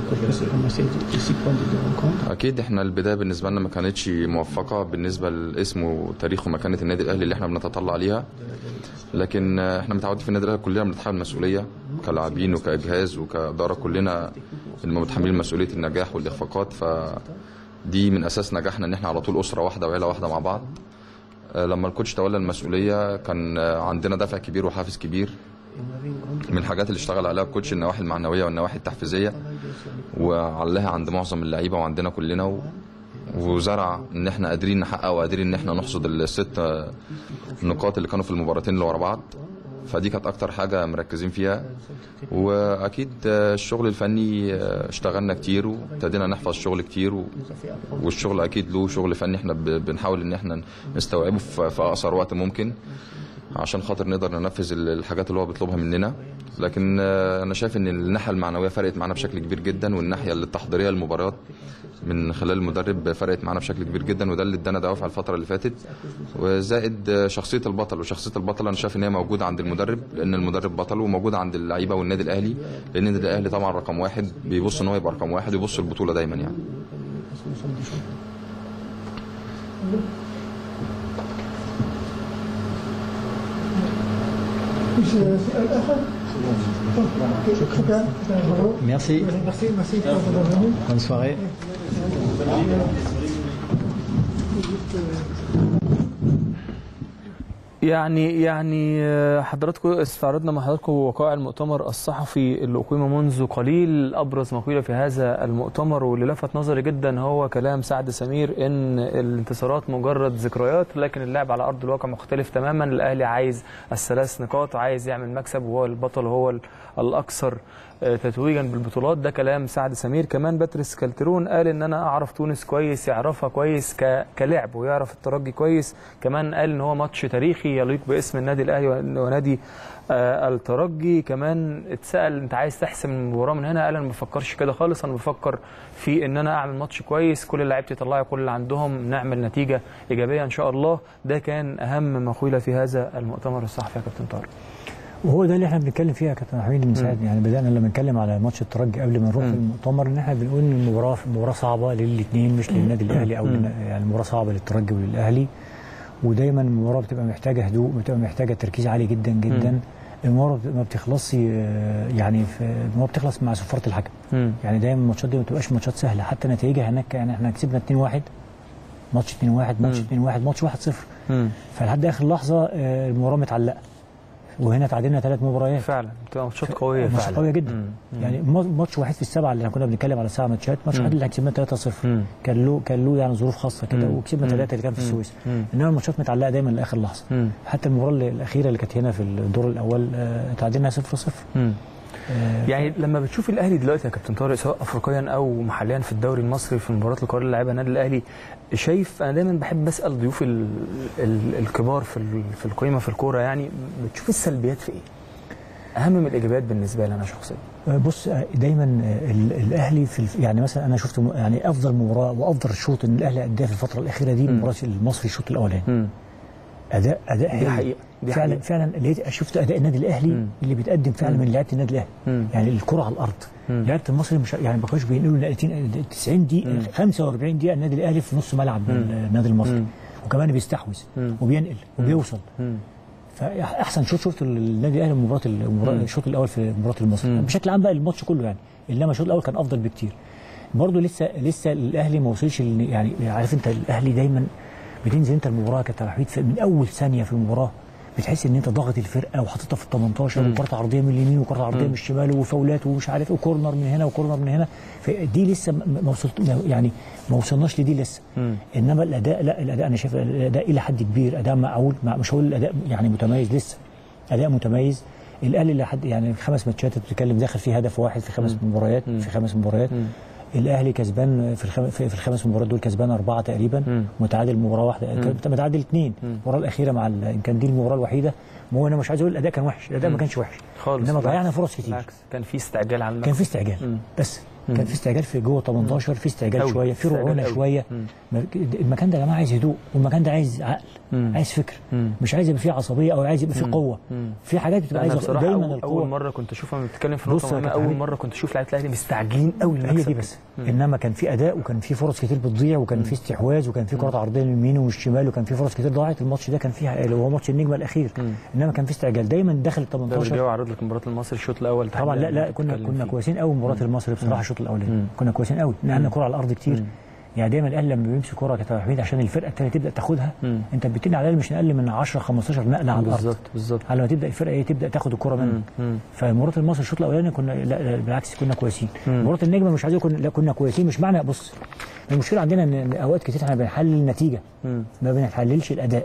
اكيد احنا البدايه بالنسبه لنا ما كانتش موفقه بالنسبه لاسم وتاريخ ومكانه النادي الاهلي اللي احنا بنتطلع ليها لكن آه، احنا متعودين في النادي الاهلي كلنا بنتحمل مسؤوليه كلاعبين وكاجهاز وكاداره كلنا متحملين مسؤوليه النجاح والاخفاقات فدي من اساس نجاحنا ان احنا على طول اسره واحده وعيله واحده مع بعض آه، لما الكوتش تولى المسؤوليه كان آه، عندنا دافع كبير وحافز كبير من الحاجات اللي اشتغل عليها الكوتش النواحي المعنويه والنواحي التحفيزيه وعلها عند معظم اللعيبه وعندنا كلنا و... وزرع ان احنا قادرين نحقق وقادرين ان احنا نحصد الست آه، نقاط اللي كانوا في المباراتين اللي ورا بعض فدي كانت اكتر حاجه مركزين فيها واكيد آه، الشغل الفني آه، اشتغلنا كتير وابتدينا نحفظ شغل كتير و... والشغل اكيد له شغل فني احنا ب... بنحاول ان احنا نستوعبه في في اقصر وقت ممكن عشان خاطر نقدر ننفذ ال- الحاجات اللي هو بيطلبها مننا لكن آه، انا شايف ان الناحيه المعنويه فرقت معانا بشكل كبير جدا والناحيه التحضيريه للمباريات من خلال المدرب فرقت معانا بشكل كبير جدا وده اللي ادانا دوافع الفتره اللي فاتت وزائد آه، شخصيه البطل وشخصيه البطل انا شايف ان هي موجوده عند المدرب لان المدرب بطل وموجوده عند اللعيبه والنادي الاهلي لان النادي الاهلي طبعا رقم واحد بيبص ان هو يبقى رقم واحد ويبص البطوله دايما يعني Merci. Bonne soirée. يعني يعني آه، حضراتكم استعرضنا مع حضراتكم وقائع المؤتمر الصحفي اللي أقيم منذ قليل أبرز ما قيل في هذا المؤتمر واللي لفت نظري جدا هو كلام سعد سمير إن الانتصارات مجرد ذكريات لكن اللعب على أرض الواقع مختلف تماما الأهلي عايز الثلاث نقاط عايز يعمل مكسب وهو البطل هو ال- الأكثر آه، تتويجا بالبطولات ده كلام سعد سمير كمان باتريس كالترون قال ان انا اعرف تونس كويس يعرفها كويس ك... كلعب ويعرف الترجي كويس كمان قال ان هو ماتش تاريخي يليق باسم النادي الاهلي ون- ونادي آه، الترجي كمان اتسال انت عايز تحسم المباراه من هنا قال انا ما بفكرش كده خالص انا بفكر في ان انا اعمل ماتش كويس كل لعيبتي يطلعوا كل اللي عندهم نعمل نتيجه ايجابيه ان شاء الله ده كان اهم ما قيل في هذا المؤتمر الصحفي يا كابتن طارق وهو ده اللي احنا بنتكلم فيه يا كابتن حميد من ساعه يعني بدانا لما نتكلم على ماتش الترجي قبل ما نروح مم. المؤتمر ان احنا بنقول ان المباراه مباراه صعبه للاثنين مش للنادي الاهلي او مم. لنا- يعني مباراه صعبه للترجي وللاهلي ودايما المباراه بتبقى محتاجه هدوء بتبقى محتاجه تركيز عالي جدا جدا مم. المباراه بت- ما بتخلصش آه، يعني في المباراه بتخلص مع صفاره الحكم مم. يعني دايما الماتشات دي ما بتبقاش ماتشات سهله حتى نتائجها هناك يعني احنا كسبنا 2-1 ماتش 2-1 ماتش مم. 2-1 ماتش 1-0 مم. فلحد اخر لحظه آه، المباراه متعلقه وهنا تعادلنا ثلاث مباريات فعلا بتبقى ماتشات قويه ماتش فعلا قويه جدا مم. يعني ما- ماتش واحد في السبعه اللي كنا بنتكلم على سبع ماتشات ماتش مم. واحد اللي كسبنا 3-0 مم. كان له كان له يعني ظروف خاصه كده مم. وكسبنا مم. ثلاثه اللي كان في مم. السويس مم. انما الماتشات متعلقه دايما لاخر لحظه مم. حتى المباراه اللي- الاخيره اللي كانت هنا في الدور الاول آه، تعادلنا 0-0 مم. آه، يعني لما بتشوف الاهلي دلوقتي يا كابتن طارق سواء افريقيا او محليا في الدوري المصري في المباريات القويه اللي لعبها النادي الاهلي شايف انا دايما بحب اسال ضيوف ال ال الكبار في ال- في القيمه في الكوره يعني بتشوف السلبيات في ايه؟ اهم من الايجابيات بالنسبه لي انا شخصيا آه، بص آه، دايما آه، ال- الاهلي في الف- يعني مثلا انا شفت م- يعني افضل مباراه وافضل شوط ان الاهلي اداه في الفتره الاخيره دي مم. مباراه المصري الشوط الاولاني مم. اداء اداء دي هايل. حقيقة، دي فعلا حقيقة. فعلا لقيت شفت اداء النادي الاهلي مم. اللي بيتقدم فعلا مم. من لعيبه النادي الاهلي مم. يعني الكره على الارض مم. لعيبه المصري مش يعني ما كانوش بينقلوا نقلتين 90 دقيقه مم. 45 دقيقه النادي الاهلي في نص ملعب مم. النادي المصري مم. وكمان بيستحوذ مم. وبينقل وبيوصل مم. فاحسن شوط شفت النادي الاهلي مباراه المباراه مم. الشوط الاول في مباراه المصري مم. بشكل عام بقى الماتش كله يعني انما الشوط الاول كان افضل بكتير برضه لسه لسه الاهلي ما وصلش ل- يعني عارف انت الاهلي دايما بتنزل انت المباراه كتوحيد في- من اول ثانيه في المباراه بتحس ان انت ضاغط الفرقه وحاططها في ال 18 مم. وكره عرضيه من اليمين وكره عرضيه مم. من الشمال وفاولات ومش عارف ايه وكورنر من هنا وكورنر من هنا فدي لسه ما- ما وصلت ما- يعني ما وصلناش لدي لسه مم. انما الاداء لا الاداء انا شايف الاداء الى حد كبير اداء معقول مع- مش هقول الاداء يعني متميز لسه اداء متميز الاهلي لحد يعني خمس ماتشات بتتكلم داخل فيه هدف واحد في خمس مم. مباريات مم. في خمس مباريات مم. الاهلي كسبان في الخم... في في الخمس مباريات دول كسبان اربعه تقريبا مم. متعادل مباراه واحده كان متعادل اثنين مم. المباراه الاخيره مع ال... كان دي المباراه الوحيده ما هو انا مش عايز اقول الاداء كان وحش الاداء ما مم. كانش وحش خالص انما ضيعنا بالعكس. فرص كتير بالعكس كان في استعجال على كان المكسب في استعجال مم. بس مم. كان في استعجال في جوه 18 في استعجال أوي. شويه في استعجال رعونه أوي. شويه مم. ما- المكان ده يا جماعه عايز هدوء والمكان ده عايز عقل مم. عايز فكر مم. مش عايز يبقى فيه عصبيه او عايز يبقى فيه مم. قوه مم. في حاجات بتبقى انا عايزه بصراحه دايما أول, القوه اول مره كنت اشوفها لما بتتكلم في بص نقطه يا مهمه كابتن اول حبيب. مره كنت اشوف لعيبه الاهلي مستعجلين قوي هي المكسب دي بس مم. انما كان في اداء وكان في فرص كتير بتضيع وكان في استحواذ وكان في كرات عرضيه من اليمين ومن الشمال وكان في فرص كتير ضاعت الماتش ده كان فيها اللي هو ماتش النجمه الاخير مم. انما كان في استعجال دايما داخل ال ده 18 الجو عرض لك مباراه المصري الشوط الاول طبعا لا تحديداً لا كنا بتتكلم كنا فيه. كويسين قوي مباراه المصري بصراحه الشوط الاولاني مم. كنا كويسين قوي لان كره على الارض كتير مم. يعني دايما الاهلي لما بيمسك كره كتوحيد عشان الفرقه الثانيه تبدا تاخدها مم. انت بتنقل على الأقل مش اقل من 10 15 نقله على الارض بالظبط بالظبط على ما تبدا الفرقه ايه تبدا تاخد الكره منك مم. مم. فمباراه المصري الشوط الاولاني كنا لا, لا بالعكس كنا كويسين مم. مباراه النجمه مش عايز أقول كنا لا كنا كويسين مش معنى بص المشكله عندنا ان إن اوقات كتير احنا بنحلل النتيجه مم. ما بنحللش الاداء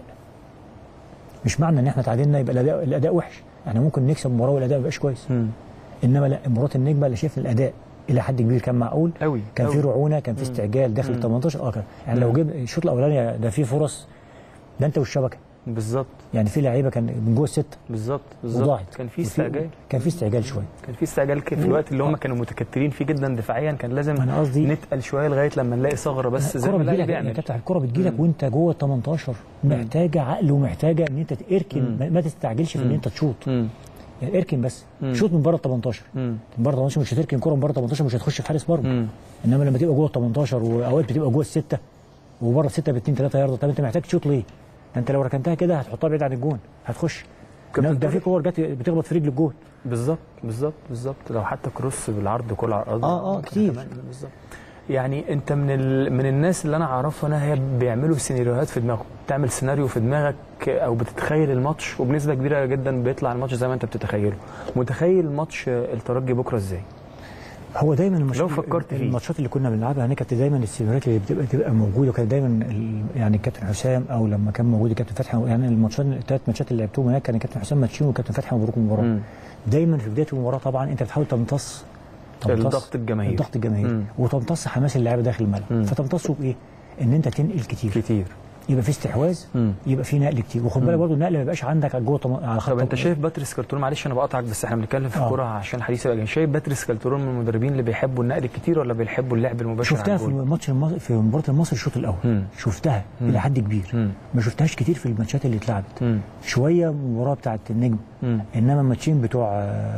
مش معنى ان احنا تعادلنا يبقى الاداء الاداء وحش احنا ممكن نكسب مباراه والاداء ما يبقاش كويس مم. انما لا مباراه النجمه اللي شايف الاداء الى حد كبير كان معقول قوي كان في قوي. رعونه كان في مم. استعجال داخل مم. ال 18 اه كان يعني لو جيب الشوط الاولاني ده فيه فرص ده انت والشبكه بالظبط يعني في لعيبه كان من جوه السته بالظبط بالظبط وضاعت كان في وفي- استعجال كان في استعجال شويه كان في استعجال كده في الوقت اللي هم كانوا متكترين فيه جدا دفاعيا كان لازم أنا قصدي- نتقل شويه لغايه لما نلاقي ثغره بس زي الكره ما الاهلي بتجيلك يا بيعمل كابتن الكره بتجيلك مم. وانت جوه ال 18 محتاجه عقل ومحتاجه ان انت تركن مم. ما- ما تستعجلش في ان مم. انت تشوط مم. يعني اركن بس مم. شوط من بره ال 18 مم. من بره 18 مش هتركن كوره من بره 18 مش هتخش في حارس مرمى مم. انما لما تبقى جوه ال 18 واوقات بتبقى جوه السته وبره السته ب 2 3 يارده طب انت محتاج تشوط ليه؟ ده انت لو ركنتها كده هتحطها بعيد عن الجون هتخش كابتن ده في طارق. كور جت بتخبط في رجل الجون بالظبط بالظبط بالظبط لو حتى كروس بالعرض كل على الارض آه، آه، ممكن كتير. كمان بالظبط يعني انت من ال... من الناس اللي انا اعرفها انا هي بيعملوا سيناريوهات في دماغهم بتعمل سيناريو في دماغك او بتتخيل الماتش وبنسبه كبيره جدا بيطلع الماتش زي ما انت بتتخيله متخيل ماتش الترجي بكره ازاي هو دايما الماتشات لو فكرت فيه. الماتشات اللي كنا بنلعبها هناك كانت دايما السيناريوهات اللي بتبقى تبقى موجوده وكانت دايما ال- يعني الكابتن حسام او لما كان موجود الكابتن فتحي يعني الماتشات الثلاث ماتشات اللي لعبتهم هناك كان الكابتن حسام ماتشين والكابتن فتحي مبروك المباراه مم. دايما في بدايه المباراه طبعا انت بتحاول تمتص تمتص الضغط الجماهيري. الضغط الجماهيري مم. وتمتص حماس اللاعب داخل مم. الملعب فتمتصه بايه؟ ان انت تنقل كتير كتير يبقى في استحواذ مم. يبقى في نقل كتير وخد بالك مم. برضه النقل ما يبقاش عندك جوه طم- على خط طب انت شايف باتريس كالترون معلش انا بقطعك بس احنا بنتكلم في آه. الكوره عشان الحديث يبقى جاي شايف باتريس كالترون من المدربين اللي بيحبوا النقل الكتير ولا بيحبوا اللعب المباشر شفتها على في الجول؟ الماتش المصري في مباراه المصري الشوط الاول مم. شفتها مم. الى حد كبير مم. ما شفتهاش كتير في الماتشات اللي اتلعبت مم. شويه مباراه بتاعه النجم مم. انما الماتشين بتوع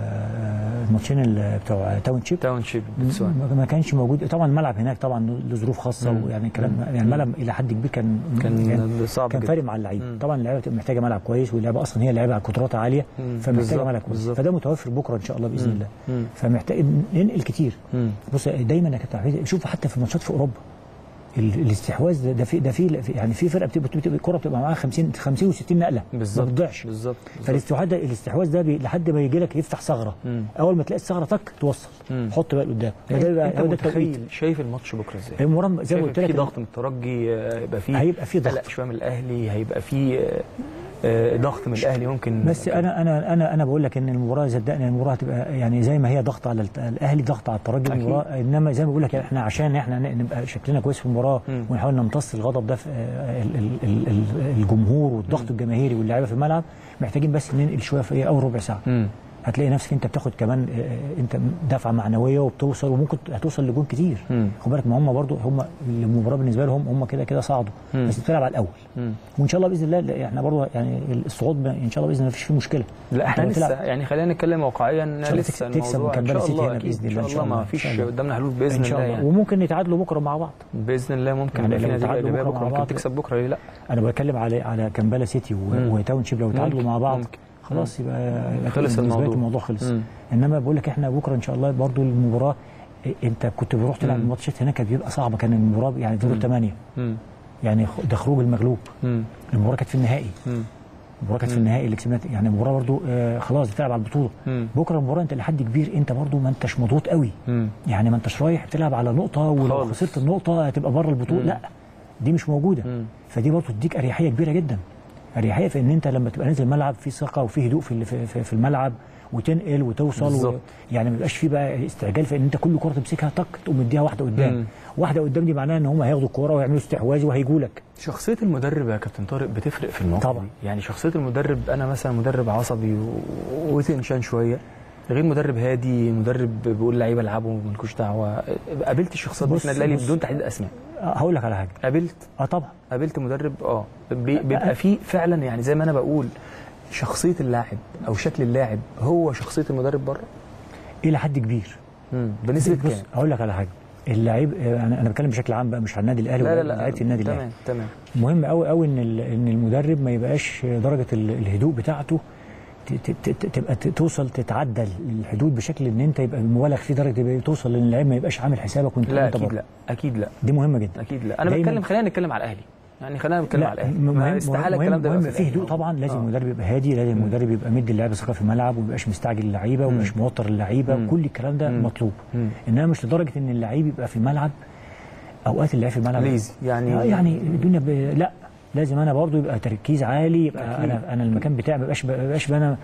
آه، الماتشين ال- بتوع تاون شيب تاون شيب بتسوان ما ما كانش موجود طبعا الملعب هناك طبعا له ظروف خاصه مم. ويعني كلام مم. يعني الملعب الى حد كبير كان كان يعني صعب كان جدا. فارق مع اللعيبه مم. طبعا اللعيبه بتبقى محتاجه ملعب كويس واللعيبه اصلا هي لعيبه على قدرات عاليه مم. فمحتاجه بالظبط، ملعب كويس بالظبط. فده متوفر بكره ان شاء الله باذن مم. الله مم. فمحتاج ننقل كتير مم. بص دايما يا كابتن حميد شوف حتى في ماتشات في اوروبا ال- الاستحواذ ده- ده في ده في يعني في فرقه بتبقى بتبقى الكره بتبقى معاها 50 50 و60 نقله بالظبط ما بتضيعش بالظبط فالاستحواذ ده الاستحواذ ده بي لحد ما يجي لك يفتح ثغره مم. اول ما تلاقي الثغره تك توصل مم. حط بقى قدام ده بيبقى- انت هو ده التوقيت متخيل شايف الماتش بكره ازاي؟ المباراه زي ما شايف قلت لك في ضغط من الترجي آه، يبقى في هيبقى في ضغط. قلق شويه من الاهلي هيبقى في آه، آه، ضغط من الاهلي ممكن بس انا انا انا انا بقول لك ان المباراه صدقني المباراه هتبقى يعني زي ما هي ضغط على الت- الاهلي ضغط على الترجي أكيد. المباراه انما زي ما بقول لك احنا عشان احنا ن- نبقى شكلنا كويس في المباراه مم. ونحاول نمتص الغضب ده في آه، ال- ال- ال- ال- الجمهور والضغط الجماهيري واللعيبه في الملعب محتاجين بس ننقل شويه في ايه اول ربع ساعه مم. هتلاقي نفسك انت بتاخد كمان آه، انت دفعه معنويه وبتوصل وممكن هتوصل لجون كتير مم. خد بالك ما هم برضو هم المباراه بالنسبه لهم هم كده كده صعدوا مم. بس بتلعب على الاول مم. وان شاء الله باذن الله لا، احنا برضو يعني الصعود ب- ان شاء الله باذن الله مفيش فيه مشكله لا احنا أنت لسه بتلعب- يعني خلينا نتكلم واقعيا شاء الله لسه تكسب- تكسب الموضوع ان وكمبالا شاء سيتي الله هنا اكيد بإذن ان الله، شاء إن شاء الله ما الله، فيش إن شاء الله. قدامنا حلول باذن ان شاء الله الله يعني وممكن نتعادلوا بكره مع بعض باذن الله ممكن يعني يبقى في لو نتيجه تعادلوا ايجابيه بكرة بكره مع ممكن بعض. تكسب بكره ليه لا انا بتكلم على على كمبالا سيتي و- مم. وتاون شيب لو تعادلوا ممكن، مع بعض ممكن. خلاص يبقى يبقى خلص بالنسبة لك الموضوع. الموضوع خلص مم. انما بقول لك احنا بكره ان شاء الله برضو المباراه إيه، انت كنت بتروح تلعب مم. الماتشات هناك كانت بيبقى صعبه كان المباراه يعني دور مم. الثمانيه مم. يعني خ- ده خروج المغلوب مم. المباراه كانت في النهائي مم. المباراه كانت في مم. النهائي اللي كسبناها يعني المباراه برضو آه خلاص بتلعب على البطوله مم. بكره المباراه انت لحد كبير انت برضو ما انتش مضغوط قوي مم. يعني ما انتش رايح بتلعب على نقطه ولو خالص. خسرت النقطه هتبقى بره البطوله مم. لا دي مش موجوده مم. فدي برضه تديك اريحيه كبيره جدا اريحيه في ان انت لما تبقى نازل الملعب في ثقه وفي هدوء في في, في, في الملعب وتنقل وتوصل و... بالظبط. يعني ما يبقاش في بقى استعجال في ان انت كل كره تمسكها طق تقوم مديها واحده قدام مم. واحده قدام دي معناها ان هم هياخدوا الكوره ويعملوا استحواذ وهيجوا لك شخصية المدرب يا كابتن طارق بتفرق في الموقف طبعا. دي. يعني شخصية المدرب أنا مثلا مدرب عصبي و- وتنشان شوية غير مدرب هادي مدرب بيقول لعيبه العبوا مالكوش دعوه قابلت الشخصيات دي بص- في النادي الاهلي بص. بدون تحديد اسماء آه، هقول لك على حاجه قابلت اه طبعا قابلت مدرب اه بي- بيبقى فيه فعلا يعني زي ما انا بقول شخصيه اللاعب او شكل اللاعب هو شخصيه المدرب بره الى حد كبير بنسبه بص كام؟ هقول لك على حاجه اللعيب آه، انا انا بتكلم بشكل عام بقى مش على النادي الاهلي لا لا ولا لا لعيبه النادي الاهلي تمام تمام مهم قوي قوي ان ال- ان المدرب ما يبقاش درجه ال- الهدوء بتاعته ت- ت- ت- تبقى ت- توصل تتعدى الحدود بشكل ان انت يبقى مبالغ فيه درجه يبقى توصل ان اللعيب ما يبقاش عامل حسابك وانت لا وانت اكيد بره. لا اكيد لا دي مهمه جدا اكيد لا انا دايماً- بتكلم خلينا نتكلم على الاهلي يعني خلينا نتكلم لا على الاهلي مهم ما استحاله مهم الكلام ده يبقى مهم في في الأهلي. هدوء طبعا لازم آه. المدرب يبقى هادي لازم المدرب يبقى مدي اللعيبه ثقه في الملعب وما يبقاش مستعجل اللعيبه وما يبقاش موتر اللعيبه مم. كل الكلام ده مم. مطلوب مم. انما مش لدرجه ان اللعيب يبقى في الملعب اوقات اللعيب في الملعب ليزي يعني آه يعني الدنيا ب... لا لازم انا برضو يبقى تركيز عالي يبقى أكيد. انا انا المكان بتاعي ما يبقاش ما يبقاش انا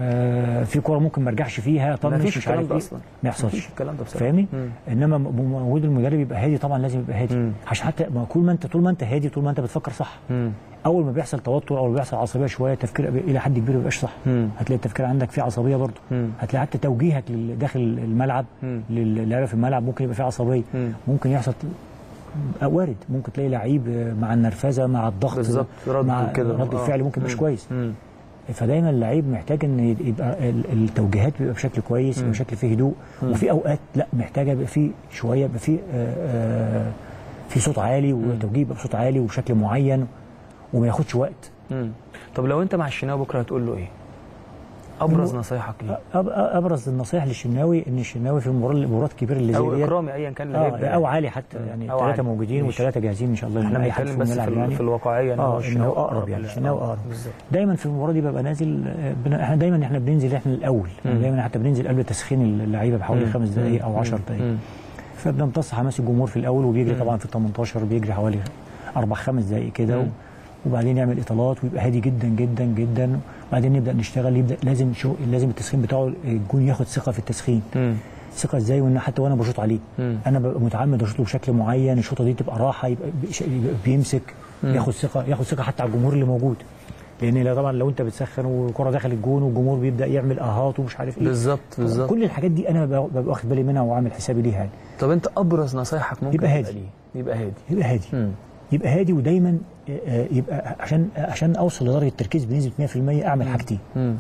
آه، في كوره ممكن ما ارجعش فيها طب ما مش فيش مش الكلام عارف ده ايه اصلا ما يحصلش مفيش الكلام ده بصراحه فاهمني مم. انما م- موجود المدرب يبقى هادي طبعا لازم يبقى هادي مم. عشان حتى ما كل ما انت طول ما انت هادي طول ما انت بتفكر صح مم. اول ما بيحصل توتر او بيحصل عصبيه شويه التفكير الى حد كبير ما بيبقاش صح مم. هتلاقي التفكير عندك فيه عصبيه برضه مم. هتلاقي حتى توجيهك لل- داخل الملعب مم. للعيبه في الملعب ممكن يبقى فيه عصبيه مم. ممكن يحصل آه، وارد ممكن تلاقي لعيب آه، مع النرفزه مع الضغط بالظبط رد مع كده رد آه. الفعل ممكن مش مم. كويس مم. فدايما اللعيب محتاج ان يبقى ال- التوجيهات بيبقى بشكل كويس يبقى بشكل فيه هدوء مم. وفي اوقات لا محتاجه يبقى فيه شويه يبقى فيه آه، آه، في صوت عالي وتوجيه يبقى بصوت عالي وبشكل معين وما ياخدش وقت مم. طب لو انت مع الشناوي بكره هتقول له ايه؟ ابرز إنه- نصايحك ليه؟ أب- ابرز النصائح للشناوي ان الشناوي في المباراه المباريات الكبيره اللي زي او ديت- اكرامي ايا كان اللي هيبدأ اه او علي حتى يعني أو الثلاثه علي. موجودين ماشي. والثلاثه جاهزين ان شاء الله احنا إن أي حد بنتكلم فيهم بس يلعب في, يعني. في الواقعيه ان هو اه ان الشناوي هو اقرب يعني لا، الشناوي آه، اقرب بالظبط. دايما في المباراه دي ببقى نازل آه، بن- احنا دايما احنا بننزل احنا الاول يعني مم. دايما حتى بننزل قبل تسخين اللعيبه بحوالي مم. خمس دقائق او مم. 10 دقائق مم. فبنمتص حماس الجمهور في الاول وبيجري مم. طبعا في ال 18 بيجري حوالي اربع خمس دقائق كده و- مم. وبعدين يعمل اطالات ويبقى هادي جدا جدا جدا وبعدين نبدا نشتغل يبدا لازم شو لازم التسخين بتاعه الجون ياخد ثقه في التسخين مم. ثقه ازاي وان حتى وانا بشوط عليه مم. انا ببقى متعمد اشوط له بشكل معين الشوطه دي تبقى راحه يبقى بيش- يبقى بيمسك مم. ياخد ثقه ياخد ثقه حتى على الجمهور اللي موجود لان لا طبعا لو انت بتسخن والكره دخلت الجون والجمهور بيبدا يعمل اهات ومش عارف ايه بالظبط بالظبط كل الحاجات دي انا ببقى ببقى واخد بالي منها وعامل حسابي ليها يعني طب انت ابرز نصايحك ممكن يبقى تبقى هادي. ليه؟ يبقى هادي يبقى هادي مم. يبقى هادي ودايما آه، آه، يبقى عشان عشان اوصل لدرجه التركيز بنسبه 100% اعمل حاجتين مم.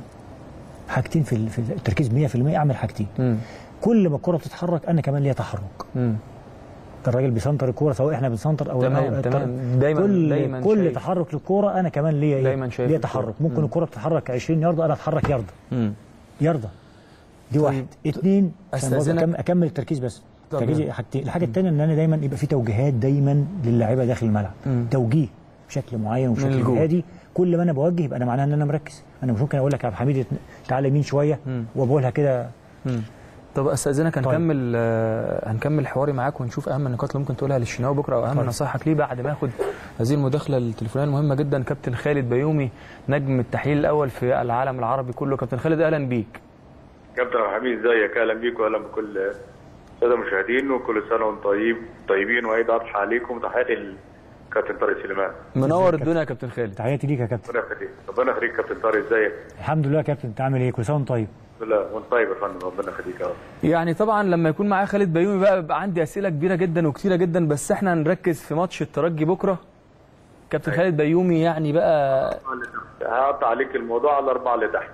حاجتين في ال- في التركيز 100% اعمل حاجتين مم. كل ما الكره بتتحرك انا كمان ليا تحرك مم. الراجل بيسنتر الكوره سواء احنا بنسنتر او تمام، أو تمام. دايما- كل دايما كل شايف. تحرك للكوره انا كمان ليا ايه دايما شايف ليا الكورة. تحرك ممكن مم. الكوره بتتحرك 20 يارده انا اتحرك يارده مم. يارده دي واحد اتنين عشان برضه أستأذنك. أكمل, اكمل التركيز بس طبعا. تركيزي حاجتين الحاجه الثانيه ان انا دايما يبقى في توجيهات دايما للاعيبه داخل الملعب مم. توجيه بشكل معين من وبشكل الجول. هادي كل ما انا بوجه يبقى انا معناها ان انا مركز انا مش ممكن اقول لك يا عبد الحميد تعالى يمين شويه مم. وبقولها كده مم. طب استاذنك هنكمل آه، هنكمل حواري معاك ونشوف اهم النقاط اللي ممكن تقولها للشناوي بكره او اهم طيب. نصايحك ليه بعد ما ياخد هذه المداخله التليفونيه المهمه جدا كابتن خالد بيومي نجم التحليل الاول في العالم العربي كله كابتن خالد اهلا بيك كابتن عبد الحميد ازيك اهلا بيك واهلا بكل الساده المشاهدين وكل سنه وانتم طيب طيبين وعيد اضحى عليكم تحياتي للكابتن طارق سليمان منور الدنيا يا كابتن خالد تحياتي ليك يا كابتن ربنا يخليك ربنا يخليك كابتن طارق ازيك الحمد لله يا كابتن انت عامل ايه كل سنه وانت طيب لا وانت طيب يا فندم ربنا يخليك يا رب يعني طبعا لما يكون معايا خالد بيومي بقى بيبقى عندي اسئله كبيره جدا وكتيره جدا بس احنا هنركز في ماتش الترجي بكره كابتن خالد بيومي يعني بقى هقطع عليك الموضوع على الاربعه اللي تحت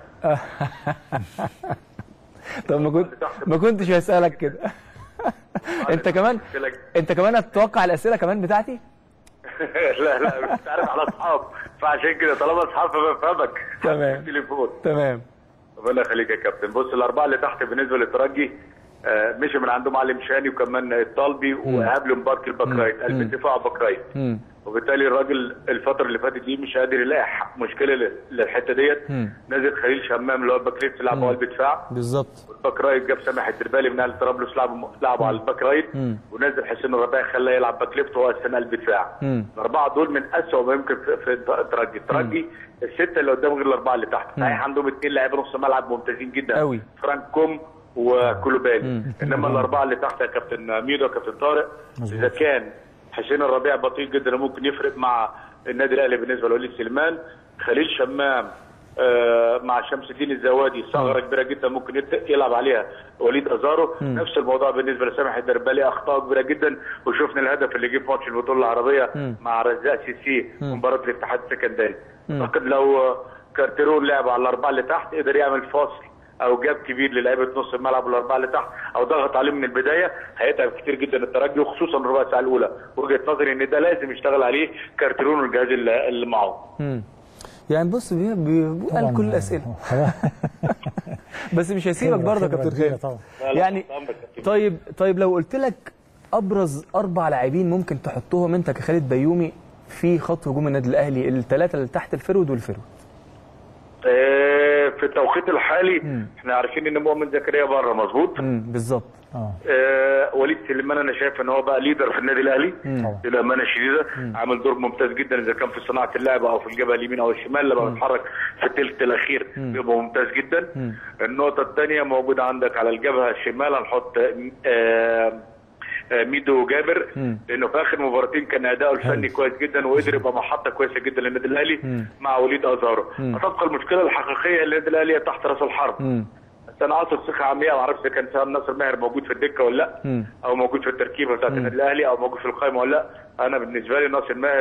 طب ما كنت ما كنتش هسالك كده انت كمان انت كمان هتتوقع الاسئله كمان بتاعتي لا لا مش عارف على اصحاب فعشان كده طالما اصحاب فبفهمك تمام. تليفون تمام ربنا يخليك يا كابتن بص الاربعه اللي تحت بالنسبه للترجي آه، مشي من عندهم علي مشاني وكمان الطالبي وقبل مبارك الباك رايت قلب الدفاع باك رايت مم. وبالتالي الراجل الفتره اللي فاتت دي مش قادر يلاقي ح- مشكله لل- للحته ديت مم. نازل خليل شمام اللي هو الباك ليفت لعبه قلب دفاع بالظبط والباك رايت جاب سامح الدربالي من اهل طرابلس لعبه لعبه على الباك رايت مم. ونزل حسين الربيع خلاه يلعب باك ليفت وهو اصلا قلب دفاع مم. الاربعه دول من اسوء ما يمكن في, في الترجي الترجي السته اللي قدام غير الاربعه اللي تحت صحيح عندهم اثنين لعيبه نص ملعب ممتازين جدا أوي. فرانك كوم وكولوبالي انما الاربعه اللي تحت يا كابتن ميدو وكابتن طارق اذا كان حسين الربيع بطيء جدا وممكن يفرق مع النادي الاهلي بالنسبه لوليد سليمان خليل شمام آه، مع شمس الدين الزوادي ثغره كبيره جدا ممكن يت- يلعب عليها وليد ازارو نفس الموضوع بالنسبه لسامح الدربالي اخطاء كبيره جدا وشفنا الهدف اللي جه في ماتش البطوله العربيه مم. مع رزاق سيسي مم. مباراه الاتحاد السكندري مم. اعتقد لو آه، كارتيرون لعب على الاربعه اللي تحت قدر يعمل فاصل او جاب كبير للعيبه نص الملعب والاربعه اللي تحت او ضغط عليه من البدايه هيتعب كتير جدا الترجي وخصوصا الربع ساعه الاولى وجهه نظري ان ده لازم يشتغل عليه كارتيرون والجهاز اللي اللي معاه مم. يعني بص بي- بي- بيقال طبعاً، كل الاسئله خلاص. بس مش هسيبك خبرة- برضه يا خبرة كابتن كبيرة خالد طبعاً. لا، لا، يعني طبعاً كابتن. طيب طيب لو قلت لك ابرز اربع لاعبين ممكن تحطهم انت كخالد بيومي في خط هجوم النادي الاهلي الثلاثه اللي تحت الفرود والفرود آه، في التوقيت الحالي احنا عارفين ان مؤمن زكريا بره مظبوط امم بالظبط اه آه، وليد سليمان انا شايف ان هو بقى ليدر في النادي الاهلي طبعا. للامانه الشديده عامل دور ممتاز جدا اذا كان في صناعه اللعب او في الجبهه اليمين او الشمال لما بيتحرك في الثلث الاخير بيبقى ممتاز جدا النقطه الثانيه موجوده عندك على الجبهه الشمال هنحط آه، آه، ميدو جابر مم. لانه في اخر مباراتين كان اداؤه الفني كويس جدا وقدر يبقى محطه كويسه جدا للنادي الاهلي مع وليد ازارو فتبقى المشكله الحقيقيه للنادي الاهلي هي تحت راس الحرب امم بس انا اقصد ثقه عاميه ما اعرفش اذا كان سام ناصر ماهر موجود في الدكه ولا لا مم. او موجود في التركيبه بتاعت النادي الاهلي او موجود في القائمه ولا لا انا بالنسبه لي ناصر ماهر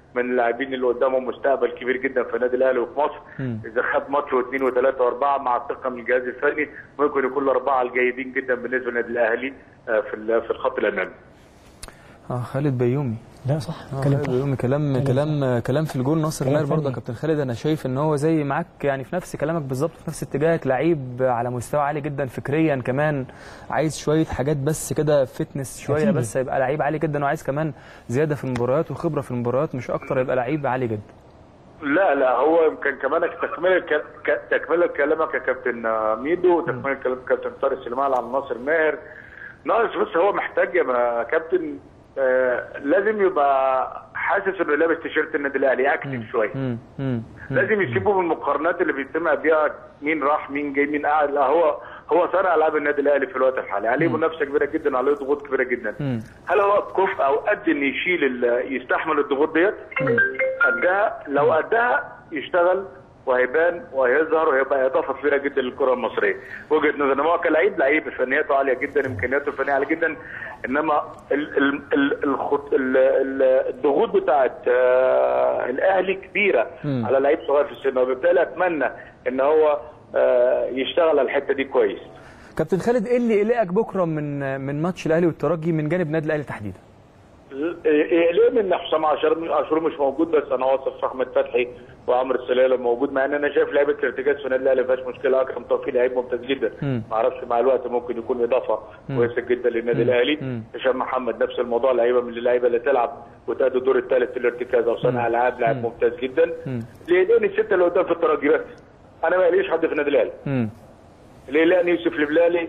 من اللاعبين اللي قدامهم مستقبل كبير جدا في النادي الاهلي وفي مصر اذا خد ماتش واثنين وثلاثه واربعه مع الثقه من الجهاز الفني ممكن يكون الاربعه الجيدين جدا بالنسبه للنادي الاهلي آه، في ال- في الخط الامامي اه خالد بيومي لا صح آه، كلام خالد بيومي كلام كلام كلام في الجول ناصر كلام ماهر برضه فني. يا كابتن خالد انا شايف ان هو زي معاك يعني في نفس كلامك بالظبط في نفس اتجاهك لعيب على مستوى عالي جدا فكريا كمان عايز شويه حاجات بس كده فتنس شويه أكيد. بس هيبقى لعيب عالي جدا وعايز كمان زياده في المباريات وخبره في المباريات مش اكتر يبقى لعيب عالي جدا لا لا هو يمكن كمان تكمله ك- ك- تكمله كلامك يا كابتن آه، ميدو وتكمله كلام كابتن طارق سليمان على ناصر ماهر ناقص بس هو محتاج يا كابتن آه لازم يبقى حاسس انه لابس تيشيرت النادي الاهلي اكتف شويه مم. مم. لازم يسيبوا من المقارنات اللي بيتم بيها مين راح مين جاي مين قاعد لا هو هو صانع العاب النادي الاهلي في الوقت الحالي عليه منافسه كبيره جدا وعليه ضغوط كبيره جدا مم. هل هو كفء او قد ان يشيل ال- يستحمل الضغوط ديت؟ قدها لو قدها يشتغل وهيبان وهيظهر وهيبقى اضافه كبيره جدا للكره المصريه. وجهه نظري إنما هو كلاعب لعيب فنياته عاليه جدا امكانياته الفنيه عاليه جدا انما ال ال ال الخط ال ال الضغوط بتاعت آه الاهلي كبيره مم. على لعيب صغير في السن وبالتالي اتمنى ان هو آه يشتغل على الحته دي كويس. كابتن خالد ايه اللي يقلقك بكره من من ماتش الاهلي والترجي من جانب النادي الاهلي تحديدا إيه ليه ان حسام عاشور عاشور مش موجود بس انا واثق في احمد فتحي وعمرو السلالة موجود مع ان انا شايف لعيبه ارتكاز في النادي الاهلي ما فيهاش مشكله اكرم توفيق لعيب ممتاز جدا مم. ما اعرفش مع الوقت ممكن يكون اضافه مم. كويسه جدا للنادي مم. الاهلي مم. هشام محمد نفس الموضوع لعيبه من اللعيبه اللي تلعب وتأدي الدور الثالث في الارتكاز او صانع العاب لاعب ممتاز جدا مم. ليه لان السته اللي قدام في الترجي بس انا ما ليش حد في النادي الاهلي مم. ليه لان يوسف البلالي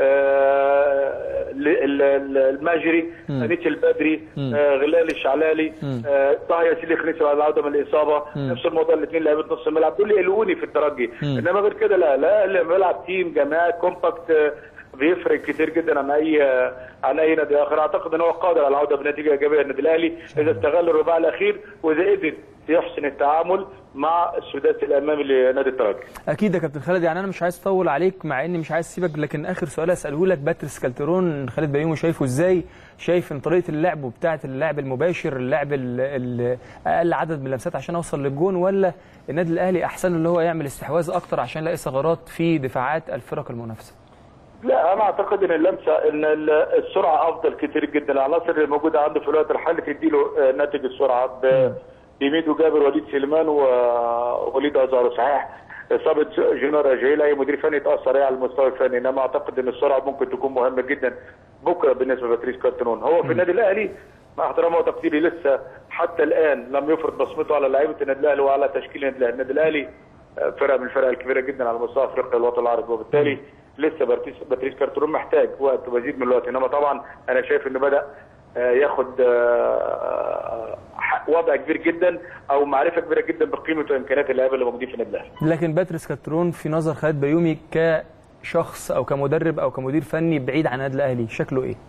آه ل- ال- ال- الماجري مم. انيس البدري مم. آه غلال الشعلالي مم. آه طه ياسين خنيسي بعد العوده من الاصابه مم. نفس الموضوع الاثنين لعيبه نص الملعب دول يقلقوني في الترجي مم. انما غير كده لا لا اللي بيلعب تيم جماعي كومباكت آه، بيفرق كتير جدا عن اي آه، عن اي نادي اخر اعتقد ان هو قادر على العوده بنتيجه ايجابيه للنادي الاهلي اذا استغل الرباع الاخير واذا قدر يحسن التعامل مع السداسي الامامي لنادي الترجي اكيد يا كابتن خالد يعني انا مش عايز اطول عليك مع اني مش عايز اسيبك لكن اخر سؤال اساله لك باتريس كالترون خالد بيومي شايفه ازاي شايف ان طريقه اللعب وبتاعه اللعب المباشر اللعب ال- ال- اقل عدد من اللمسات عشان اوصل للجون ولا النادي الاهلي احسن له اللي هو يعمل استحواذ اكتر عشان يلاقي ثغرات في دفاعات الفرق المنافسه لا انا اعتقد ان اللمسه ان ال- السرعه افضل كتير جدا العناصر اللي موجوده عنده في الوقت الحالي تديله آه، ناتج السرعه ب- بيميدو جابر وليد سليمان ووليد ازارو صحيح اصابه جونر اجيل اي مدير فني تاثر عليه على المستوى الفني انما اعتقد ان السرعه ممكن تكون مهمه جدا بكره بالنسبه لباتريس كارتنون هو في النادي الاهلي مع احترامي وتقديري لسه حتى الان لم يفرض بصمته على لعيبه النادي الاهلي وعلى تشكيل النادي الاهلي النادي الاهلي آه، فرقه من الفرق الكبيره جدا على مستوى افريقيا والوطن العربي وبالتالي لسه باتريس باتريس كارترون محتاج وقت ومزيد من الوقت انما طبعا انا شايف انه بدا آه، ياخد آه، ح- وضع كبير جدا او معرفه كبيره جدا بقيمه وامكانيات اللعيبه اللي موجودين في النادي الاهلي لكن باتريس كالترون في نظر خالد بيومي كشخص او كمدرب او كمدير فني بعيد عن النادي الاهلي شكله ايه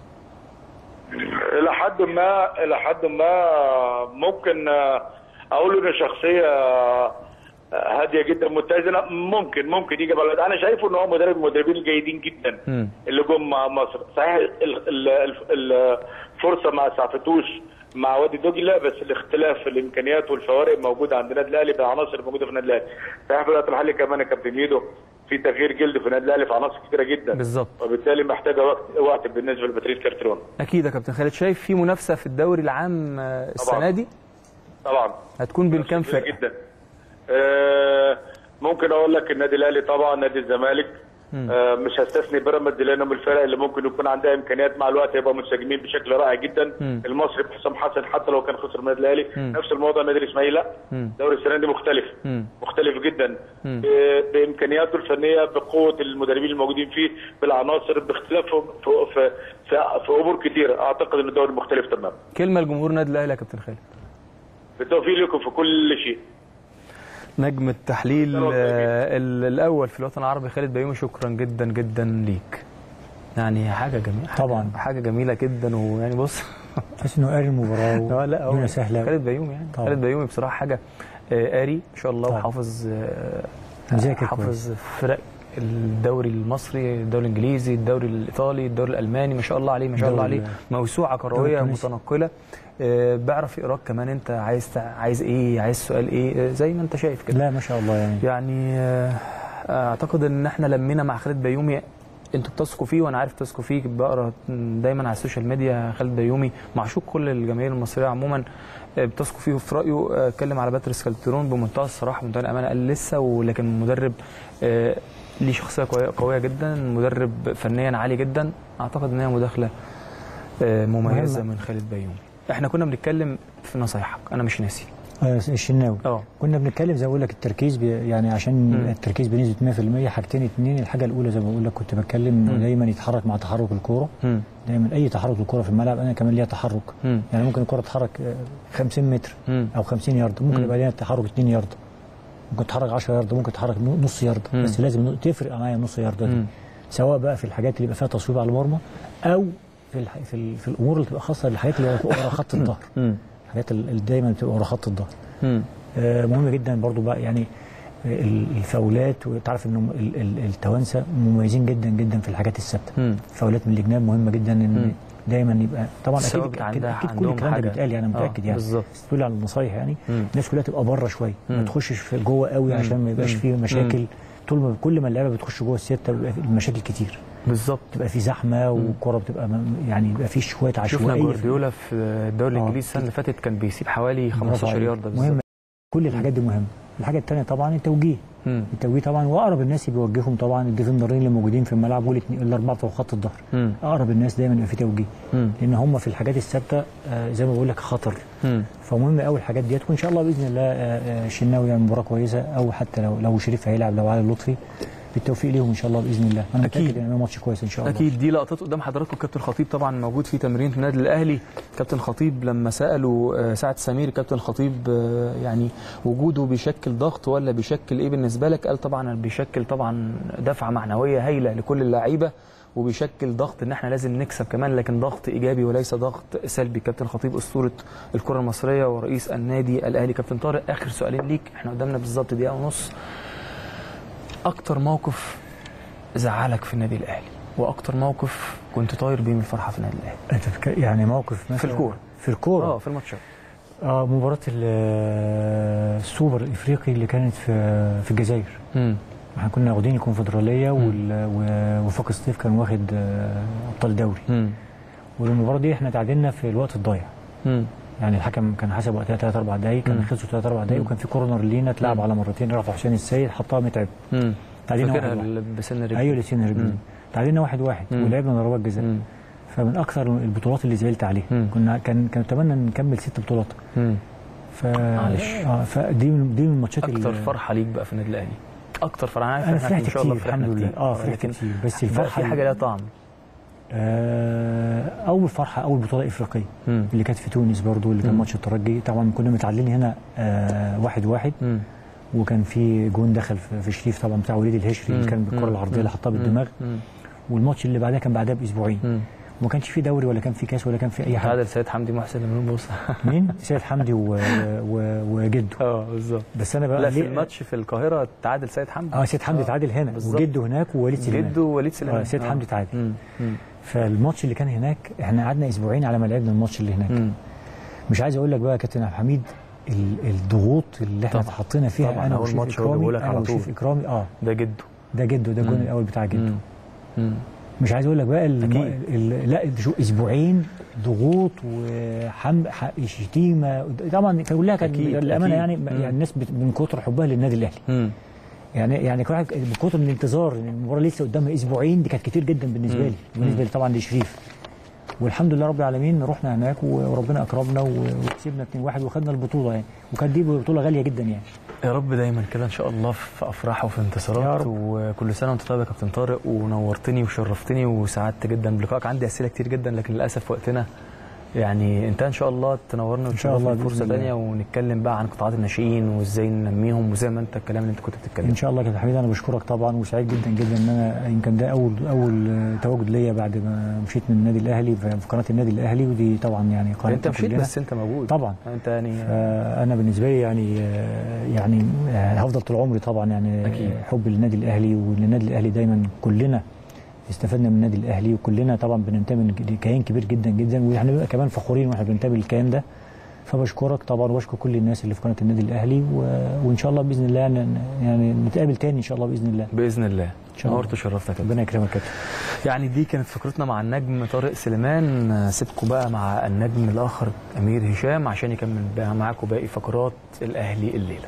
الى حد ما الى حد ما ممكن آه، اقول انه شخصيه آه، هاديه جدا متزنه ممكن ممكن يجي على انا شايفه ان هو مدرب من المدربين الجيدين جدا مم. اللي جم مع مصر صحيح ال- ال- ال- الفرصه ما سعفتوش مع وادي دجله لا بس الاختلاف في الامكانيات والفوارق موجوده عند النادي الاهلي بالعناصر الموجوده في النادي الاهلي صحيح في الوقت الحالي كمان يا كابتن ميدو في تغيير جلد في النادي الاهلي في عناصر كثيره جدا بالظبط وبالتالي محتاجه وقت وقت بالنسبه لباتريس كارترون اكيد يا كابتن خالد شايف في منافسه في الدوري العام آه، السنه دي طبعا هتكون بين كام كبيرة فرقه جدا آه، ممكن اقول لك النادي الاهلي طبعا نادي الزمالك مم. آه، مش هستثني بيراميدز لانه من الفرق اللي ممكن يكون عندها امكانيات مع الوقت يبقى منسجمين بشكل رائع جدا مم. المصري بحسام حسن حتى لو كان خسر من النادي الاهلي مم. نفس الموضوع النادي الاسماعيلي لا مم. دوري السنه دي مختلف مم. مختلف جدا مم. ب- بامكانياته الفنيه بقوه المدربين الموجودين فيه بالعناصر باختلاف في في في, في امور كتير اعتقد ان الدوري مختلف تماما كلمه لجمهور النادي الاهلي يا كابتن خالد بالتوفيق لكم في كل شيء نجم التحليل آه، ال- الاول في الوطن العربي خالد بيومي شكرا جدا جدا ليك يعني حاجه جميله طبعا حاجه جميله جدا ويعني بص تحس انه قاري المباراه اه لا هو الدنيا سهله خالد بيومي يعني طبعا. خالد بيومي بصراحه حاجه آه، قاري ما شاء الله طبعا. وحافظ آه، مذاكر حافظ كويس. فرق الدوري المصري الدوري الانجليزي الدوري الايطالي الدوري الالماني ما شاء الله عليه ما شاء الله الدوري عليه موسوعه كرويه التونسي. متنقله آه، بيعرف يقراك كمان انت عايز تع- عايز ايه عايز سؤال ايه آه، زي ما انت شايف كده لا ما شاء الله يعني يعني آه، اعتقد ان احنا لمينا مع خالد بيومي انتوا بتثقوا فيه وانا عارف تثقوا فيه بقرا دايما على السوشيال ميديا خالد بيومي معشوق كل الجماهير المصريه عموما آه، بتثقوا فيه وفي رايه آه، اتكلم على باتريس كالترون بمنتهى الصراحه بمنتهى الامانه قال لسه ولكن مدرب آه، ليه شخصيه قويه قويه جدا مدرب فنيا عالي جدا اعتقد ان هي مداخله آه، مميزه مهمة. من خالد بيومي احنا كنا بنتكلم في نصايحك انا مش ناسي آه، الشناوي اه كنا بنتكلم زي ما بقول لك التركيز بي يعني عشان مم. التركيز بنسبه 100% حاجتين اتنين الحاجه الاولى زي ما بقول لك كنت بتكلم انه مم. دايما يتحرك مع تحرك الكوره مم. دايما اي تحرك الكوره في الملعب انا كمان ليها تحرك مم. يعني ممكن الكوره تتحرك آه، 50 متر مم. او 50 يارد ممكن مم. يبقى ليها تحرك 2 يارد ممكن تتحرك 10 يارد ممكن تتحرك نص يارد مم. بس لازم تفرق معايا نص يارد دي مم. سواء بقى في الحاجات اللي يبقى فيها تصويب على المرمى او في الح... في, ال... في الامور اللي تبقى خاصه بالحاجات اللي ورا خط الظهر مم. الحاجات اللي دايما بتبقى ورا خط الظهر مم. آه، مهم جدا برضو بقى يعني ال- الفاولات وتعرف ان ال- ال- التوانسه مميزين جدا جدا في الحاجات الثابته مم. الفاولات من الجناب مهمه جدا مم. ان دايما يبقى طبعا اكيد الثوابت اكيد, عندها- أكيد كل عندهم الكلام ده حاجة. بيتقال يعني انا آه، متاكد يعني بالظبط. بس تقول على النصايح يعني مم. الناس كلها تبقى بره شويه ما مم. تخشش في جوه قوي مم. عشان ما يبقاش مم. فيه مم. مشاكل طول ما كل ما اللعبه بتخش جوه السته بيبقى في المشاكل كتير بالظبط تبقى في زحمه والكره بتبقى م- يعني بيبقى في شويه شفنا عشوائيه جوارديولا في الدوري آه. الانجليزي السنه اللي فاتت كان بيسيب حوالي برافو 15 عليك. يارده بالظبط مهم كل الحاجات دي مهمه الحاجه الثانيه طبعا التوجيه مم. التوجيه طبعا واقرب الناس اللي بيوجههم طبعا الديفندرين اللي موجودين في الملعب والاثنين الاربعه بتوع خط الظهر مم. اقرب الناس دايما يبقى في توجيه مم. لان هم في الحاجات الثابته آه، زي ما بقول لك خطر مم. فمهم قوي الحاجات ديت وان شاء الله باذن الله آه، آه، الشناوي يعمل مباراه كويسه او حتى لو لو شريف هيلعب لو علي لطفي بالتوفيق ليهم ان شاء الله باذن الله انا أكيد. متاكد ان ماتش كويس ان شاء الله اكيد دي لقطات قدام حضراتكم كابتن خطيب طبعا موجود في تمرين النادي الاهلي كابتن خطيب لما سالوا آه، سعد سمير كابتن خطيب آه، يعني وجوده بيشكل ضغط ولا بيشكل ايه بالنسبه لك قال طبعا بيشكل طبعا دفعه معنويه هايله لكل اللعيبه وبيشكل ضغط ان احنا لازم نكسب كمان لكن ضغط ايجابي وليس ضغط سلبي كابتن خطيب اسطوره الكره المصريه ورئيس النادي الاهلي كابتن طارق اخر سؤالين ليك احنا قدامنا بالظبط دقيقه ونص اكتر موقف زعلك في النادي الاهلي واكتر موقف كنت طاير بيه من الفرحه في النادي الاهلي انت بتك- يعني موقف في مثلا الكوره في الكوره اه في الماتشات اه مباراه ال- السوبر الافريقي اللي كانت في في الجزائر امم احنا كنا واخدين الكونفدراليه وال- و- وفاق سطيف كان واخد آه، ابطال دوري امم والمباراه دي احنا تعادلنا في الوقت الضايع امم يعني الحكم كان حسب وقتها 3 4 دقايق كان مم. خلصوا 3 4 دقايق مم. وكان في كورنر لينا اتلعب مم. على مرتين رفع حسين السيد حطها متعب امم تعادلنا فاكرها واحد واحد ال- بسن الرجل ايوه لسين مم. رجلين تعادلنا واحد واحد مم. ولعبنا ضربات جزاء مم. فمن اكثر البطولات اللي زعلت عليها مم. كنا كان كان اتمنى نكمل ست بطولات امم ف معلش. اه فدي من دي من الماتشات اكتر اللي- فرحه ليك بقى في النادي الاهلي اكتر فرحه انا عارف انا إحنا فرحت ان شاء الله كتير فرحنا الحمد لله كتير اه فرحت لكن كتير بس بقى الفرحه في حاجه ليها طعم آه، اول فرحه اول بطوله افريقيه مم. اللي كانت في تونس برضو اللي كان مم. ماتش الترجي طبعا كنا متعادلين هنا آه واحد واحد امم وكان في جون دخل في في شريف طبعا بتاع وليد الهشري اللي كان بالكره العرضيه اللي حطها بالدماغ والماتش اللي بعدها كان بعدها باسبوعين وما كانش في دوري ولا كان في كاس ولا كان في اي حاجه تعادل سيد حمدي محسن من بوسه مين سيد حمدي و... و... وجده اه بالظبط بس انا بقى لا في ليه- الماتش في القاهره تعادل سيد حمدي اه سيد حمدي تعادل هنا بالظبط. وجده هناك ووليد سليمان جده ووليد سليمان اه سيد حمدي تعادل مم. مم. فالماتش اللي كان هناك احنا قعدنا اسبوعين على ما لعبنا الماتش اللي هناك مم. مش عايز اقول لك بقى يا كابتن عبد الحميد ال- الضغوط اللي احنا طبعا. اتحطينا فيها طبعا، انا أول وشريف ماتش هو اكرامي جابهولك انا على وشريف طول. اكرامي اه ده جده ده جده ده الجون مم. الاول بتاع جده مم. مم. مش عايز اقول لك بقى الم... أكيد. ال... لا شو اسبوعين ضغوط وحم ح- شتيمه طبعا كلها كانت أكيد، للامانه أكيد. يعني مم. يعني الناس بت... من كتر حبها للنادي الاهلي مم. يعني يعني كل واحد من كتر من الانتظار ان المباراه لسه قدامها اسبوعين دي كانت كتير جدا بالنسبه مم. لي بالنسبه مم. لي طبعا لشريف والحمد لله رب العالمين رحنا هناك وربنا اكرمنا و- وكسبنا 2-1 وخدنا البطوله يعني وكانت دي بطوله غاليه جدا يعني يا رب دايما كده ان شاء الله في افراح وفي يا انتصارات رب. وكل سنه وانت طيب يا كابتن طارق ونورتني وشرفتني وسعدت جدا بلقائك عندي اسئله كتير جدا لكن للاسف وقتنا يعني انت ان شاء الله تنورنا إن شاء الله وتشرفنا في فرصه بإذن الله. ثانيه ونتكلم بقى عن قطاعات الناشئين وازاي ننميهم وزي ما انت الكلام اللي انت كنت بتتكلم ان شاء الله كده حبيبي انا بشكرك طبعا وسعيد جدا جدا ان انا يمكن ده اول اول تواجد ليا بعد ما مشيت من النادي الاهلي في قناه النادي الاهلي ودي طبعا يعني قناه انت مشيت كلنا. بس انت موجود طبعا انت يعني انا بالنسبه لي يعني يعني هفضل طول عمري طبعا يعني أكيد. حب للنادي الاهلي والنادي الاهلي دايما كلنا استفدنا من النادي الاهلي وكلنا طبعا بننتمي لكيان كبير جدا جدا واحنا بنبقى كمان فخورين واحنا بننتمي للكيان ده فبشكرك طبعا وبشكر كل الناس اللي في قناه النادي الاهلي و... وان شاء الله باذن الله يعني, يعني نتقابل تاني ان شاء الله باذن الله باذن الله ان شاء الله نورت وشرفتك يا ربنا يكرمك يا كابتن يعني دي كانت فقرتنا مع النجم طارق سليمان سيبكم بقى مع النجم الاخر امير هشام عشان يكمل بقى معاكم باقي فقرات الاهلي الليله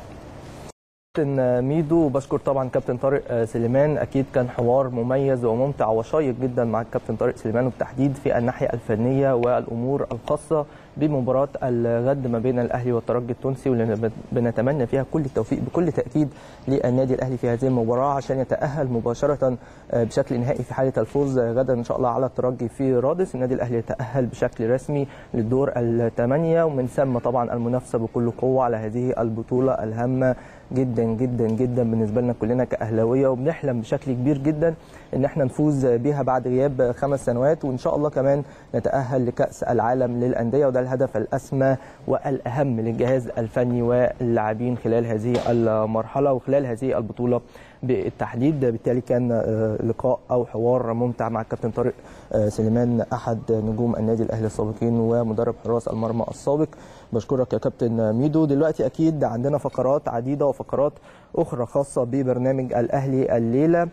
كابتن ميدو بشكر طبعا كابتن طارق سليمان اكيد كان حوار مميز وممتع وشيق جدا مع الكابتن طارق سليمان وبالتحديد في الناحيه الفنيه والامور الخاصه بمباراه الغد ما بين الاهلي والترجي التونسي واللي بنتمنى فيها كل التوفيق بكل تاكيد للنادي الاهلي في هذه المباراه عشان يتاهل مباشره بشكل نهائي في حاله الفوز غدا ان شاء الله على الترجي في رادس النادي الاهلي يتاهل بشكل رسمي للدور الثمانيه ومن ثم طبعا المنافسه بكل قوه على هذه البطوله الهامه جدا جدا جدا بالنسبه لنا كلنا كاهلاويه وبنحلم بشكل كبير جدا ان احنا نفوز بها بعد غياب خمس سنوات وان شاء الله كمان نتاهل لكاس العالم للانديه وده الهدف الاسمى والاهم للجهاز الفني واللاعبين خلال هذه المرحله وخلال هذه البطوله بالتحديد بالتالي كان لقاء او حوار ممتع مع الكابتن طارق سليمان احد نجوم النادي الاهلي السابقين ومدرب حراس المرمى السابق بشكرك يا كابتن ميدو دلوقتي اكيد عندنا فقرات عديده وفقرات اخرى خاصه ببرنامج الاهلي الليله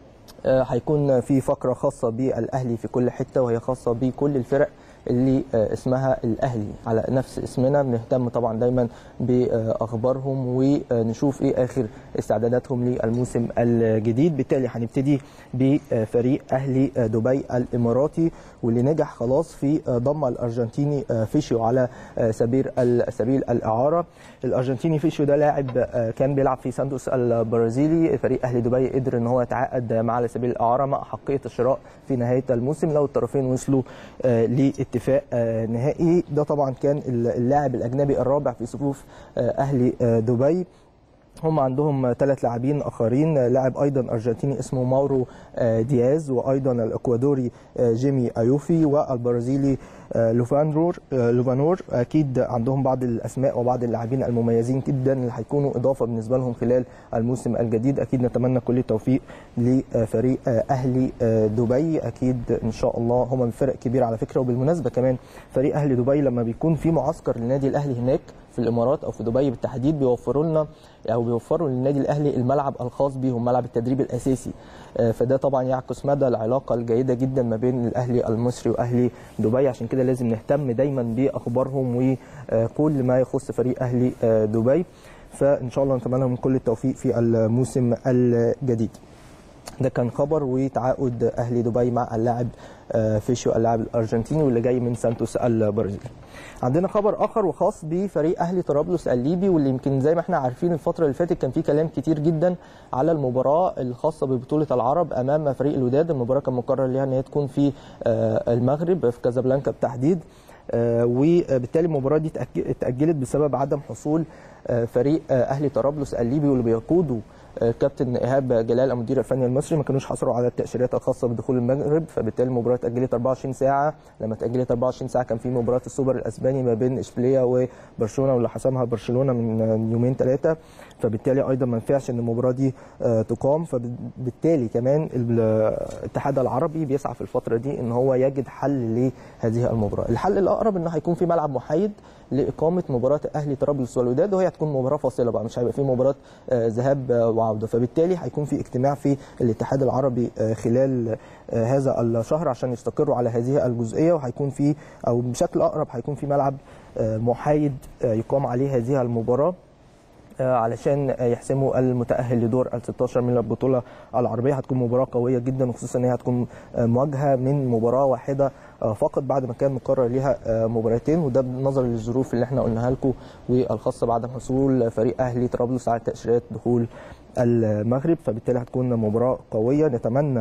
هيكون في فقره خاصه بالاهلي في كل حته وهي خاصه بكل الفرق اللي اسمها الاهلي على نفس اسمنا بنهتم طبعا دايما باخبارهم ونشوف ايه اخر استعداداتهم للموسم الجديد بالتالي هنبتدي بفريق اهلي دبي الاماراتي واللي نجح خلاص في ضم الارجنتيني فيشيو على سبيل سبيل الاعاره الارجنتيني فيشيو ده لاعب كان بيلعب في سانتوس البرازيلي فريق اهلي دبي قدر ان هو يتعاقد معاه على سبيل الاعاره مع حقيه الشراء في نهايه الموسم لو الطرفين وصلوا لاتفاق نهائي ده طبعا كان اللاعب الاجنبي الرابع في صفوف اهلي دبي هم عندهم ثلاث لاعبين اخرين لاعب ايضا ارجنتيني اسمه ماورو دياز وايضا الاكوادوري جيمي ايوفي والبرازيلي لوفانرور لوفانور اكيد عندهم بعض الاسماء وبعض اللاعبين المميزين جدا اللي هيكونوا اضافه بالنسبه لهم خلال الموسم الجديد اكيد نتمنى كل التوفيق لفريق اهلي دبي اكيد ان شاء الله هم من فرق كبيره على فكره وبالمناسبه كمان فريق اهلي دبي لما بيكون في معسكر للنادي الاهلي هناك في الامارات او في دبي بالتحديد بيوفروا لنا او بيوفروا للنادي الاهلي الملعب الخاص بيهم ملعب التدريب الاساسي فده طبعا يعكس مدى العلاقه الجيده جدا ما بين الاهلي المصري واهلي دبي عشان كده لازم نهتم دايما باخبارهم وكل ما يخص فريق اهلي دبي فان شاء الله نتمنى لهم كل التوفيق في الموسم الجديد ده كان خبر وتعاقد اهلي دبي مع اللاعب فيشيو اللاعب الارجنتيني واللي جاي من سانتوس البرازيلي. عندنا خبر اخر وخاص بفريق اهلي طرابلس الليبي واللي يمكن زي ما احنا عارفين الفتره اللي فاتت كان في كلام كتير جدا على المباراه الخاصه ببطوله العرب امام فريق الوداد المباراه كان مقرر ليها ان هي تكون في المغرب في كازابلانكا بالتحديد وبالتالي المباراه دي اتاجلت بسبب عدم حصول فريق اهلي طرابلس الليبي واللي بيقوده كابتن ايهاب جلال المدير الفني المصري ما كانوش حصلوا على التاشيرات الخاصه بدخول المغرب فبالتالي المباراه اتاجلت 24 ساعه لما اتاجلت 24 ساعه كان في مباراه السوبر الاسباني ما بين اشبيليه وبرشلونه واللي حسمها برشلونه من يومين ثلاثه فبالتالي ايضا ما ينفعش ان المباراه دي تقام فبالتالي كمان الاتحاد العربي بيسعى في الفتره دي ان هو يجد حل لهذه المباراه الحل الاقرب انه هيكون في ملعب محايد لاقامه مباراه اهلي طرابلس والوداد وهي هتكون مباراه فاصله بقى مش هيبقى في مباراه ذهاب وعوده فبالتالي هيكون في اجتماع في الاتحاد العربي خلال هذا الشهر عشان يستقروا على هذه الجزئيه وهيكون في او بشكل اقرب هيكون في ملعب محايد يقام عليه هذه المباراه علشان يحسموا المتاهل لدور ال 16 من البطوله العربيه هتكون مباراه قويه جدا وخصوصا ان هي هتكون مواجهه من مباراه واحده فقط بعد ما كان مقرر ليها مباراتين وده نظرا للظروف اللي احنا قلناها لكم والخاصه بعدم حصول فريق اهلي طرابلس على تاشيرات دخول المغرب فبالتالي هتكون مباراه قويه نتمنى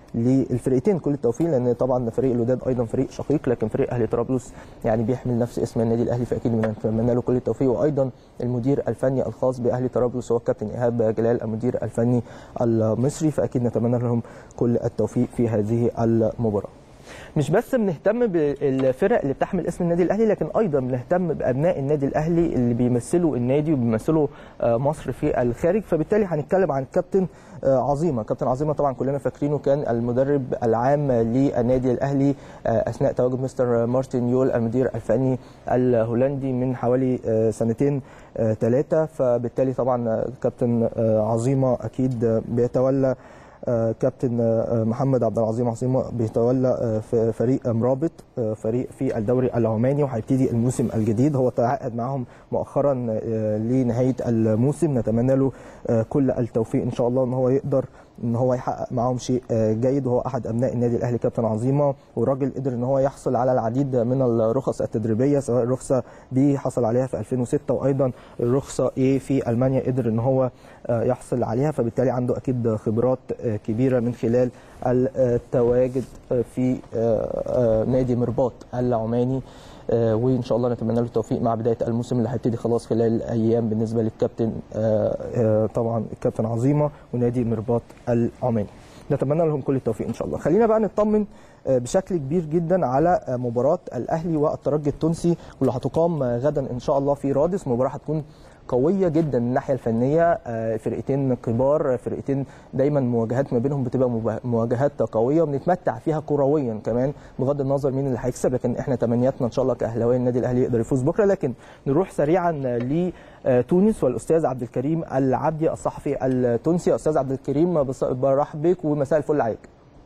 للفرقتين كل التوفيق لان طبعا فريق الوداد ايضا فريق شقيق لكن فريق اهلي طرابلس يعني بيحمل نفس اسم النادي الاهلي فاكيد بنتمنى له كل التوفيق وايضا المدير الفني الخاص باهلي طرابلس هو الكابتن ايهاب جلال المدير الفني المصري فاكيد نتمنى لهم كل التوفيق في هذه المباراه مش بس بنهتم بالفرق اللي بتحمل اسم النادي الاهلي لكن ايضا بنهتم بابناء النادي الاهلي اللي بيمثلوا النادي وبيمثلوا آه، مصر في الخارج فبالتالي هنتكلم عن كابتن آه، عظيمه كابتن عظيمه طبعا كلنا فاكرينه كان المدرب العام للنادي الاهلي آه، اثناء تواجد مستر مارتن يول المدير الفني الهولندي من حوالي آه، سنتين ثلاثه فبالتالي طبعا آه، كابتن آه، عظيمه اكيد آه، بيتولى آه، كابتن آه، محمد عبد العظيم عظيمه بيتولى آه، في فريق مرابط آه، فريق في الدوري العماني وهيبتدي الموسم الجديد هو تعاقد معهم مؤخرا آه، لنهايه الموسم نتمنى له آه، كل التوفيق ان شاء الله ان هو يقدر ان هو يحقق معاهم شيء آه، جيد وهو احد ابناء النادي الاهلي كابتن عظيمه والراجل قدر ان هو يحصل على العديد من الرخص التدريبيه سواء الرخصه بي حصل عليها في 2006 وايضا الرخصه ايه في المانيا قدر ان هو آه، يحصل عليها فبالتالي عنده اكيد خبرات آه، كبيره من خلال التواجد آه، في آه، آه، نادي مرباط العماني آه، وان شاء الله نتمنى له التوفيق مع بدايه الموسم اللي هيبتدي خلاص خلال الايام بالنسبه للكابتن آه، آه، طبعا الكابتن عظيمه ونادي مرباط العماني نتمنى لهم كل التوفيق ان شاء الله خلينا بقى نطمن آه، بشكل كبير جدا على آه، مباراه الاهلي والترجي التونسي واللي هتقام آه، غدا ان شاء الله في رادس مباراه هتكون قويه جدا من الناحيه الفنيه آه، فرقتين كبار فرقتين دايما مواجهات ما بينهم بتبقى مبا- مواجهات قويه وبنتمتع فيها كرويا كمان بغض النظر مين اللي هيكسب لكن احنا تمنياتنا ان شاء الله كاهلاويه النادي الاهلي يقدر يفوز بكره لكن نروح سريعا لتونس والاستاذ عبد الكريم العبدي الصحفي التونسي استاذ عبد الكريم بص- برحب بك ومساء الفل عليك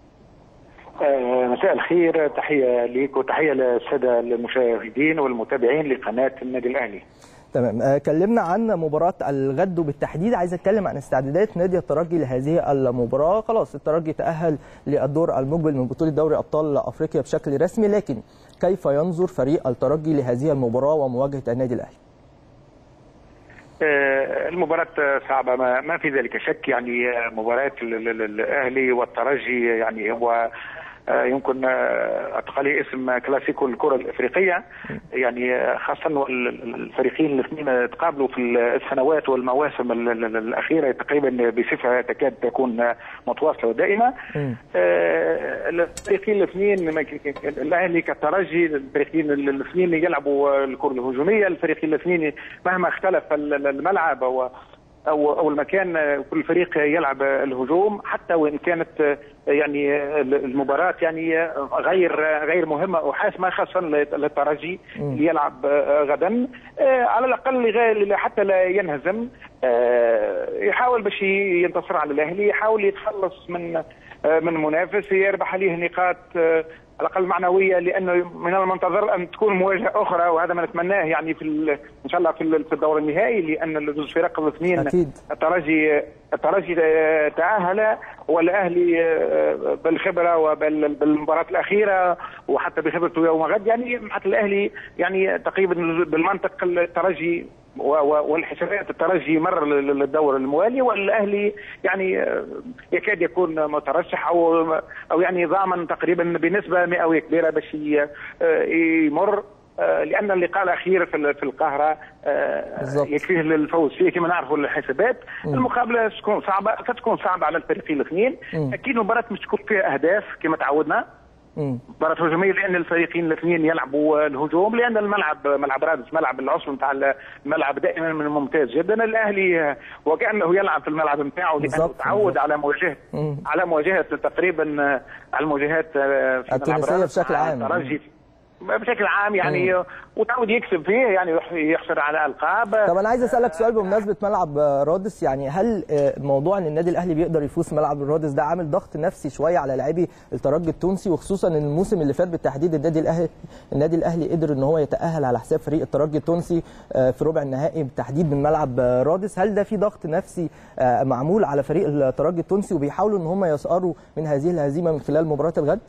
آه، مساء الخير تحية ليك وتحية للسادة المشاهدين والمتابعين لقناة النادي الأهلي تمام آه، كلمنا عن مباراة الغد وبالتحديد عايز اتكلم عن استعدادات نادي الترجي لهذه المباراة خلاص الترجي تأهل للدور المقبل من بطولة دوري أبطال أفريقيا بشكل رسمي لكن كيف ينظر فريق الترجي لهذه المباراة ومواجهة النادي الأهلي آه، المباراة صعبة ما, ما في ذلك شك يعني آه، مباراة ال- ال- ال- الأهلي والترجي يعني هو آه، يمكن آه، أطلق عليه اسم كلاسيكو الكرة الإفريقية يعني آه، خاصة وال- الفريقين الاثنين تقابلوا في السنوات والمواسم ال- ال- الأخيرة تقريبا بصفة تكاد تكون آه، متواصلة ودائمة آه، الفريقين الاثنين ما ك- ك- الاهلي كالترجي الفريقين الاثنين يلعبوا الكره الهجوميه الفريقين الاثنين مهما اختلف ال- ال- الملعب او او او المكان آه، كل فريق يلعب الهجوم حتى وان كانت آه، يعني آه، المباراه يعني آه، غير آه، غير مهمه وحاسمه خاصه للترجي اللي يلعب آه، غدا آه، على الاقل لغا- حتى لا ينهزم آه، يحاول باش ينتصر على الاهلي يحاول يتخلص من آه، من منافس يربح عليه نقاط آه، على الاقل معنويه لانه من المنتظر ان تكون مواجهه اخرى وهذا ما نتمناه يعني في ال- ان شاء الله في ال- في الدور النهائي لان الفرق الاثنين أكيد. الترجي الترجي آه، تاهل والاهلي آه، بالخبره وبالمباراه الاخيره وحتى بخبرته يوم غد يعني حتى الاهلي يعني تقريبا بالمنطق الترجي و- و- والحسابات الترجي مر لل- للدور الموالي والاهلي يعني آه، يكاد يكون مترشح او او يعني ضامن تقريبا بنسبه مئويه كبيره باش ي- آه، يمر آه، لان اللقاء الاخير في ال- في القاهره آه، بالضبط. يكفيه للفوز فيه كما نعرفوا الحسابات مم. المقابله تكون صعبه ستكون صعبه على الفريقين الاثنين مم. اكيد المباراه مش تكون فيها اهداف كما تعودنا مم. مباراة هجومية لأن الفريقين الاثنين يلعبوا الهجوم لأن الملعب ملعب رادس ملعب العصر نتاع الملعب دائما من ممتاز جدا الأهلي وكأنه يلعب في الملعب نتاعه لأنه بالضبط، تعود بالضبط. على مواجهة مم. على مواجهة تقريبا على المواجهات في ملعب التونسية رادس بشكل مع عام. الترجي بشكل عام يعني وتعود يكسب فيه يعني يح- يحصل على ألقاب طب انا عايز اسالك سؤال بمناسبه ملعب آه، رادس يعني هل آه، موضوع ان النادي الاهلي بيقدر يفوز في ملعب الرادس ده عامل ضغط نفسي شويه على لاعبي الترجي التونسي وخصوصا ان الموسم اللي فات بالتحديد النادي الاهلي النادي الاهلي قدر ان هو يتاهل على حساب فريق الترجي التونسي آه، في ربع النهائي بالتحديد من ملعب آه، رادس هل ده في ضغط نفسي آه، معمول على فريق الترجي التونسي وبيحاولوا ان هم يسقروا من هذه الهزيمه من خلال مباراه الغد؟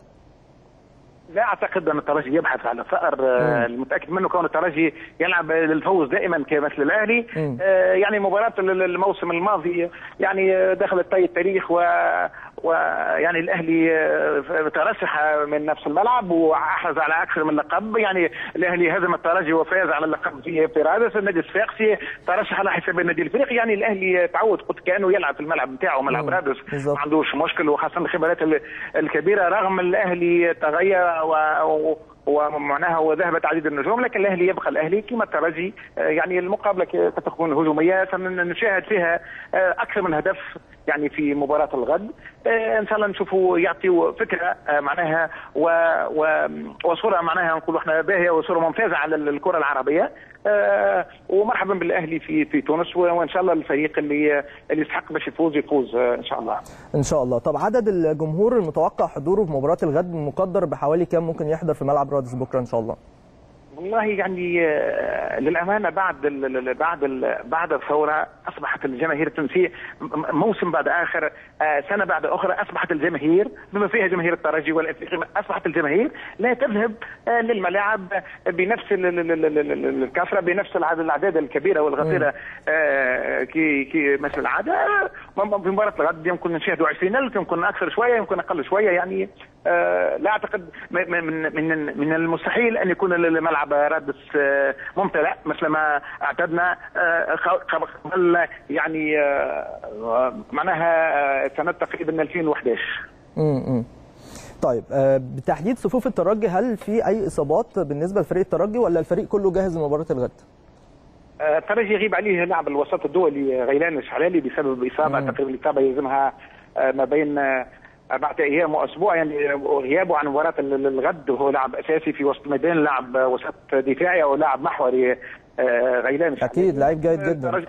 لا اعتقد ان الترجي يبحث على ثأر آه، المتاكد منه كون الترجي يلعب للفوز دائما كمثل الاهلي مم. آه، يعني مباراه ال- ال- الموسم الماضي يعني آه، دخلت طي التاريخ و... ويعني الاهلي آه، ترشح من نفس الملعب وحاز على اكثر من لقب يعني الاهلي هزم الترجي وفاز على اللقب في في رادس النادي الصفاقسي ترشح على حساب النادي الافريقي يعني الاهلي تعود قلت كانه يلعب في الملعب نتاعو ملعب رادس ما عندوش مشكل وخاصه الخبرات ال- الكبيره رغم الاهلي تغير و و- ومعناها وذهبت عديد النجوم لكن الاهلي يبقى الاهلي كما الترجي آه، يعني المقابله ك- قد تكون هجوميه سنشاهد فيها آه، اكثر من هدف يعني في مباراه الغد آه، ان شاء الله نشوفوا يعطيوا فكره آه، معناها و و وصوره معناها نقولوا احنا باهيه وصوره ممتازه على ال- الكره العربيه آه، ومرحبا بالاهلي في في تونس و- وان شاء الله الفريق اللي اللي يستحق باش يفوز يفوز آه، ان شاء الله ان شاء الله طب عدد الجمهور المتوقع حضوره في مباراه الغد مقدر بحوالي كام ممكن يحضر في ملعب رادس بكره ان شاء الله والله يعني آه، للامانه بعد ال ال- بعد ال بعد الثوره اصبحت الجماهير التونسيه م- م- موسم بعد اخر آه، سنه بعد اخرى اصبحت الجماهير بما فيها جماهير الترجي والافريقي اصبحت الجماهير لا تذهب آه، للملاعب بنفس ال- ال- ال- ال- ال- الكثره بنفس العدد الاعداد الكبيره والغفيره آه، كي كي مثل العاده آه، م- في مباراه الغد يمكن نشاهدوا 20000 يمكن اكثر شويه يمكن اقل شويه يعني آه، لا اعتقد م- م- من من من المستحيل ان يكون الملعب رادس آه، ممتلئ مثل ما اعتدنا آه، خ- قبل يعني آه، معناها آه، سنه تقريبا 2011 امم طيب آه، بتحديد صفوف الترجي هل في اي اصابات بالنسبه لفريق الترجي ولا الفريق كله جاهز لمباراه الغد؟ آه، الترجي يغيب عليه لاعب الوسط الدولي غيلان الشعلالي بسبب اصابه تقريبا الاصابه يلزمها آه، ما بين آه، أربعة أيام وأسبوع يعني غيابه عن مباراة ال- الغد وهو لاعب أساسي في وسط الميدان لاعب وسط دفاعي أو لاعب محوري آه، غيلان اكيد لعيب جيد جدا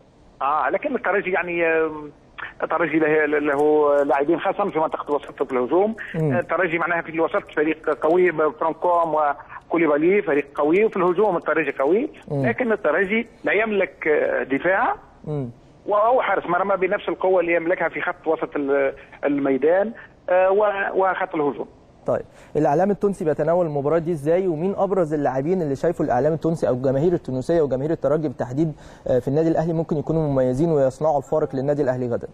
اه لكن الترجي يعني آه، الترجي له, له لاعبين خاصه في منطقه الوسط في الهجوم مم. الترجي معناها في الوسط فريق قوي فرانكوم وكوليبالي فريق قوي وفي الهجوم الترجي قوي مم. لكن الترجي لا يملك آه، دفاع مم. وهو حارس مرمى بنفس القوه اللي يملكها في خط وسط ال- الميدان آه، و- وخط الهجوم طيب الاعلام التونسي بيتناول المباراه دي ازاي ومين ابرز اللاعبين اللي شايفه الاعلام التونسي او الجماهير التونسيه وجماهير الترجي بالتحديد آه، في النادي الاهلي ممكن يكونوا مميزين ويصنعوا الفارق للنادي الاهلي غدا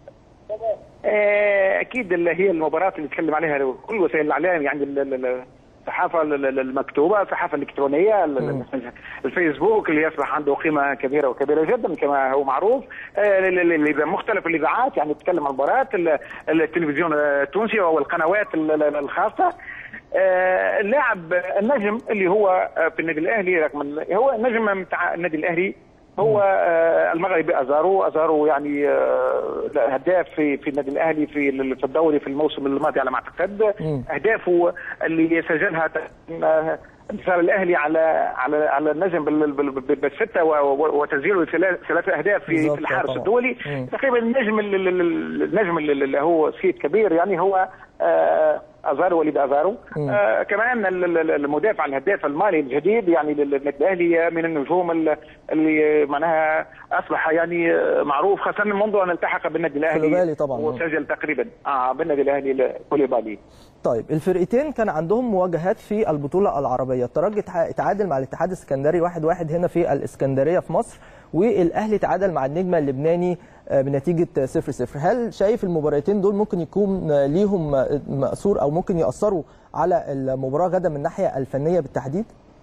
آه، اكيد اللي هي المباراه اللي نتكلم عليها كل وسائل الاعلام يعني ال- ال- ال- الصحافه ال- ال- المكتوبه الصحافه الالكترونيه ال- ال- الفيسبوك اللي يصبح عنده قيمه كبيره وكبيره جدا كما هو معروف آه، ال- ال- ال- مختلف الاذاعات يعني تتكلم عن المباراه ال- التلفزيون التونسي والقنوات ال- ال- الخاصه آه، اللاعب النجم اللي هو آه، في النادي الاهلي رقم ال- هو النجم بتاع النادي الاهلي هو آه، المغربي ازارو ازارو يعني آه، هداف في في النادي الاهلي في ال- في الدوري في الموسم الماضي على ما اعتقد مم. اهدافه اللي سجلها ت- آه، انتصار الاهلي على على على النجم بال- بال- بال- بالسته و- و- وتسجيله ثلاث ثلاث اهداف في بالظبط، في الحارس طبعا. الدولي مم. تقريبا النجم ال- ال- ال- النجم ال- اللي هو سيد كبير يعني هو آه، ازارو وليد ازارو مم. آه كمان ال- ال- المدافع الهداف المالي الجديد يعني للنادي الاهلي من النجوم ال- اللي معناها اصبح يعني آه، معروف خاصه منذ ان التحق بالنادي الاهلي كوليبالي طبعاً. وسجل تقريبا اه بالنادي الاهلي كوليبالي طيب الفرقتين كان عندهم مواجهات في البطوله العربيه الترجي تع- تعادل مع الاتحاد السكندري 1-1 هنا في الاسكندريه في مصر والاهلي تعادل مع النجم اللبناني آه، بنتيجه 0-0 هل شايف المباراتين دول ممكن يكون آه، ليهم آه، مأثور او ممكن يأثروا على المباراه غدا من الناحيه الفنيه بالتحديد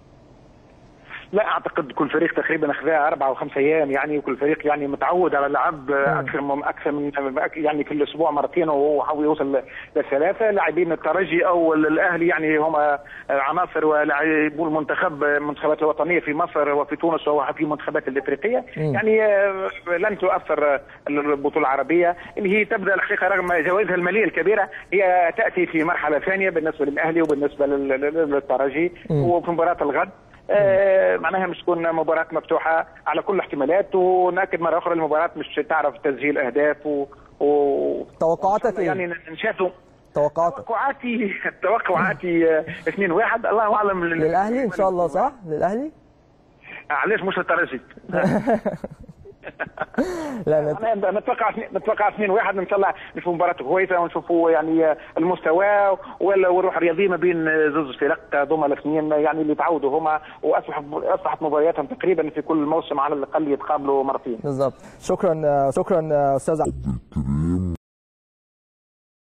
لا اعتقد كل فريق تقريبا اخذها اربع او خمس ايام يعني وكل فريق يعني متعود على اللعب اكثر من اكثر من يعني في الاسبوع مرتين وهو حاول يوصل للثلاثه لاعبين الترجي او الاهلي يعني هم عناصر ولاعبو المنتخب المنتخبات الوطنيه في مصر وفي تونس وفي المنتخبات الافريقيه مم. يعني آه، لن تؤثر البطوله العربيه اللي هي تبدا الحقيقه رغم جوائزها الماليه الكبيره هي تاتي في مرحله ثانيه بالنسبه للاهلي وبالنسبه لل- لل- للترجي مم. وفي مباراه الغد آه، معناها مش تكون مباراة مفتوحة على كل الاحتمالات ونأكد مرة أخرى المباراة مش تعرف تسجيل أهداف و, و... توقعاتك ايه؟ يعني نشاهدوا توقعاتك توقعاتي توقعاتي آه، 2-1 الله أعلم لل- للاهلي ان شاء الله صح للاهلي علاش مش الترجي لا نت... أنا نتوقع نتوقع 2 1 ان شاء الله نشوفوا مباراه كويسه ونشوفوا يعني المستوى وال- والروح الرياضيه ما بين زوج فرق ضم الاثنين يعني اللي تعودوا هما واصبح اصبحت مبارياتهم تقريبا في كل موسم على الاقل يتقابلوا مرتين بالظبط شكرا شكرا استاذ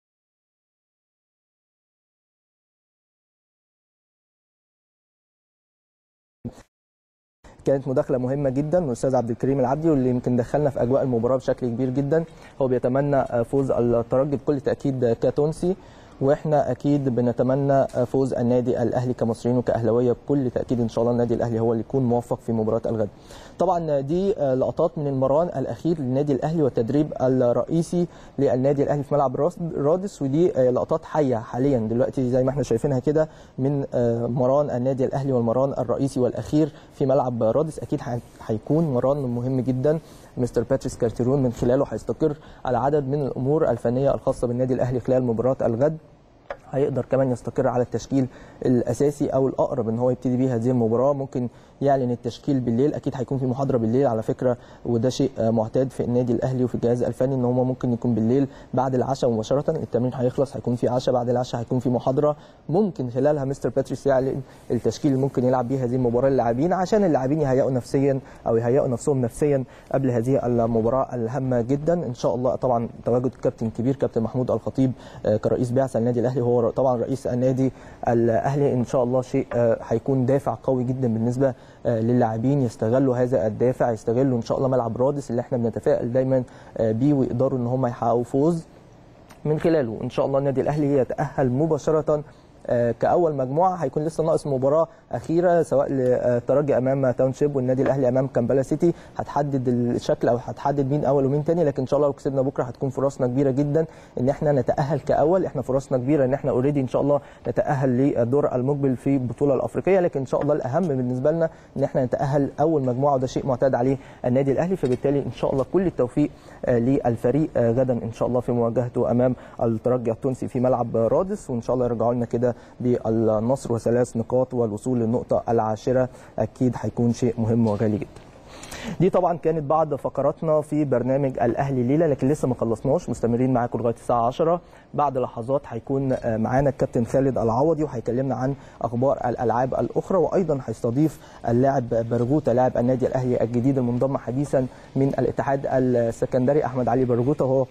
كانت مداخله مهمه جدا من الاستاذ عبد الكريم العبدي واللي يمكن دخلنا في اجواء المباراه بشكل كبير جدا هو بيتمنى فوز الترجي بكل تاكيد كتونسي واحنا اكيد بنتمنى فوز النادي الاهلي كمصريين وكاهلاويه بكل تاكيد ان شاء الله النادي الاهلي هو اللي يكون موفق في مباراه الغد. طبعا دي لقطات من المران الاخير للنادي الاهلي والتدريب الرئيسي للنادي الاهلي في ملعب رادس ودي لقطات حيه حاليا دلوقتي زي ما احنا شايفينها كده من مران النادي الاهلي والمران الرئيسي والاخير في ملعب رادس اكيد هيكون مران مهم جدا مستر باتريس كارتيرون من خلاله هيستقر على عدد من الامور الفنيه الخاصه بالنادي الاهلي خلال مباراه الغد هيقدر كمان يستقر على التشكيل الاساسي او الاقرب ان هو يبتدي بيه هذه المباراه ممكن يعلن التشكيل بالليل اكيد هيكون في محاضره بالليل على فكره وده شيء معتاد في النادي الاهلي وفي الجهاز الفني ان هم ممكن يكون بالليل بعد العشاء مباشره التمرين هيخلص هيكون في عشاء بعد العشاء هيكون في محاضره ممكن خلالها مستر باتريس يعلن التشكيل اللي ممكن يلعب بيه هذه المباراه للاعبين عشان اللاعبين يهيئوا نفسيا او يهيئوا نفسهم نفسيا قبل هذه المباراه الهامه جدا ان شاء الله طبعا تواجد كابتن كبير كابتن محمود الخطيب كرئيس بعثه النادي الاهلي هو طبعا رئيس النادي الاهلي ان شاء الله شيء هيكون دافع قوي جدا بالنسبه للاعبين يستغلوا هذا الدافع يستغلوا ان شاء الله ملعب رادس اللي احنا بنتفائل دايما بيه ويقدروا ان هم يحققوا فوز من خلاله ان شاء الله النادي الاهلي يتاهل مباشره كاول مجموعه هيكون لسه ناقص مباراه اخيره سواء للترجي امام تاونشيب والنادي الاهلي امام كامبالا سيتي هتحدد الشكل او هتحدد مين اول ومين تاني لكن ان شاء الله لو كسبنا بكره هتكون فرصنا كبيره جدا ان احنا نتاهل كاول احنا فرصنا كبيره ان احنا اوريدي ان شاء الله نتاهل للدور المقبل في البطوله الافريقيه لكن ان شاء الله الاهم بالنسبه لنا ان احنا نتاهل اول مجموعه وده شيء معتاد عليه النادي الاهلي فبالتالي ان شاء الله كل التوفيق للفريق غدا ان شاء الله في مواجهته امام الترجي التونسي في ملعب رادس وان شاء الله يرجعوا لنا كده بالنصر وثلاث نقاط والوصول للنقطة العاشرة أكيد هيكون شيء مهم وغالي جدا دي طبعا كانت بعض فقراتنا في برنامج الاهلي الليله لكن لسه ما خلصناش مستمرين معاكم لغايه الساعه 10 بعد لحظات هيكون معانا الكابتن خالد العوضي وهيكلمنا عن اخبار الالعاب الاخرى وايضا هيستضيف اللاعب برغوته لاعب النادي الاهلي الجديد المنضم حديثا من الاتحاد السكندري احمد علي برغوته وهو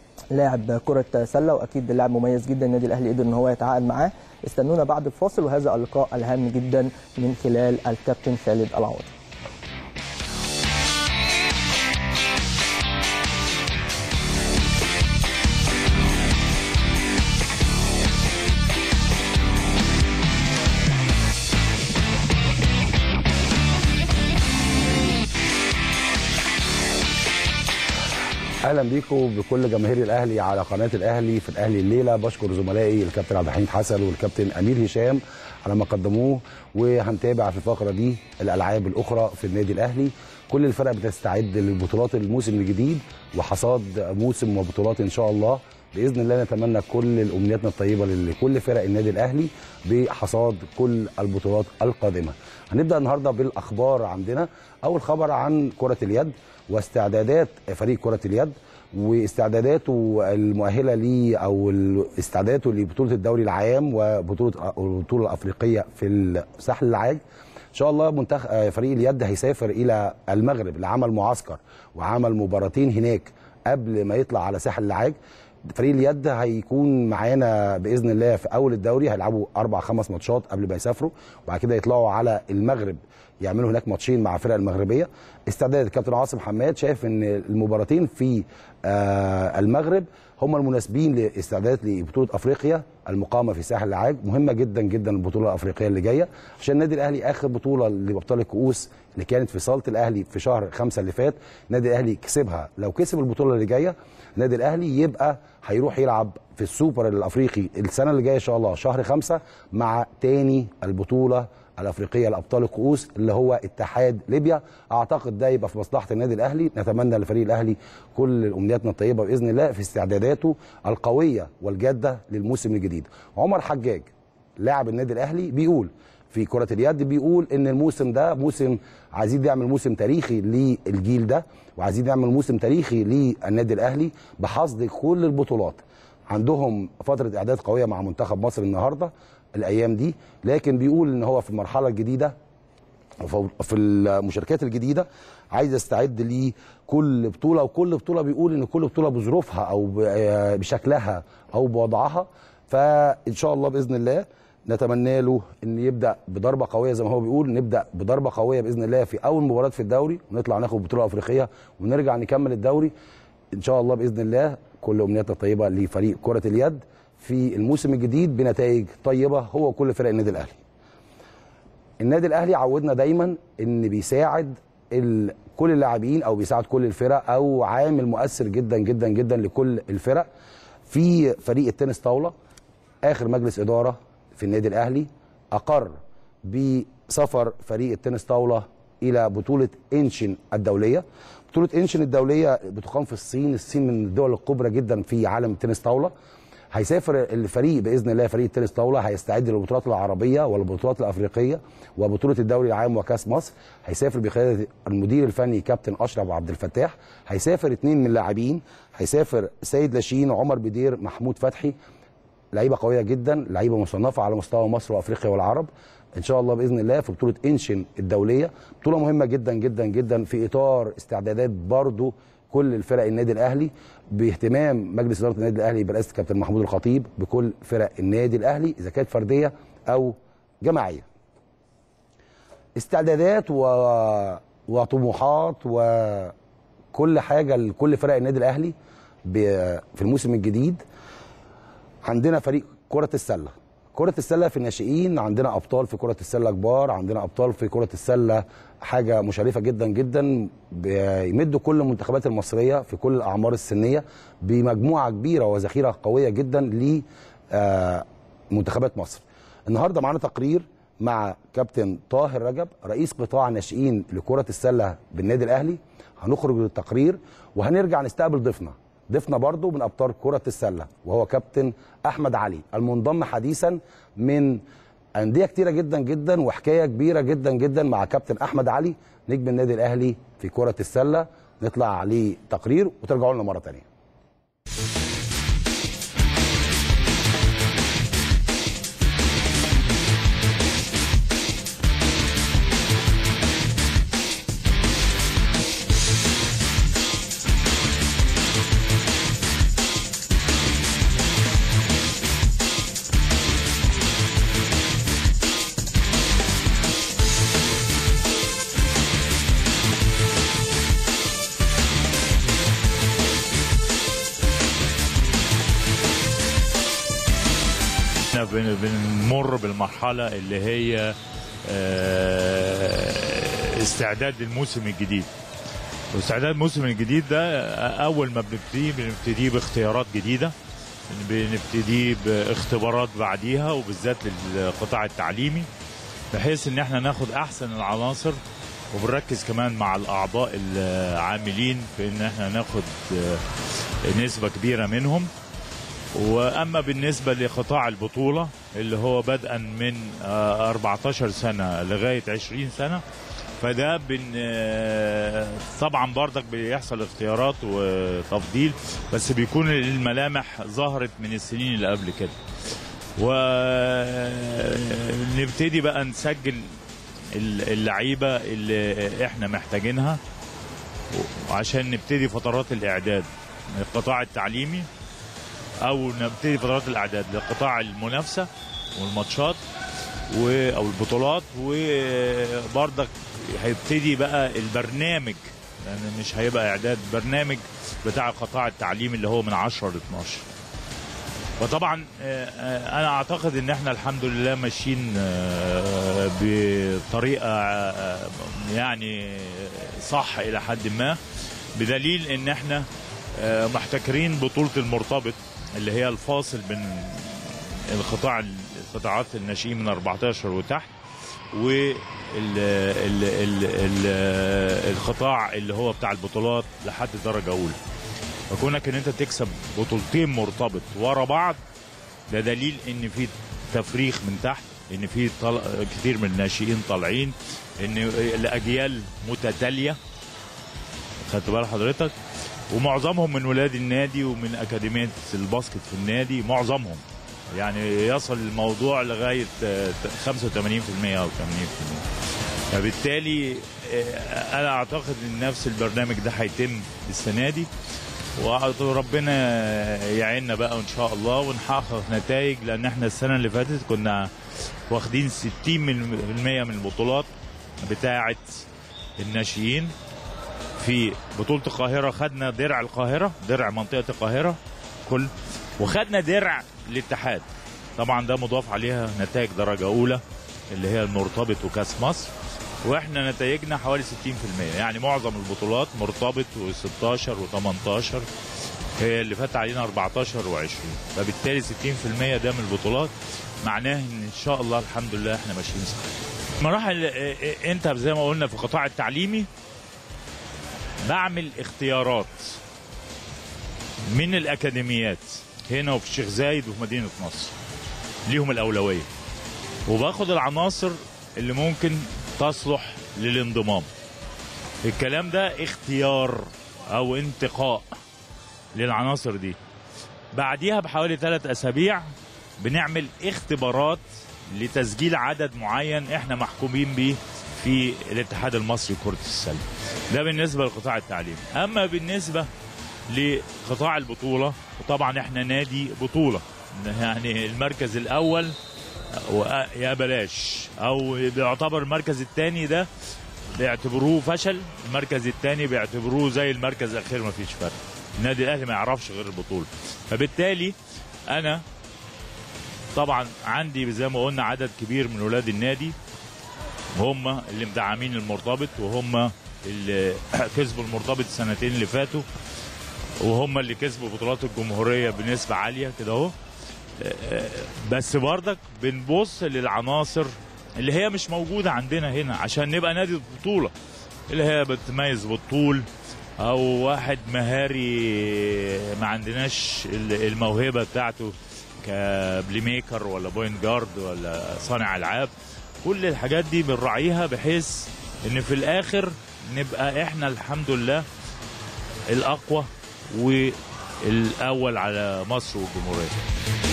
لاعب كرة سلة وأكيد لاعب مميز جدا النادي الأهلي قدر إن هو يتعاقد معاه استنونا بعد الفاصل وهذا اللقاء الهام جدا من خلال الكابتن خالد العوضي اهلا بيكم بكل جماهير الاهلي على قناه الاهلي في الاهلي الليله بشكر زملائي الكابتن عبد الحميد حسن والكابتن امير هشام على ما قدموه وهنتابع في الفقره دي الالعاب الاخرى في النادي الاهلي كل الفرق بتستعد للبطولات الموسم الجديد وحصاد موسم وبطولات ان شاء الله باذن الله نتمنى كل الامنياتنا الطيبه لكل فرق النادي الاهلي بحصاد كل البطولات القادمه هنبدا النهارده بالاخبار عندنا اول خبر عن كره اليد واستعدادات فريق كره اليد واستعداداته المؤهله ليه او استعداداته لبطوله الدوري العام وبطوله البطوله الافريقيه في الساحل العاج ان شاء الله منتخب فريق اليد هيسافر الى المغرب لعمل معسكر وعمل مباراتين هناك قبل ما يطلع على ساحل العاج فريق اليد هيكون معانا باذن الله في اول الدوري هيلعبوا اربع خمس ماتشات قبل ما يسافروا وبعد كده يطلعوا على المغرب يعملوا هناك ماتشين مع الفرق المغربيه استعداد الكابتن عاصم حماد شايف ان المباراتين في آه المغرب هم المناسبين لاستعدادات لبطوله افريقيا المقامه في ساحل العاج مهمه جدا جدا البطوله الافريقيه اللي جايه عشان النادي الاهلي اخر بطوله لابطال الكؤوس اللي كانت في صاله الاهلي في شهر خمسة اللي فات النادي الاهلي كسبها لو كسب البطوله اللي جايه النادي الاهلي يبقى هيروح يلعب في السوبر الافريقي السنه اللي جايه ان شاء الله شهر خمسة مع تاني البطوله الافريقيه لابطال الكؤوس اللي هو اتحاد ليبيا اعتقد ده يبقى في مصلحه النادي الاهلي نتمنى لفريق الاهلي كل امنياتنا الطيبه باذن الله في استعداداته القويه والجاده للموسم الجديد عمر حجاج لاعب النادي الاهلي بيقول في كرة اليد بيقول ان الموسم ده موسم عايزين نعمل موسم تاريخي للجيل ده وعايزين نعمل موسم تاريخي للنادي الاهلي بحصد كل البطولات عندهم فترة اعداد قوية مع منتخب مصر النهارده الايام دي لكن بيقول ان هو في المرحله الجديده في المشاركات الجديده عايز يستعد لكل بطوله وكل بطوله بيقول ان كل بطوله بظروفها او بشكلها او بوضعها فان شاء الله باذن الله نتمنى له ان يبدا بضربه قويه زي ما هو بيقول نبدا بضربه قويه باذن الله في اول مباراه في الدوري ونطلع ناخد بطوله افريقيه ونرجع نكمل الدوري ان شاء الله باذن الله كل امنياتنا طيبه لفريق كره اليد في الموسم الجديد بنتائج طيبه هو وكل فرق النادي الاهلي النادي الاهلي عودنا دايما ان بيساعد ال... كل اللاعبين او بيساعد كل الفرق او عامل مؤثر جدا جدا جدا لكل الفرق في فريق التنس طاوله اخر مجلس اداره في النادي الاهلي اقر بسفر فريق التنس طاوله الى بطوله انشن الدوليه بطوله انشن الدوليه بتقام في الصين الصين من الدول الكبرى جدا في عالم التنس طاوله هيسافر الفريق باذن الله فريق التنس طاوله هيستعد للبطولات العربيه والبطولات الافريقيه وبطوله الدوري العام وكاس مصر هيسافر بقياده المدير الفني كابتن اشرف عبد الفتاح هيسافر اثنين من اللاعبين هيسافر سيد لاشين وعمر بدير محمود فتحي لعيبه قويه جدا لعيبه مصنفه على مستوى مصر وافريقيا والعرب ان شاء الله باذن الله في بطوله انشن الدوليه بطوله مهمه جدا جدا جدا في اطار استعدادات برضو كل الفرق النادي الاهلي باهتمام مجلس اداره النادي الاهلي برئاسه كابتن محمود الخطيب بكل فرق النادي الاهلي اذا كانت فرديه او جماعيه استعدادات و... وطموحات وكل حاجه لكل فرق النادي الاهلي ب... في الموسم الجديد عندنا فريق كره السله كرة السلة في الناشئين عندنا أبطال في كرة السلة كبار عندنا أبطال في كرة السلة حاجة مشرفة جدا جدا بيمدوا كل المنتخبات المصرية في كل الأعمار السنية بمجموعة كبيرة وذخيرة قوية جدا لمنتخبات مصر النهاردة معانا تقرير مع كابتن طاهر رجب رئيس قطاع الناشئين لكرة السلة بالنادي الأهلي هنخرج للتقرير وهنرجع نستقبل ضيفنا ضيفنا برضو من ابطال كره السله وهو كابتن احمد علي المنضم حديثا من انديه كتيره جدا جدا وحكايه كبيره جدا جدا مع كابتن احمد علي نجم النادي الاهلي في كره السله نطلع عليه تقرير وترجعوا لنا مره ثانيه احنا بن- بنمر بالمرحله اللي هي آه، استعداد للموسم الجديد واستعداد الموسم الجديد ده اول ما بنبتدي بنبتدي باختيارات جديده بنبتدي باختبارات بعديها وبالذات للقطاع التعليمي بحيث ان احنا ناخد احسن العناصر وبنركز كمان مع الاعضاء العاملين في ان احنا ناخد آه، نسبه كبيره منهم واما بالنسبه لقطاع البطوله اللي هو بدءا من آه، 14 سنه لغايه 20 سنه فده بن آه، طبعا برضك بيحصل اختيارات وتفضيل بس بيكون الملامح ظهرت من السنين اللي قبل كده ونبتدي بقى نسجل اللعيبه اللي احنا محتاجينها عشان نبتدي فترات الاعداد القطاع التعليمي او نبتدي فترات الاعداد لقطاع المنافسه والماتشات و او البطولات وبرضك هيبتدي بقى البرنامج لان يعني مش هيبقى اعداد برنامج بتاع القطاع التعليمي اللي هو من 10 ل 12 وطبعا آه، آه، انا اعتقد ان احنا الحمد لله ماشيين آه، بطريقه آه، يعني صح الى حد ما بدليل ان احنا آه، محتكرين بطوله المرتبط اللي هي الفاصل بين القطاع القطاعات الناشئين من 14 وتحت وال ال ال ال القطاع اللي هو بتاع البطولات لحد درجه اولى فكونك ان انت تكسب بطولتين مرتبط ورا بعض ده دليل ان في تفريخ من تحت ان في طل... كتير من الناشئين طالعين ان الاجيال متتاليه خدت بال حضرتك ومعظمهم من ولاد النادي ومن اكاديميه الباسكت في النادي معظمهم يعني يصل الموضوع لغايه آه، 85% او 80% فبالتالي آه، انا اعتقد ان نفس البرنامج ده هيتم السنه دي وربنا يعيننا بقى ان شاء الله ونحقق نتائج لان احنا السنه اللي فاتت كنا واخدين 60% من البطولات بتاعه الناشئين في بطوله القاهره خدنا درع القاهره درع منطقه القاهره كل وخدنا درع الاتحاد طبعا ده مضاف عليها نتائج درجه اولى اللي هي المرتبط وكاس مصر واحنا نتائجنا حوالي 60% يعني معظم البطولات مرتبط و16 و18 هي اللي فات علينا 14 و20 فبالتالي 60% ده من البطولات معناه ان ان شاء الله الحمد لله احنا ماشيين صح مراحل اه، اه، انت زي ما قلنا في القطاع التعليمي بعمل اختيارات من الاكاديميات هنا وفي الشيخ زايد وفي مدينه نصر ليهم الاولويه وباخد العناصر اللي ممكن تصلح للانضمام الكلام ده اختيار او انتقاء للعناصر دي بعديها بحوالي ثلاث اسابيع بنعمل اختبارات لتسجيل عدد معين احنا محكومين بيه في الاتحاد المصري لكرة السلة ده بالنسبة لقطاع التعليم اما بالنسبة لقطاع البطولة وطبعا احنا نادي بطولة يعني المركز الاول و- يا بلاش او بيعتبر المركز الثاني ده بيعتبروه فشل المركز الثاني بيعتبروه زي المركز الاخير ما فيش فرق النادي الاهلي ما يعرفش غير البطوله فبالتالي انا طبعا عندي زي ما قلنا عدد كبير من ولاد النادي هم اللي مدعمين المرتبط وهم اللي كسبوا المرتبط السنتين اللي فاتوا وهم اللي كسبوا بطولات الجمهوريه بنسبه عاليه كده اهو بس برضك بنبص للعناصر اللي هي مش موجوده عندنا هنا عشان نبقى نادي بطوله اللي هي بتميز بالطول او واحد مهاري ما عندناش ال- الموهبه بتاعته كبلاي ميكر ولا بوينت جارد ولا صانع العاب كل الحاجات دي بنراعيها بحيث ان في الاخر نبقى احنا الحمد لله الاقوى والاول على مصر والجمهوريه